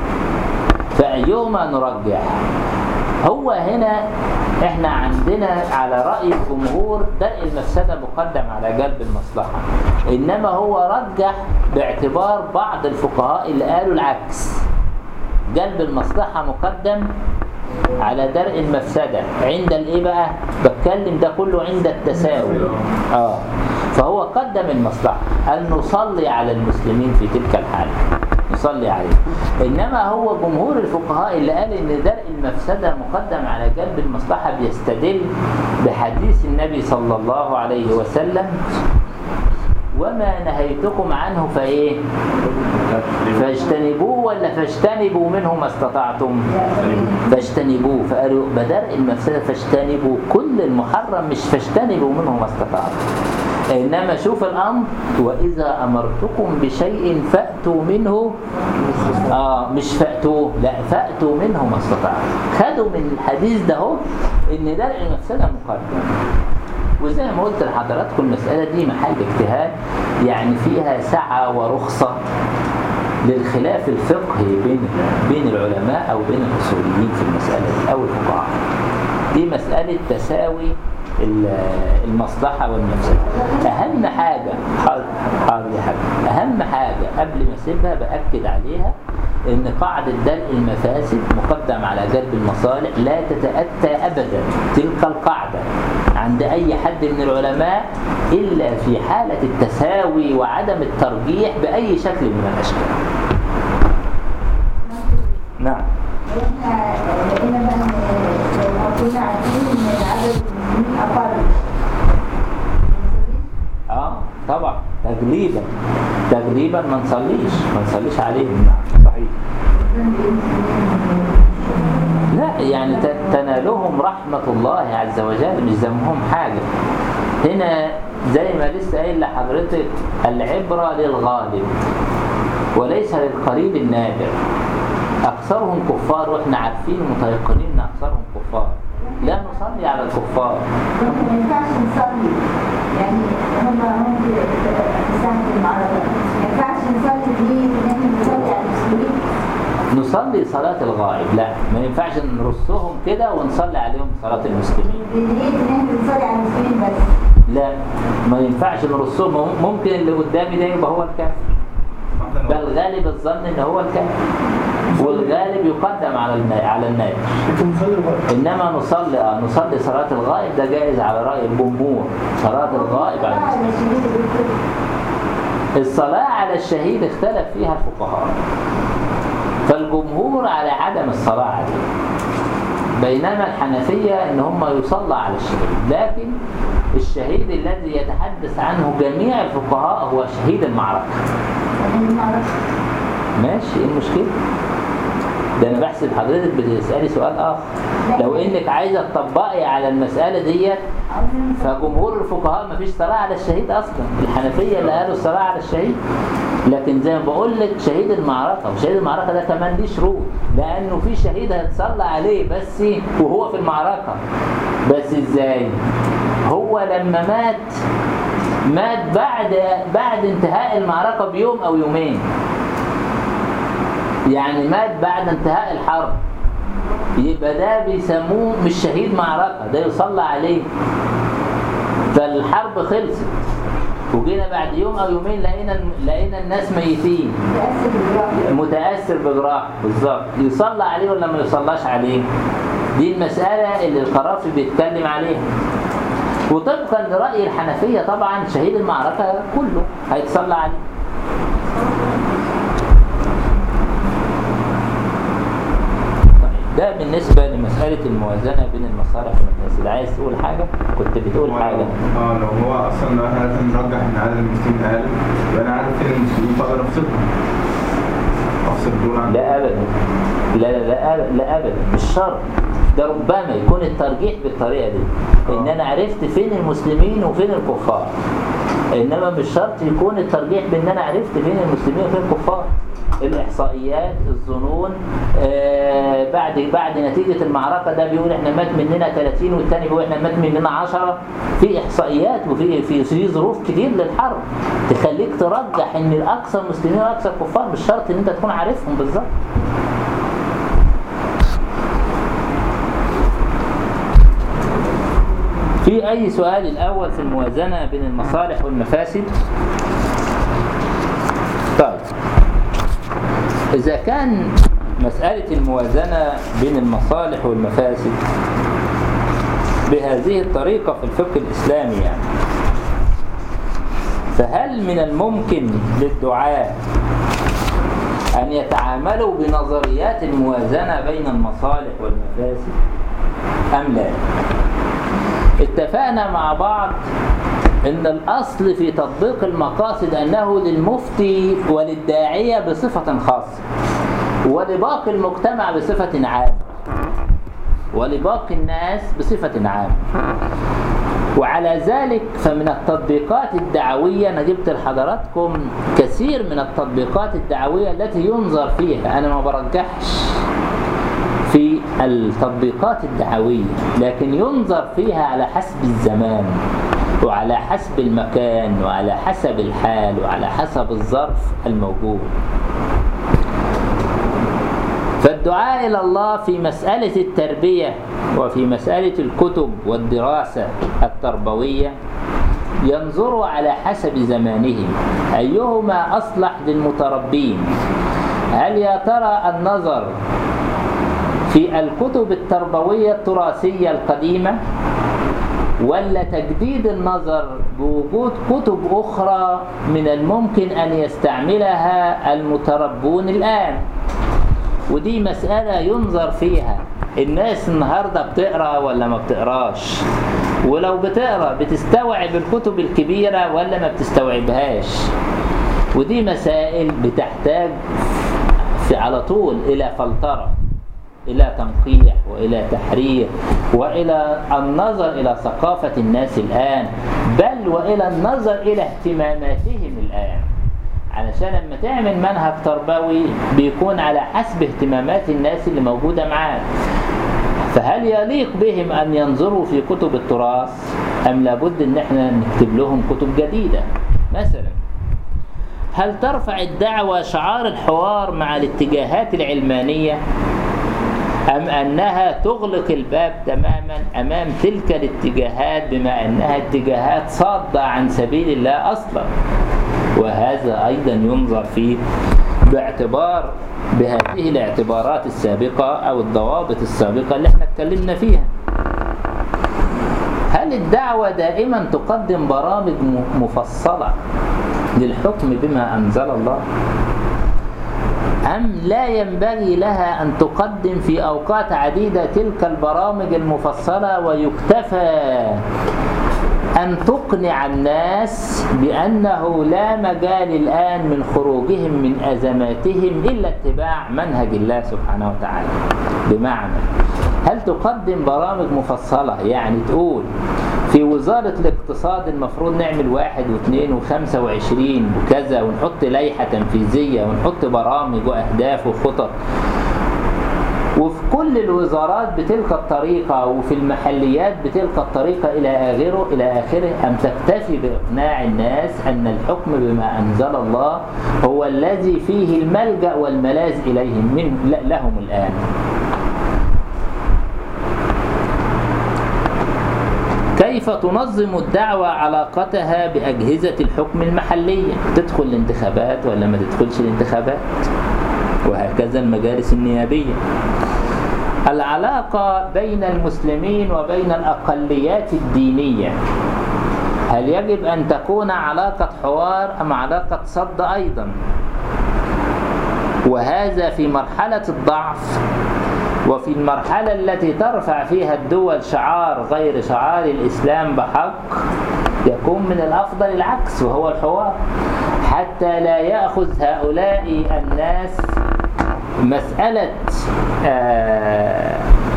فايهما نرجح هو هنا احنا عندنا على رأي الجمهور درء المفسدة مقدم على جلب المصلحة انما هو رجح باعتبار بعض الفقهاء اللي قالوا العكس جلب المصلحة مقدم على درء المفسدة عند الايه بقى بتكلم ده كله عند التساوي اه فهو قدم المصلحة أن نصلي على المسلمين في تلك الحالة نصلي عليه إنما هو جمهور الفقهاء اللي قال إن درء المفسدة مقدم على جلب المصلحة بيستدل بحديث النبي صلى الله عليه وسلم وما نهيتكم عنه فإيه فاجتنبوه ولا فاجتنبوا منه ما استطعتم فاجتنبوه فقالوا بدرء المفسدة فاجتنبوا كل المحرم مش فاجتنبوا منه ما استطعتم إنما شوف الأمر وإذا أمرتكم بشيء فأتوا منه آه مش فأتوه لا فأتوا منه ما استطعتم خدوا من الحديث ده هو إن درء المفسدة مقدم وزي ما قلت لحضراتكم المسألة دي محل اجتهاد يعني فيها سعة ورخصة للخلاف الفقهي بين بين العلماء أو بين الأصوليين في المسألة دي أو الفقهاء دي مسألة تساوي ال- المصلحة والمفسدة أهم حاجة حاضر حاضر يا حاج أهم حاجة قبل ما أسيبها بأكد عليها إن قاعدة درء المفاسد مقدم على جلب المصالح لا تتأتى أبدا تلك القاعدة عند أي حد من العلماء إلا في حالة التساوي وعدم الترجيح بأي شكل من الأشكال نعم احنا لقينا بقى ان لو كنا عارفين ان عدد المسلمين اقل اه طبعا تغليبا تغليبا ما نصليش ما نصليش عليهم نعم صحيح لا يعني ت- تنالهم رحمة الله عز وجل مش ذنبهم حاجة هنا زي ما لسه قايل لحضرتك العبرة للغالب وليس للقريب النادر أكثرهم كفار وإحنا عارفين ومتيقنين إن أكثرهم كفار لا نصلي على الكفار ما ينفعش نصلي يعني هم هم تستهدف المعركة ما ينفعش نصلي دي ان احنا نصلي على المسلمين نصلي صلاة الغائب لا ما ينفعش نرصهم كده ونصلي عليهم صلاة المسلمين بنية ان احنا نصلي على المسلمين بس لا ما ينفعش نرصهم ممكن اللي قدامي ده يبقى هو الكافر حتى لو- بل والغالب الظن ان هو الكافر والغالب يقدم على النا- على النائب انت مصلي الغرب انما نصلي آه نصلي صلاه الغائب ده جائز على راي الجمهور صلاه الغائب على لا، أنا شديد بالكل. الصلاه على الشهيد اختلف فيها الفقهاء فالجمهور على عدم الصلاه عليه بينما الحنفيه ان هم يصلى على الشهيد لكن الشهيد الذي يتحدث عنه جميع الفقهاء هو شهيد المعركه أنا ما أعرفش. ماشي ايه المشكله ده انا بحسب حضرتك بتسالي سؤال اخر لو انك عايزه تطبقي على المساله ديت عاوزين فجمهور الفقهاء ما فيش صلاة على الشهيد أصلا الحنفية اللي قالوا الصلاة على الشهيد لكن زي ما بقول لك شهيد المعركة وشهيد المعركة ده كمان ليه شروط لأنه في شهيد هيتصلى عليه بس وهو في المعركة بس إزاي هو لما مات مات بعد بعد انتهاء المعركة بيوم أو يومين يعني مات بعد انتهاء الحرب يبقى ده بيسموه مش شهيد معركة ده يصلى عليه فالحرب خلصت وجينا بعد يوم او يومين لقينا لقينا الناس ميتين تأسف بالرأي. متاثر بجراح بالظبط يصلى عليه ولا ما يصلاش عليه دي المساله اللي القرافي بيتكلم عليها وطبقا لراي الحنفيه طبعا شهيد المعركه كله هيتصلى عليه طيب، ده بالنسبه لمساله الموازنه بين المصالح والمفاسد عايز تقول حاجه كنت بتقول حاجه اه لو هو اصلا لو احنا لازم نرجح ان عدد المسلمين اقل يبقى انا عارف ان المسلمين فاقدر افصلهم افصل دول عن لا ابدا لا لا لا أبدا, لا أبدا مش شرط ده ربما يكون الترجيح بالطريقه دي ان انا عرفت فين المسلمين وفين الكفار انما مش شرط يكون الترجيح بان انا عرفت فين المسلمين وفين الكفار الاحصائيات الظنون آه بعد بعد نتيجه المعركه ده بيقول احنا مات مننا 30 والتاني بيقول احنا مات مننا 10 في احصائيات وفي في في ظروف كتير للحرب تخليك ترجح ان الاكثر مسلمين والاكثر كفار مش شرط ان انت تكون عارفهم بالظبط في أي سؤال الأول في الموازنة بين المصالح والمفاسد؟ طيب إذا كان مسألة الموازنة بين المصالح والمفاسد بهذه الطريقة في الفقه الإسلامي يعني فهل من الممكن للدعاة أن يتعاملوا بنظريات الموازنة بين المصالح والمفاسد أم لا؟ اتفقنا مع بعض ان الاصل في تطبيق المقاصد انه للمفتي وللداعيه بصفه خاصه ولباقي المجتمع بصفه عامه ولباقي الناس بصفه عامه وعلى ذلك فمن التطبيقات الدعوية أنا جبت لحضراتكم كثير من التطبيقات الدعوية التي ينظر فيها أنا ما برجحش في التطبيقات الدعوية لكن ينظر فيها على حسب الزمان وعلى حسب المكان وعلى حسب الحال وعلى حسب الظرف الموجود فالدعاء إلى الله في مسألة التربية وفي مسألة الكتب والدراسة التربوية ينظر على حسب زمانهم أيهما أصلح للمتربين هل يا ترى النظر في الكتب التربوية التراثية القديمة ولا تجديد النظر بوجود كتب أخرى من الممكن أن يستعملها المتربون الآن ودي مسألة ينظر فيها الناس النهاردة بتقرأ ولا ما بتقراش ولو بتقرأ بتستوعب الكتب الكبيرة ولا ما بتستوعبهاش ودي مسائل بتحتاج في على طول إلى فلترة إلى تنقيح وإلى تحرير وإلى النظر إلى ثقافة الناس الآن بل وإلى النظر إلى اهتماماتهم الآن علشان لما تعمل منهج تربوي بيكون على حسب اهتمامات الناس اللي موجودة معاك فهل يليق بهم أن ينظروا في كتب التراث أم لابد أن احنا نكتب لهم كتب جديدة مثلا هل ترفع الدعوة شعار الحوار مع الاتجاهات العلمانية أم أنها تغلق الباب تماما أمام تلك الاتجاهات بما أنها اتجاهات صادة عن سبيل الله أصلا وهذا أيضا ينظر فيه باعتبار بهذه الاعتبارات السابقة أو الضوابط السابقة اللي احنا اتكلمنا فيها هل الدعوة دائما تقدم برامج م- مفصلة للحكم بما أنزل الله أم لا ينبغي لها أن تقدم في أوقات عديدة تلك البرامج المفصلة ويكتفى أن تقنع الناس بأنه لا مجال الآن من خروجهم من أزماتهم إلا اتباع منهج الله سبحانه وتعالى بمعنى هل تقدم برامج مفصلة يعني تقول في وزارة الاقتصاد المفروض نعمل واحد واثنين وخمسة وعشرين وكذا ونحط لائحة تنفيذية ونحط برامج وأهداف وخطط وفي كل الوزارات بتلك الطريقة وفي المحليات بتلك الطريقة إلى آخره إلى آخره أم تكتفي بإقناع الناس أن الحكم بما أنزل الله هو الذي فيه الملجأ والملاذ إليهم من لا- لهم الآن كيف تنظم الدعوة علاقتها بأجهزة الحكم المحلية تدخل الانتخابات ولا ما تدخلش الانتخابات وهكذا المجالس النيابية العلاقة بين المسلمين وبين الأقليات الدينية هل يجب أن تكون علاقة حوار أم علاقة صد أيضا وهذا في مرحلة الضعف وفي المرحلة التي ترفع فيها الدول شعار غير شعار الإسلام بحق يكون من الأفضل العكس وهو الحوار حتى لا يأخذ هؤلاء الناس مسألة آه،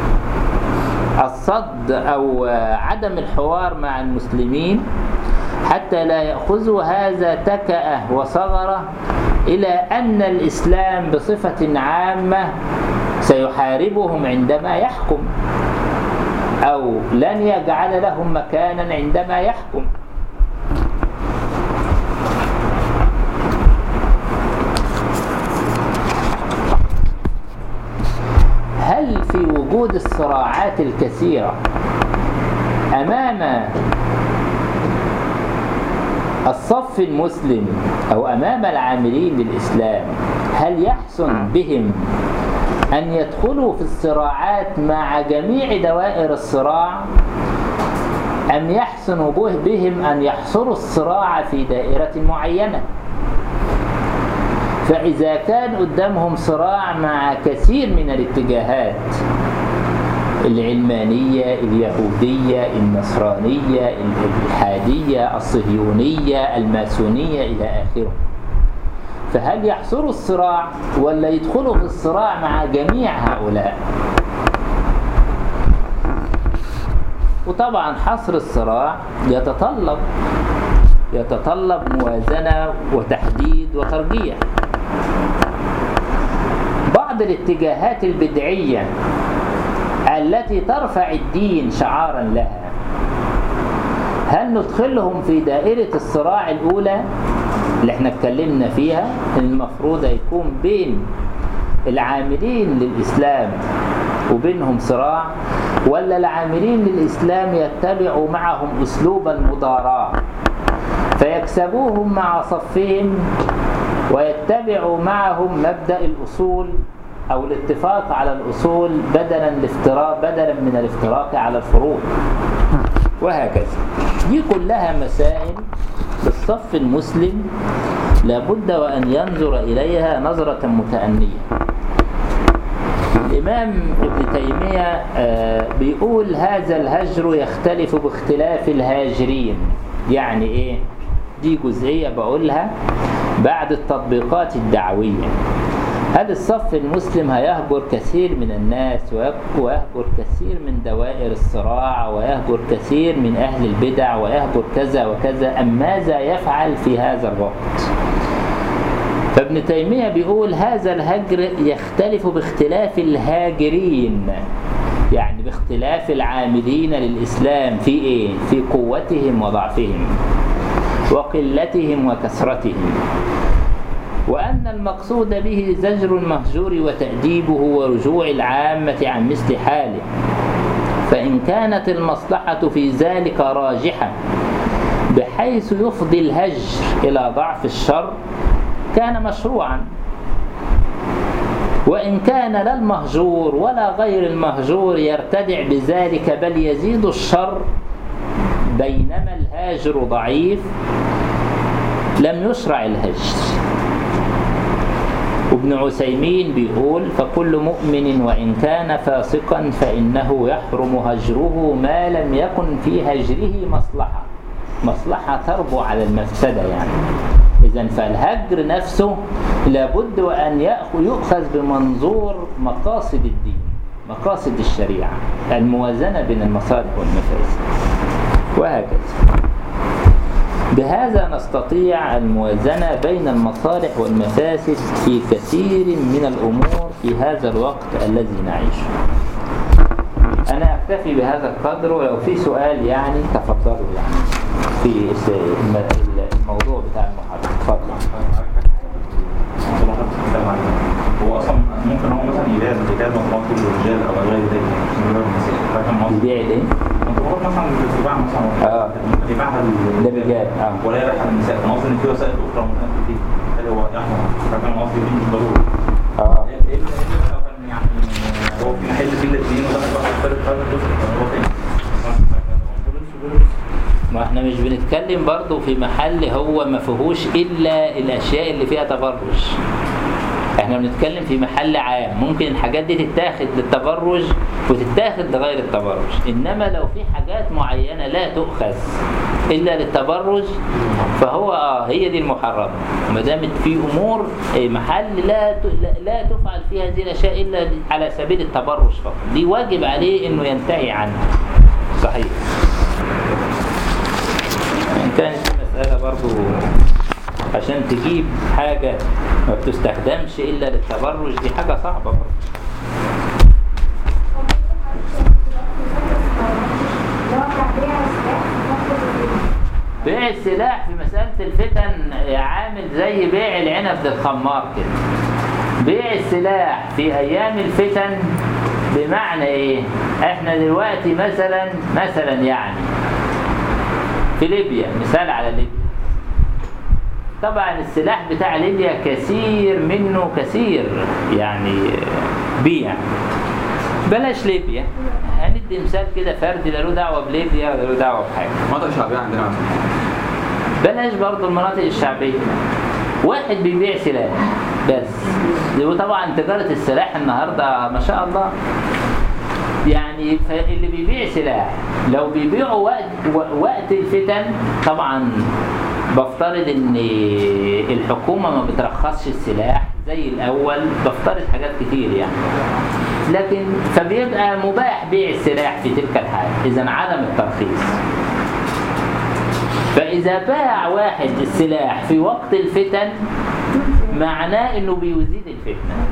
الصد أو آه، عدم الحوار مع المسلمين حتى لا يأخذوا هذا تكأة وصغرة إلى أن الإسلام بصفة عامة سيحاربهم عندما يحكم أو لن يجعل لهم مكانا عندما يحكم هل في وجود الصراعات الكثيرة أمام الصف المسلم أو أمام العاملين للإسلام هل يحسن بهم أن يدخلوا في الصراعات مع جميع دوائر الصراع أم يحسن به- بهم أن يحصروا الصراع في دائرة معينة فإذا كان قدامهم صراع مع كثير من الاتجاهات العلمانية اليهودية النصرانية الإلحادية الصهيونية الماسونية إلى آخره فهل يحصروا الصراع ولا يدخلوا في الصراع مع جميع هؤلاء وطبعا حصر الصراع يتطلب يتطلب موازنة وتحديد وترجيح بعض الاتجاهات البدعية التي ترفع الدين شعارا لها هل ندخلهم في دائرة الصراع الأولى اللي احنا اتكلمنا فيها المفروض يكون بين العاملين للإسلام وبينهم صراع ولا العاملين للإسلام يتبعوا معهم أسلوب المضاراة فيكسبوهم مع صفهم ويتبعوا معهم مبدأ الأصول أو الاتفاق على الأصول بدلا الافتراق بدلا من الافتراق على الفروع وهكذا دي كلها مسائل بالصف المسلم لابد وأن ينظر إليها نظرة متأنية الإمام ابن تيمية آه، بيقول هذا الهجر يختلف باختلاف الهاجرين يعني إيه؟ دي جزئية بقولها بعد التطبيقات الدعوية هل الصف المسلم هيهجر كثير من الناس ويك- ويهجر كثير من دوائر الصراع ويهجر كثير من أهل البدع ويهجر كذا وكذا أم ماذا يفعل في هذا الوقت فابن تيمية بيقول هذا الهجر يختلف باختلاف الهاجرين يعني باختلاف العاملين للإسلام في إيه؟ في قوتهم وضعفهم وقلتهم وكثرتهم وأن المقصود به زجر المهجور وتأديبه ورجوع العامة عن مثل حاله فإن كانت المصلحة في ذلك راجحة بحيث يفضي الهجر إلى ضعف الشر كان مشروعا وإن كان لا المهجور ولا غير المهجور يرتدع بذلك بل يزيد الشر بينما الهاجر ضعيف لم يشرع الهجر وابن عثيمين بيقول فكل مؤمن وإن كان فاسقا فإنه يحرم هجره ما لم يكن في هجره مصلحة مصلحة تربو على المفسدة يعني إذا فالهجر نفسه لابد وأن يأخ- يؤخذ بمنظور مقاصد الدين مقاصد الشريعة الموازنة بين المصالح والمفاسد وهكذا بهذا نستطيع الموازنة بين المصالح والمفاسد في كثير من الأمور في هذا الوقت الذي نعيشه أنا أكتفي بهذا القدر ولو في سؤال يعني تفضلوا يعني في الس- الم- الموضوع بتاع المحاضرة تفضل هو اصلا ممكن هو مثلا يبيع زكاه مطلوب كل الرجال او غير ذلك عشان يبيع النساء فاهم قصدي؟ يبيع الايه؟ مطلوبات مثلا بتباع مثلا آه. ممكن يبيعها ده رجال اه ولا يبيعها للنساء انا قصدي ان في وسائل اخرى ممكن تدي هل هو يعني فاهم قصدي دي مش ضروري اه ايه ايه اللي يعني هو في محل فيه الاثنين وده واحد فارق هذا الجزء هو فين؟ ما احنا مش بنتكلم برضو في محل هو ما فيهوش الا الاشياء اللي فيها تبرج احنا بنتكلم في محل عام ممكن الحاجات دي تتاخد للتبرج وتتاخد لغير التبرج انما لو في حاجات معينة لا تؤخذ الا للتبرج فهو اه هي دي المحرمة ما دامت في امور اه، محل لا ت- لا- لا تفعل فيها هذه الاشياء الا على سبيل التبرج فقط دي واجب عليه انه ينتهي عنها صحيح إن كانت المسألة برضو عشان تجيب حاجة ما بتستخدمش إلا للتبرج دي حاجة صعبة برضو بيع السلاح في مسألة الفتن عامل زي بيع العنب للخمار كده بيع السلاح في أيام الفتن بمعنى إيه؟ إحنا دلوقتي مثلا مثلا يعني في ليبيا مثال على ليبيا طبعا السلاح بتاع ليبيا كثير منه كثير يعني بيع بلاش ليبيا هندي مثال كده فردي لا له دعوه بليبيا ولا له دعوه بحاجه المناطق الشعبية عندنا مثلا بلاش برضو المناطق الشعبيه واحد بيبيع سلاح بس وطبعا تجاره السلاح النهارده ما شاء الله يعني اللي بيبيع سلاح لو بيبيعه وقت وقت الفتن طبعا بفترض ان الحكومه ما بترخصش السلاح زي الاول بفترض حاجات كتير يعني لكن فبيبقى مباح بيع السلاح في تلك الحال اذا عدم الترخيص فاذا باع واحد السلاح في وقت الفتن معناه انه بيزيد الفتنه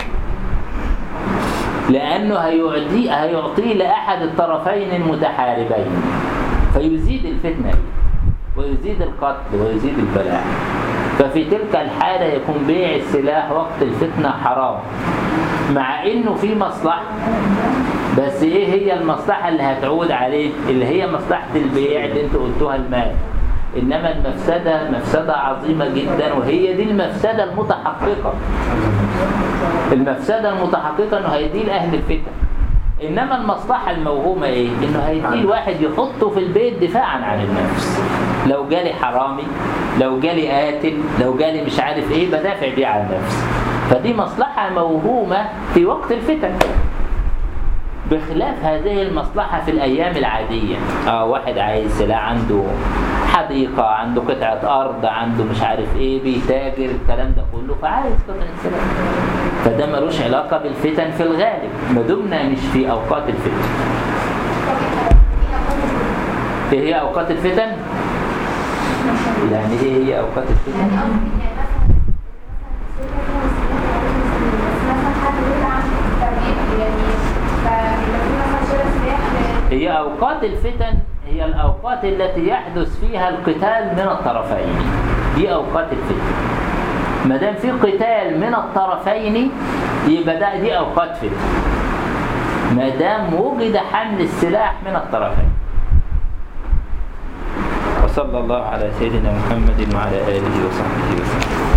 لأنه هيعطي هيعطيه لأحد الطرفين المتحاربين فيزيد الفتنة ويزيد القتل ويزيد البلاء ففي تلك الحالة يكون بيع السلاح وقت الفتنة حرام مع انه في مصلحة بس ايه هي المصلحة اللي هتعود عليه اللي هي مصلحة البيع اللي انتوا قلتوها المال انما المفسدة مفسدة عظيمة جدا وهي دي المفسدة المتحققة المفسدة المتحققة انه هيدي لأهل الفتن انما المصلحة الموهومة ايه انه هيدي الواحد يحطه في البيت دفاعا عن النفس لو جالي حرامي لو جالي قاتل لو جالي مش عارف ايه بدافع بيه عن النفس فدي مصلحة موهومة في وقت الفتن بخلاف هذه المصلحة في الأيام العادية آه واحد عايز سلاح عنده حديقة عنده قطعة أرض عنده مش عارف إيه بيتاجر الكلام ده كله فعايز قطعة سلاح فده ملوش علاقة بالفتن في الغالب ما دمنا مش في أوقات الفتن إيه هي أوقات الفتن؟ يعني إيه هي أوقات الفتن؟ هي أوقات الفتن هي الأوقات التي يحدث فيها القتال من الطرفين دي أوقات الفتن ما دام في قتال من الطرفين يبقى ده دي أوقات فتن ما دام وجد حمل السلاح من الطرفين وصلى الله على سيدنا محمد وعلى آله وصحبه وسلم